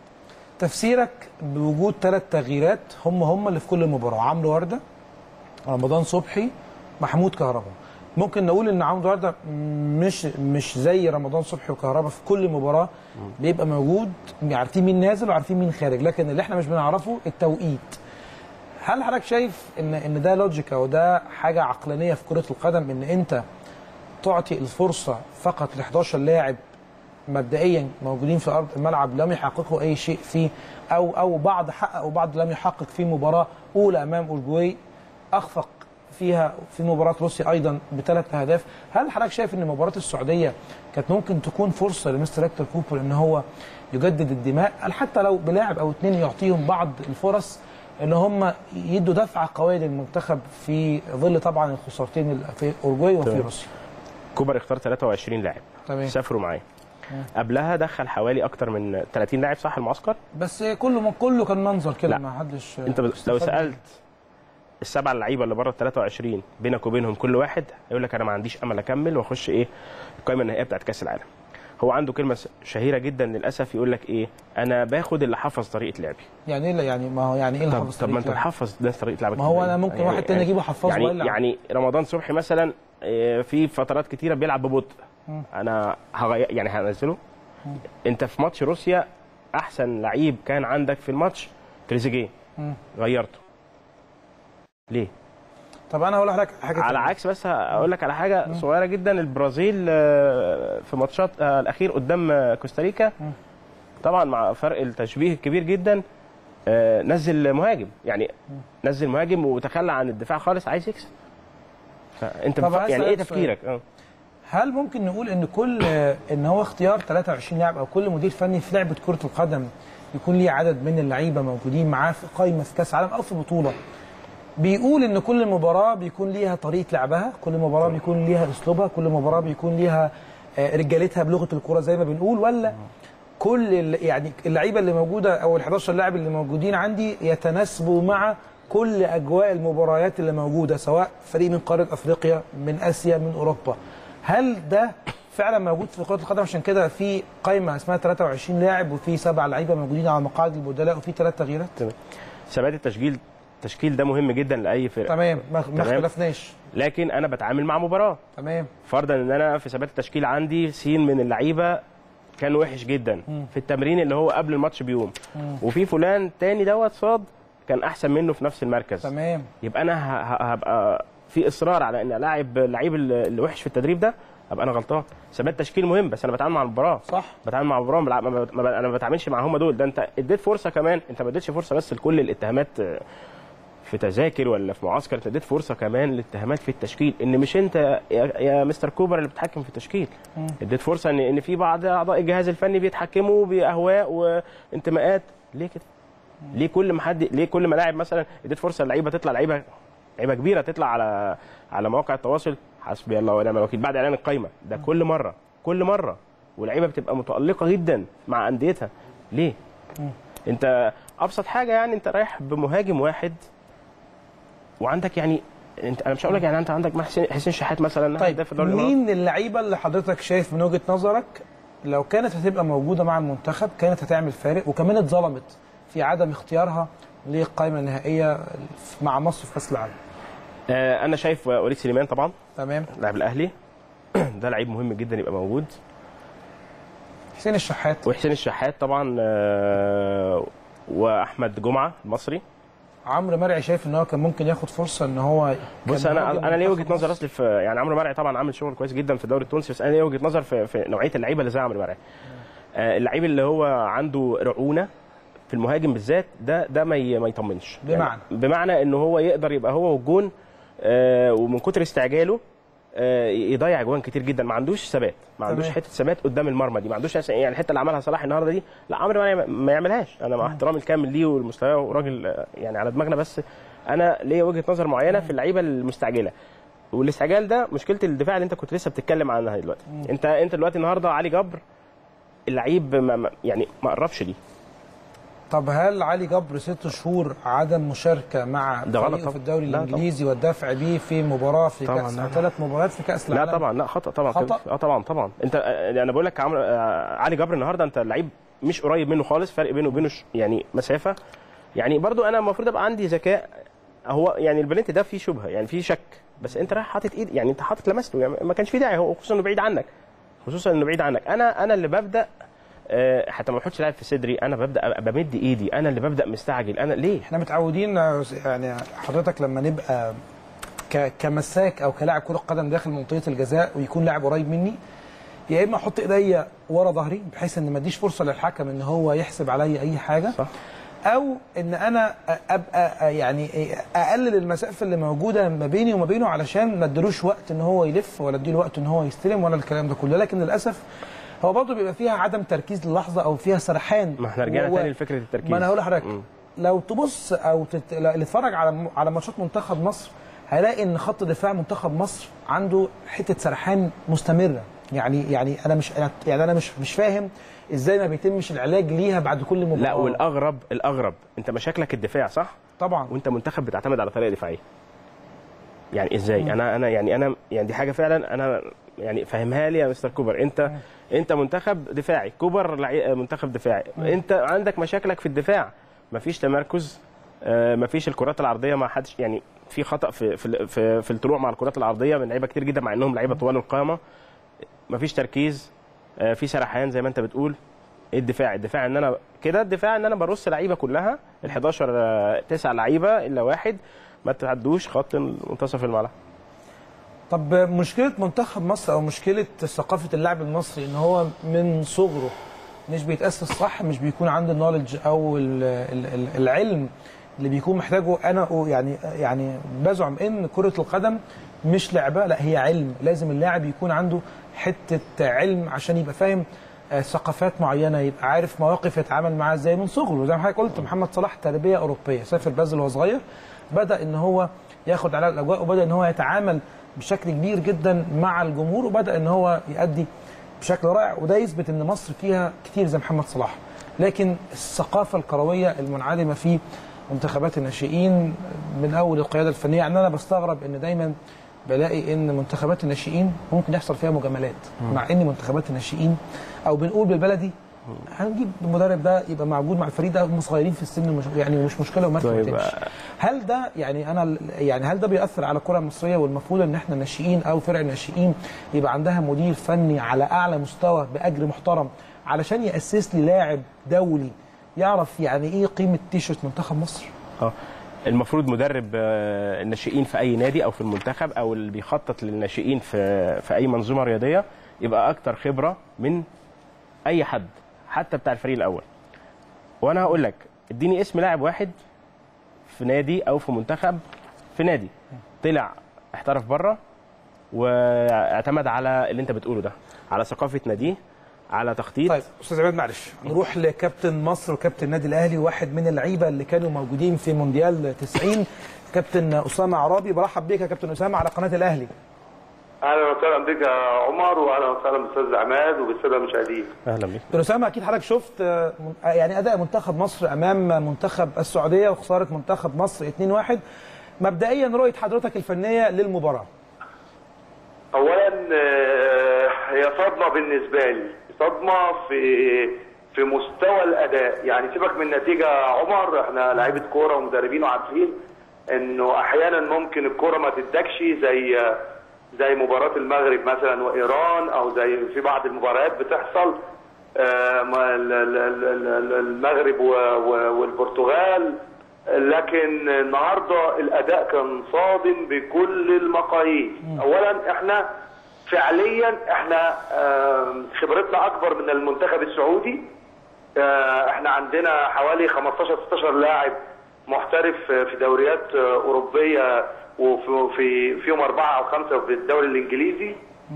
تفسيرك بوجود ثلاث تغييرات هم هم اللي في كل مباراه عمرو ورده رمضان صبحي محمود كهربا ممكن نقول ان عمرو ورده مش مش زي رمضان صبحي وكهربا في كل مباراه بيبقى موجود عارفين مين نازل وعارفين مين خارج لكن اللي احنا مش بنعرفه التوقيت هل حضرتك شايف ان ان ده لوجيك او ده حاجه عقلانيه في كره القدم ان انت تعطي الفرصه فقط ل 11 لاعب مبدئيا موجودين في ارض الملعب لم يحققوا اي شيء فيه او او بعض حقق وبعض لم يحقق في مباراه اولى امام اورجواي اخفق فيها في مباراه روسيا ايضا بثلاث اهداف هل حضرتك شايف ان مباراه السعوديه كانت ممكن تكون فرصه لمستر هيكتور كوبر ان هو يجدد الدماء هل حتى لو بلاعب او اثنين يعطيهم بعض الفرص ان هم يدوا دفعه قويه للمنتخب في ظل طبعا الخسارتين ال- في اورجواي وفي تمام. روسيا كوبر اختار 23 لاعب تمام سافروا معاه قبلها دخل حوالي اكتر من 30 لاعب صح المعسكر بس كله ما كله كان منظر كده لا. ما حدش انت بس- لو استفاد. سالت السبع اللعيبه اللي بره ال 23 بينك وبينهم كل واحد هيقول لك انا ما عنديش امل اكمل واخش ايه القائمه النهائيه بتاعت كاس العالم هو عنده كلمه شهيره جدا للاسف يقول لك ايه انا باخد اللي حفظ طريقه لعبي يعني ايه لا يعني ما هو يعني ايه اللي طب, حافظ طب ما انت طريقة لعب؟ تحفظ ناس طريقه لعبك ما هو إزاي؟ أنا ممكن واحد تاني أجيبه حفظه يعني ويلعب. يعني رمضان صبحي مثلا آه، في فترات كتيره بيلعب ببطء انا هغير يعني هنزله انت في ماتش روسيا احسن لعيب كان عندك في الماتش تريزيجيه غيرته ليه طب انا هقول لحضرتك حاجه على تانية. عكس بس هقول لك على حاجه صغيره جدا البرازيل آه، في ماتشات آه، الاخير قدام آه، كوستاريكا طبعا مع فرق التشبيه الكبير جدا آه، نزل مهاجم يعني نزل مهاجم وتخلى عن الدفاع خالص عايز يكسب فانت طب بف... عايز يعني ايه أسألك تفكيرك اه هل ممكن نقول ان كل ان هو اختيار 23 لاعب او كل مدير فني في لعبه كره القدم يكون ليه عدد من اللعيبه موجودين معاه في قائمه في كاس عالم او في بطوله بيقول ان كل مباراه بيكون ليها طريقه لعبها كل مباراه بيكون ليها اسلوبها كل مباراه بيكون ليها آه، رجالتها بلغه الكره زي ما بنقول ولا كل ال- يعني اللعيبه اللي موجوده او ال 11 لاعب اللي موجودين عندي يتناسبوا مع كل اجواء المباريات اللي موجوده سواء فريق من قاره افريقيا من اسيا من اوروبا هل ده فعلا موجود في كره القدم عشان كده في قائمه اسمها 23 لاعب وفي سبع لعيبه موجودين على مقاعد البدلاء وفي ثلاث تغييرات تمام ثبات التشكيل التشكيل ده مهم جدا لاي فرقه تمام ما ما تمام. اختلفناش لكن انا بتعامل مع مباراه تمام فرضا ان انا في ثبات التشكيل عندي سين من اللعيبه كان وحش جدا في التمرين اللي هو قبل الماتش بيوم وفي فلان تاني دوت صاد كان احسن منه في نفس المركز تمام يبقى انا ه- ه- هبقى في اصرار على ان الاعب اللعيب اللي اللي وحش في التدريب ده ابقى انا غلطان ثبات تشكيل مهم بس انا بتعامل مع المباراه صح بتعامل مع المباراه ما ما- ما- انا ما بتعاملش مع هم دول ده انت اديت فرصه كمان انت ما اديتش فرصه بس لكل الاتهامات آه، في تذاكر ولا في معسكر انت اديت فرصه كمان للاتهامات في التشكيل ان مش انت يا, يا مستر كوبر اللي بتتحكم في التشكيل اديت فرصه ان ان في بعض اعضاء الجهاز الفني بيتحكموا باهواء وانتماءات ليه كده ليه كل ما حد ليه كل ما لاعب مثلا اديت فرصه اللعيبه تطلع لعيبه لعيبه كبيره تطلع على على مواقع التواصل حسبي الله ونعم الوكيل بعد اعلان القايمه ده كل مره كل مره ولعيبه بتبقى متالقه جدا مع انديتها ليه انت ابسط حاجه يعني انت رايح بمهاجم واحد وعندك يعني انت انا مش هقول لك يعني انت عندك حسين حسين شحات مثلا طيب هداف الدوري الإماراتي. مين اللعيبه اللي حضرتك شايف من وجهه نظرك لو كانت هتبقى موجوده مع المنتخب كانت هتعمل فارق وكمان اتظلمت في عدم اختيارها للقائمه النهائيه مع مصر في كاس العالم آه انا شايف وليد سليمان طبعا تمام لاعب الاهلي ده لعيب مهم جدا يبقى موجود حسين الشحات وحسين الشحات طبعا آه واحمد جمعه المصري عمرو مرعي شايف ان هو كان ممكن ياخد فرصه ان هو بص كان انا مهاجم انا ليه منتخب وجهه نظر مصر. اصلي في يعني عمرو مرعي طبعا عامل شغل كويس جدا في الدوري التونسي بس انا ليه وجهه نظر في, في نوعيه اللعيبه اللي زي عمرو مرعي آه اللعيب اللي هو عنده رعونه في المهاجم بالذات ده ده ما ي- ما يطمنش بمعنى؟ يعني بمعنى ان هو يقدر يبقى هو والجون آه ومن كتر استعجاله آه يضيع اجوان كتير جدا ما عندوش ثبات ما عندوش تمام. حته ثبات قدام المرمى دي ما عندوش يعني الحته اللي عملها صلاح النهارده دي لا عمرو مرعي ما يعملهاش انا مع احترامي الكامل ليه والمستوى وراجل آه، يعني على دماغنا بس انا ليا وجهه نظر معينه في اللعيبه المستعجله والاستعجال ده مشكله الدفاع اللي انت كنت لسه بتتكلم عنها دلوقتي انت انت دلوقتي النهارده علي جبر اللعيب ما ما- يعني ما قربش ليه طب هل علي جبر ست شهور عدم مشاركه مع ده غلط فريقه طبعا. في الدوري لا طبعا. الانجليزي والدفع بيه في مباراه في طبعا كاس لا. ثلاث مباريات في كاس لا العالم طبعا لا خطا طبعا خطأ؟ اه طبعا طبعا انت آه، انا بقول لك عمرو آه، علي جبر النهارده انت اللعيب مش قريب منه خالص فرق بينه وبينه ش- يعني مسافه يعني برضو انا المفروض ابقى عندي ذكاء هو يعني البلنت ده فيه شبهه يعني فيه شك بس انت رايح حاطط ايد يعني انت حاطط لمسته يعني ما كانش فيه داعي هو خصوصا انه بعيد عنك خصوصا انه بعيد عنك انا انا اللي ببدا آه، حتى ما بحطش لاعب في صدري انا ببدا أبقى بمد ايدي انا اللي ببدا مستعجل انا ليه احنا متعودين يعني حضرتك لما نبقى ك- كمساك او كلاعب كره قدم داخل منطقه الجزاء ويكون لاعب قريب مني يا اما احط ايديا ورا ظهري بحيث ان ما اديش فرصه للحكم ان هو يحسب عليا اي حاجه صح. او ان انا ابقى يعني اقلل المسافه اللي موجوده ما بيني وما بينه علشان ما اديلوش وقت ان هو يلف ولا اديله وقت ان هو يستلم ولا الكلام ده كله لكن للاسف هو برضه بيبقى فيها عدم تركيز للحظه او فيها سرحان ما احنا رجعنا و- تاني لفكره التركيز ما انا هقول لحضرتك مم. لو تبص او تت... اللي اتفرج على على ماتشات منتخب مصر هيلاقي ان خط دفاع منتخب مصر عنده حته سرحان مستمره يعني يعني انا مش يعني انا مش مش فاهم ازاي ما بيتمش العلاج ليها بعد كل مباراه لا والاغرب الاغرب انت مشاكلك الدفاع صح طبعا وانت منتخب بتعتمد على طريقه دفاعيه يعني ازاي انا انا يعني انا يعني دي حاجه فعلا انا يعني فهمها لي يا مستر كوبر انت انت منتخب دفاعي كوبر لعي- منتخب دفاعي انت عندك مشاكلك في الدفاع مفيش تمركز آه، مفيش الكرات العرضيه ما حدش يعني في خطا في في في, في الطلوع مع الكرات العرضيه من لعيبه كتير جدا مع انهم لعيبه طوال القامه مفيش تركيز آه، في سرحان زي ما انت بتقول الدفاع الدفاع ان انا كده الدفاع ان انا برص لعيبه كلها ال 11 آه، تسع لعيبه الا واحد ما تعدوش خط منتصف الملعب طب مشكله منتخب مصر او مشكله ثقافه اللاعب المصري ان هو من صغره مش بيتاسس صح مش بيكون عنده النولج او ال- ال- ال- العلم اللي بيكون محتاجه انا يعني يعني بزعم ان كره القدم مش لعبه لا هي علم لازم اللاعب يكون عنده حته علم عشان يبقى فاهم آه، ثقافات معينه يبقى عارف مواقف يتعامل معاها ازاي من صغره زي ما حضرتك قلت محمد صلاح تربيه اوروبيه سافر بازل وهو صغير بدا ان هو ياخد على الاجواء وبدا ان هو يتعامل بشكل كبير جدا مع الجمهور وبدا ان هو يؤدي بشكل رائع وده يثبت ان مصر فيها كتير زي محمد صلاح لكن الثقافه الكرويه المنعدمه في منتخبات الناشئين من اول القياده الفنيه يعني انا بستغرب ان دايما بلاقي ان منتخبات الناشئين ممكن يحصل فيها مجاملات مع ان منتخبات الناشئين او بنقول بالبلدي هنجيب المدرب ده يبقى موجود مع الفريق ده هم صغيرين في السن مش يعني مش مشكله وما طيب، تمشي هل ده يعني انا يعني هل ده بيأثر على الكره المصريه والمفروض ان احنا الناشئين او فرق الناشئين يبقى عندها مدير فني على اعلى مستوى باجر محترم علشان يأسس لي لاعب دولي يعرف يعني ايه قيمه تيشرت منتخب مصر اه المفروض مدرب آه، الناشئين في اي نادي او في المنتخب او اللي بيخطط للناشئين في في اي منظومه رياضيه يبقى اكتر خبره من اي حد حتى بتاع الفريق الاول وانا هقول لك اديني اسم لاعب واحد في نادي او في منتخب في نادي طلع احترف بره واعتمد على اللي انت بتقوله ده على ثقافه ناديه على تخطيط طيب استاذ عماد معلش نروح لكابتن مصر وكابتن النادي الاهلي واحد من اللعيبه اللي كانوا موجودين في مونديال 90 كابتن اسامه عرابي برحب بيك يا كابتن اسامه على قناه الاهلي اهلا وسهلا بك يا عمر واهلا وسهلا بالاستاذ عماد وبالساده المشاهدين. اهلا بيك كابتن اسامه اكيد حضرتك شفت آه، من- آه، يعني اداء منتخب مصر امام منتخب السعوديه وخساره منتخب مصر 2-1 مبدئيا رؤيه حضرتك الفنيه للمباراه اولا آه، هي صدمه بالنسبه لي، صدمه في في مستوى الاداء، يعني سيبك من النتيجه يا عمر احنا لعيبه كوره ومدربين وعارفين انه احيانا ممكن الكوره ما تدكش زي زي مباراه المغرب مثلا وايران او زي في بعض المباريات بتحصل آه، ما ال- ال- ال- ال- المغرب و- و- والبرتغال لكن النهارده الاداء كان صادم بكل المقاييس اولا احنا فعليا احنا آم، خبرتنا اكبر من المنتخب السعودي آه، احنا عندنا حوالي 15 16 لاعب محترف في دوريات آه، اوروبيه وفي في فيهم اربعه او خمسه في الدوري الانجليزي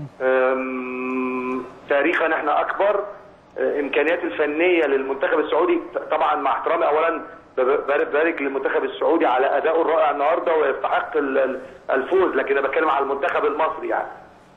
آم، تاريخا احنا اكبر آه، امكانيات الفنيه للمنتخب السعودي طبعا مع احترامي اولا بارك بارك للمنتخب السعودي على ادائه الرائع النهارده ويستحق ال- ال- الفوز لكن انا بتكلم على المنتخب المصري يعني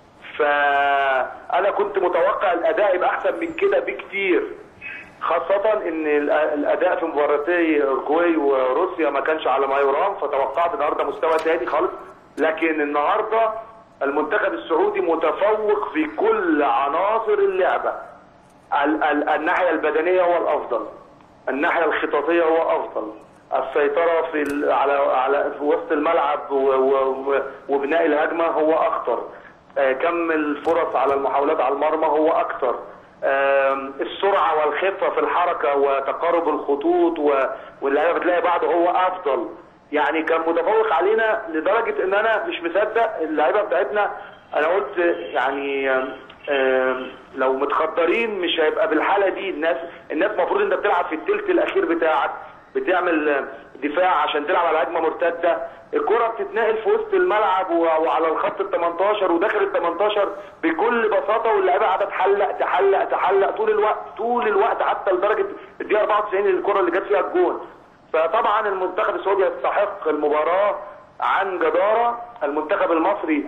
فانا كنت متوقع الاداء يبقى احسن من كده بكتير خاصة ان ال- الاداء في مباراتي اورجواي وروسيا ما كانش على ما يرام فتوقعت النهارده مستوى تاني خالص لكن النهارده المنتخب السعودي متفوق في كل عناصر اللعبة ال- ال- الناحية البدنية هو الافضل الناحية الخططية هو افضل السيطرة في ال- على على في وسط الملعب و- و- و- وبناء الهجمة هو اخطر آه، كم الفرص على المحاولات على المرمى هو اكثر آم، السرعه والخفه في الحركه وتقارب الخطوط و- واللعيبه بتلاقي بعض هو افضل يعني كان متفوق علينا لدرجه ان انا مش مصدق اللعيبه بتاعتنا انا قلت يعني آم، آم، لو متخدرين مش هيبقى بالحاله دي الناس الناس المفروض انت بتلعب في الثلث الاخير بتاعك بتعمل آه، دفاع عشان تلعب على هجمه مرتده الكره بتتنقل في وسط الملعب و- وعلى الخط ال 18 وداخل ال 18 بكل بساطه واللعيبه قاعده تحلق تحلق تحلق طول الوقت طول الوقت حتى لدرجه الدقيقه 94 الكره اللي جت فيها الجون فطبعا المنتخب السعودي يستحق المباراه عن جداره المنتخب المصري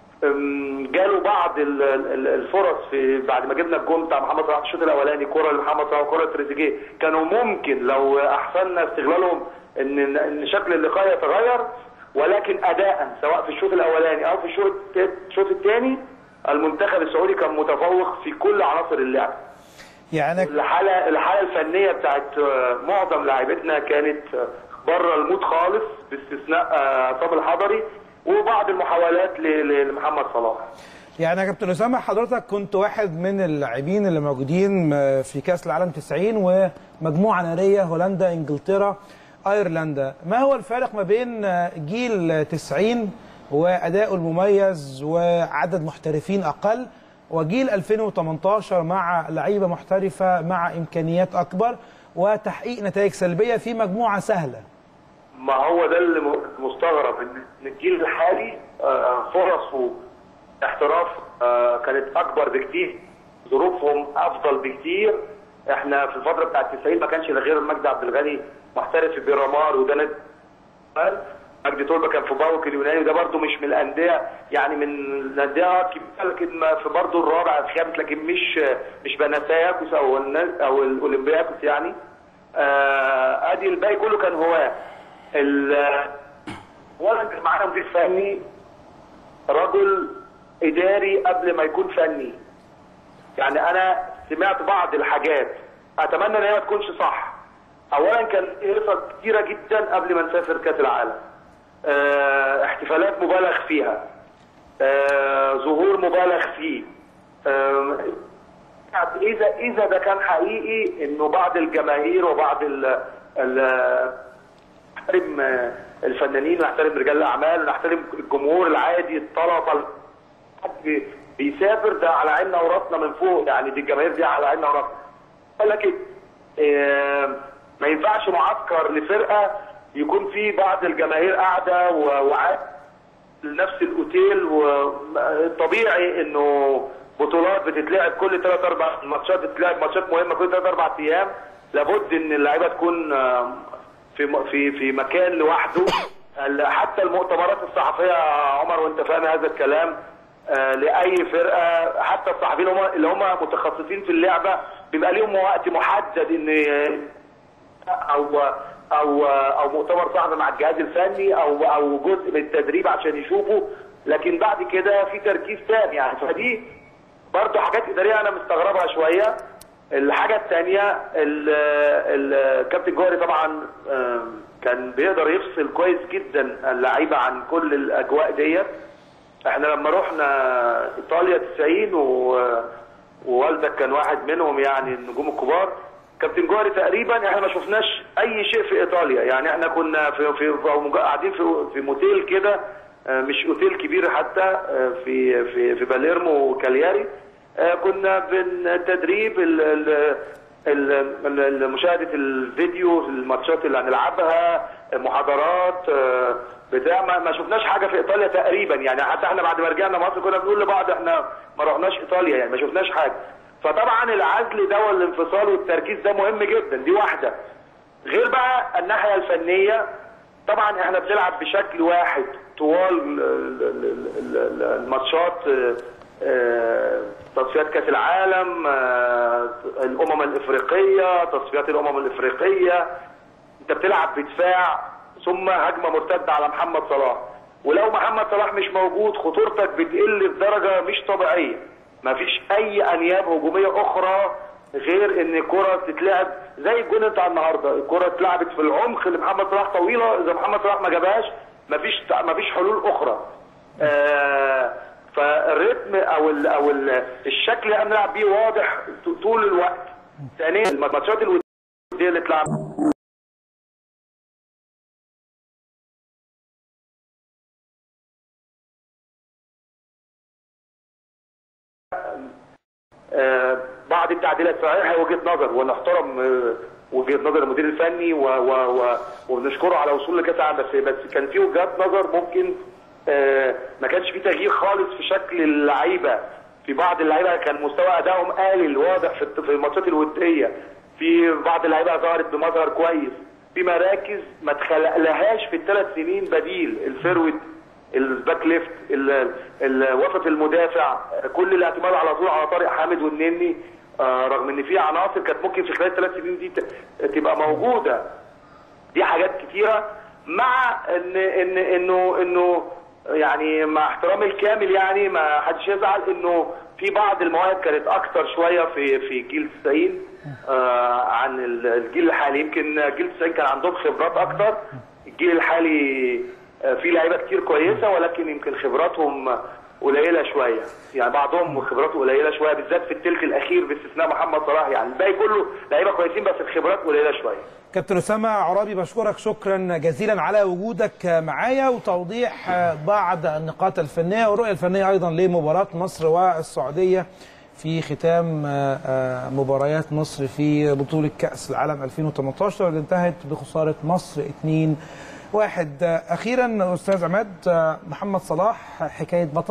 أم، جاله بعض ال- ال- الفرص في بعد ما جبنا الجون بتاع محمد صلاح في الشوط الاولاني كره لمحمد صلاح وكره تريزيجيه كانوا ممكن لو احسننا استغلالهم ان ان شكل اللقاء يتغير ولكن اداء سواء في الشوط الاولاني او في الشوط الت- الشوط الثاني المنتخب السعودي كان متفوق في كل عناصر اللعب يعني الحاله الحاله الفنيه بتاعت آه، معظم لاعبتنا كانت آه، بره المود خالص باستثناء آه، عصام الحضري وبعض المحاولات ل- ل- لمحمد صلاح يعني يا كابتن اسامه حضرتك كنت واحد من اللاعبين اللي موجودين في كاس العالم 90 ومجموعه ناريه هولندا انجلترا ايرلندا ما هو الفارق ما بين جيل 90 وادائه المميز وعدد محترفين اقل وجيل 2018 مع لعيبه محترفه مع امكانيات اكبر وتحقيق نتائج سلبيه في مجموعه سهله ما هو ده اللي م- مستغرب ان إن الجيل الحالي آه، فرصه احتراف آه، كانت اكبر بكتير ظروفهم افضل بكتير احنا في الفتره بتاعت 90 ما كانش إلا غير مجدي عبد الغني محترف في بيرامار وده نادي مجدي طلبه كان في باوك اليوناني وده برده مش من الانديه يعني من الانديه كبيره لكن ما في برده الرابع الخامس لكن مش مش بنساياكوس او النا- او الاولمبياكوس يعني آه، ادي الباقي كله كان هواه ال- اولا كان معانا مدير فني رجل اداري قبل ما يكون فني يعني انا سمعت بعض الحاجات اتمنى ان هي ما تكونش صح اولا كان هيصه كتيره جدا قبل ما نسافر كاس العالم اه احتفالات مبالغ فيها اه ظهور مبالغ فيه اه اذا اذا ده كان حقيقي انه بعض الجماهير وبعض ال ال نحترم آه، الفنانين ونحترم رجال الاعمال ونحترم الجمهور العادي الطلبه حد بيسافر ده على عيننا وراسنا من فوق يعني دي الجماهير دي على عيننا وراسنا لكن آه، ما ينفعش معسكر لفرقه يكون فيه بعض الجماهير قاعده و- وعاد لنفس الاوتيل وطبيعي انه بطولات بتتلعب كل ثلاث اربع ماتشات بتتلعب ماتشات مهمه كل ثلاث اربع ايام لابد ان اللعيبه تكون آه، في م- في في مكان لوحده ال- حتى المؤتمرات الصحفيه يا عمر وانت فاهم هذا الكلام آه، لاي فرقه حتى الصحفيين هم اللي هم متخصصين في اللعبه بيبقى ليهم وقت محدد ان او او او مؤتمر صحفي مع الجهاز الفني او او جزء من التدريب عشان يشوفوا لكن بعد كده في تركيز تام يعني فدي برضه حاجات اداريه انا مستغربها شويه الحاجه الثانيه الكابتن جوهري طبعا آم، كان بيقدر يفصل كويس جدا اللعيبه عن كل الاجواء ديت احنا لما رحنا ايطاليا 90 و... ووالدك كان واحد منهم يعني النجوم الكبار كابتن جوهري تقريبا احنا ما شفناش اي شيء في ايطاليا يعني احنا كنا في في في- قاعدين في في موتيل كده آه، مش اوتيل كبير حتى آه، في في في باليرمو وكالياري آه، كنا بالتدريب ال- ال- ال- ال- مشاهده الفيديو الماتشات اللي هنلعبها محاضرات آه، بتاع ما, ما شفناش حاجه في ايطاليا تقريبا يعني حتى احنا بعد ما رجعنا مصر كنا بنقول لبعض احنا ما رحناش ايطاليا يعني ما شفناش حاجه فطبعا العزل ده والانفصال والتركيز ده مهم جدا دي واحده غير بقى الناحيه الفنيه طبعا احنا بنلعب بشكل واحد طوال ال- ال- ال- ال- الماتشات آه، آه، تصفيات كاس العالم آه، الامم الافريقيه تصفيات الامم الافريقيه انت بتلعب بدفاع ثم هجمه مرتده على محمد صلاح ولو محمد صلاح مش موجود خطورتك بتقل بدرجه مش طبيعيه مفيش اي انياب هجوميه اخرى غير ان الكره تتلعب زي الجون بتاع النهارده الكره اتلعبت في العمق لمحمد صلاح طويله اذا محمد صلاح ما جابهاش مفيش مفيش حلول اخرى آه فالريتم او ال او ال الشكل اللي احنا بنلعب بيه واضح ط- طول الوقت ثانيا الماتشات الوديه اللي اتلعبت آه، بعض التعديلات صحيح هي وجهه نظر ونحترم آه، وجهه نظر المدير الفني و و و وبنشكره على وصول لكاس العالم بس بس كان في وجهات نظر ممكن آه، ما كانش في تغيير خالص في شكل اللعيبه في بعض اللعيبه كان مستوى ادائهم قليل واضح في الت- في الماتشات الوديه في بعض اللعيبه ظهرت بمظهر كويس في مراكز ما اتخلق لهاش في الثلاث سنين بديل الفيرود الباك ليفت ال- ال- وسط المدافع كل الاعتماد على طول على طارق حامد والنني آه، رغم ان في عناصر كانت ممكن في خلال الثلاث سنين دي ت- تبقى موجوده دي حاجات كتيره مع ان ان انه انه يعني مع احترامي الكامل يعني ما حدش يزعل انه في بعض المواهب كانت اكتر شويه في في جيل 90 آه عن ال- الجيل الحالي يمكن جيل 90 كان عندهم خبرات اكتر الجيل الحالي آه فيه لعيبه كتير كويسه ولكن يمكن خبراتهم قليله شويه يعني بعضهم خبراته قليله شويه بالذات في الثلث الاخير باستثناء محمد صلاح يعني الباقي كله لعيبه كويسين بس الخبرات قليله شويه كابتن اسامه عرابي بشكرك شكرا جزيلا على وجودك معايا وتوضيح بعض النقاط الفنيه والرؤيه الفنيه ايضا لمباراه مصر والسعوديه في ختام مباريات مصر في بطوله كاس العالم 2018 اللي انتهت بخساره مصر 2 واحد اخيرا استاذ عماد محمد صلاح حكايه بطل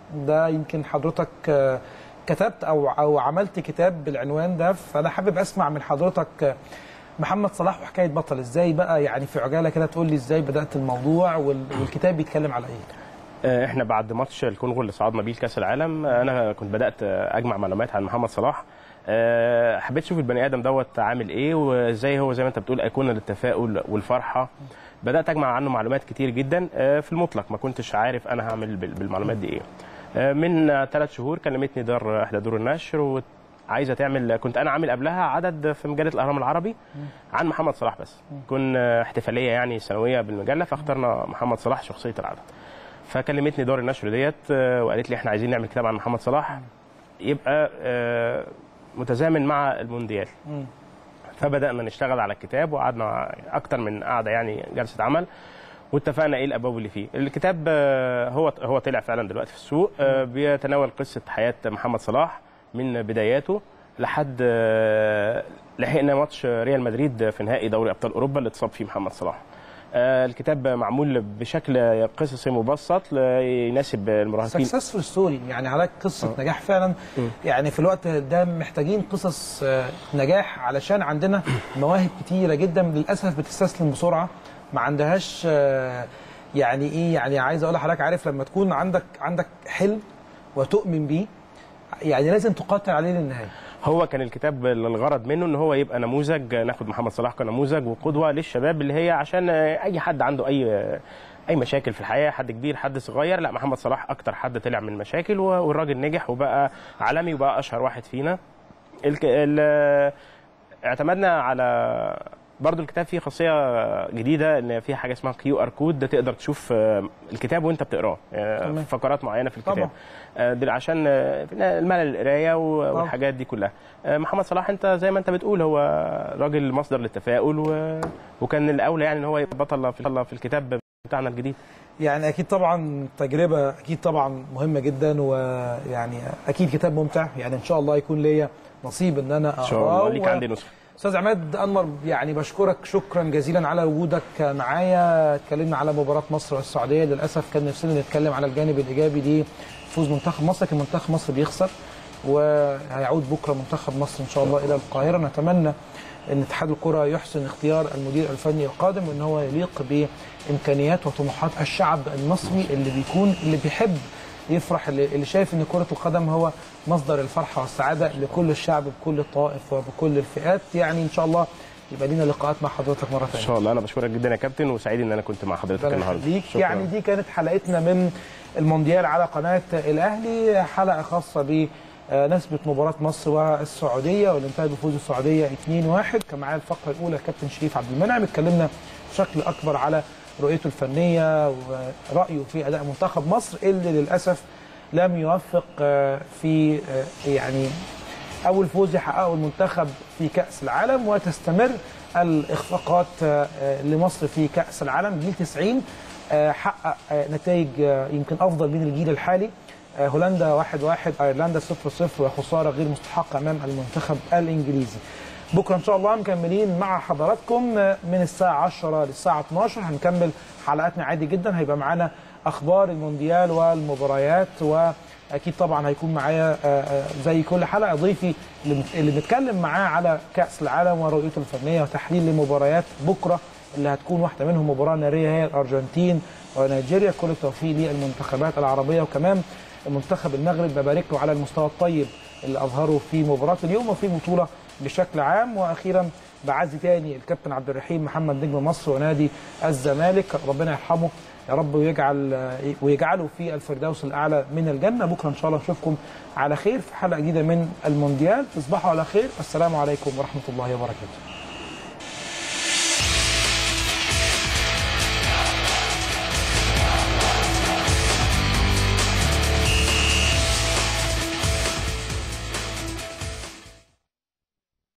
ده يمكن حضرتك آه، كتبت او او عملت كتاب بالعنوان ده فانا حابب اسمع من حضرتك آه، محمد صلاح وحكايه بطل ازاي بقى يعني في عجاله كده تقول لي ازاي بدات الموضوع وال- والكتاب بيتكلم على ايه آه، احنا بعد ماتش الكونغو اللي صعدنا بيه لكاس العالم آه، انا كنت بدات آه، اجمع معلومات عن محمد صلاح آه، حبيت اشوف البني ادم دوت عامل ايه وازاي هو زي ما انت بتقول ايقونه للتفاؤل والفرحه بدات اجمع عنه معلومات كتير جدا آه، في المطلق ما كنتش عارف انا هعمل بال- بالمعلومات دي ايه آه، من ثلاث شهور كلمتني دار احدى دور النشر وعايزه تعمل كنت انا عامل قبلها عدد في مجله الاهرام العربي عن محمد صلاح بس كنا احتفاليه يعني سنويه بالمجله فاخترنا محمد صلاح شخصيه العدد فكلمتني دار النشر ديت آه، وقالت لي احنا عايزين نعمل كتاب عن محمد صلاح يبقى آه، متزامن مع المونديال فبدانا نشتغل على الكتاب وقعدنا اكتر من قعده يعني جلسه عمل واتفقنا ايه الابواب اللي فيه الكتاب آه، هو هو طلع فعلا دلوقتي في السوق آه، بيتناول قصه حياه محمد صلاح من بداياته لحد آه، لحقنا ماتش ريال مدريد في نهائي دوري ابطال اوروبا اللي اتصاب فيه محمد صلاح آه، الكتاب معمول بشكل قصصي مبسط ل- يناسب المراهقين سكسسفول ستوري يعني عليك قصه نجاح فعلا يعني في الوقت ده محتاجين قصص آه، نجاح علشان عندنا مواهب كتيره جدا للاسف بتستسلم بسرعه ما عندهاش آه، يعني ايه يعني عايز اقول لحضرتك عارف لما تكون عندك عندك حلم وتؤمن بيه يعني لازم تقاتل عليه للنهايه هو كان الكتاب الغرض منه ان هو يبقى نموذج ناخد محمد صلاح كنموذج وقدوه للشباب اللي هي عشان اي حد عنده اي اي مشاكل في الحياه حد كبير حد صغير لا محمد صلاح اكتر حد طلع من مشاكل والراجل نجح وبقى عالمي وبقى اشهر واحد فينا الك... ال... اعتمدنا على برضو الكتاب فيه خاصيه جديده ان فيها حاجه اسمها كيو ار كود ده تقدر تشوف آه، الكتاب وانت بتقراه آه، تمام. فقرات معينه في الكتاب طبعا. آه، دل عشان آه، الملل القرايه و- والحاجات دي كلها آه، محمد صلاح انت زي ما انت بتقول هو راجل مصدر للتفاؤل و... وكان الاولى يعني ان هو يبقى بطل في في الكتاب بتاعنا الجديد يعني اكيد طبعا تجربه اكيد طبعا مهمه جدا ويعني اكيد كتاب ممتع يعني ان شاء الله يكون ليا نصيب ان انا ان شاء الله أقراه ليك و- عندي نسخه استاذ عماد انور يعني بشكرك شكرا جزيلا على وجودك معايا اتكلمنا على مباراه مصر والسعوديه للاسف كان نفسنا نتكلم على الجانب الايجابي دي فوز منتخب مصر لكن منتخب مصر بيخسر وهيعود بكره منتخب مصر ان شاء الله الى القاهره نتمنى ان اتحاد الكره يحسن اختيار المدير الفني القادم وان هو يليق بامكانيات وطموحات الشعب المصري اللي بيكون اللي بيحب يفرح اللي اللي شايف ان كره القدم هو مصدر الفرحه والسعاده لكل الشعب بكل الطوائف وبكل الفئات يعني ان شاء الله يبقى لينا لقاءات مع حضرتك مره ان ثانيه شاء الله انا بشكرك جدا يا كابتن وسعيد ان انا كنت مع حضرتك ربنا النهارده يخليك شكراً. يعني دي كانت حلقتنا من المونديال على قناه الاهلي حلقه خاصه ب آه، نسبة مباراة مصر والسعودية واللي انتهت بفوز السعودية 2-1 كان معايا الفقرة الأولى الكابتن شريف عبد المنعم اتكلمنا بشكل أكبر على رؤيته الفنية ورأيه في أداء منتخب مصر اللي للأسف لم يوفق آه، في آه، يعني اول فوز يحققه المنتخب في كاس العالم وتستمر الاخفاقات آه، آه، لمصر في كاس العالم جيل 90 آه، حقق آه، نتائج آه، يمكن افضل من الجيل الحالي آه، هولندا 1 1 ايرلندا 0 0 وخساره غير مستحقه امام المنتخب الانجليزي بكره ان شاء الله مكملين مع حضراتكم آه، من الساعه 10 للساعه 12 هنكمل حلقاتنا عادي جدا هيبقى معانا اخبار المونديال والمباريات واكيد طبعا هيكون معايا آه، آه، زي كل حلقه ضيفي اللي بنت- اللي بنتكلم معاه على كاس العالم ورؤيته الفنيه وتحليل لمباريات بكره اللي هتكون واحده منهم مباراه ناريه هي الارجنتين ونيجيريا كل التوفيق للمنتخبات العربيه وكمان منتخب المغرب ببارك له على المستوى الطيب اللي اظهره في مباراه اليوم وفي بطوله بشكل عام واخيرا بعزي تاني الكابتن عبد الرحيم محمد نجم مصر ونادي الزمالك ربنا يرحمه يا رب ويجعل ويجعله في الفردوس الاعلى من الجنه بكره ان شاء الله نشوفكم على خير في حلقه جديده من المونديال تصبحوا على خير السلام عليكم ورحمه الله وبركاته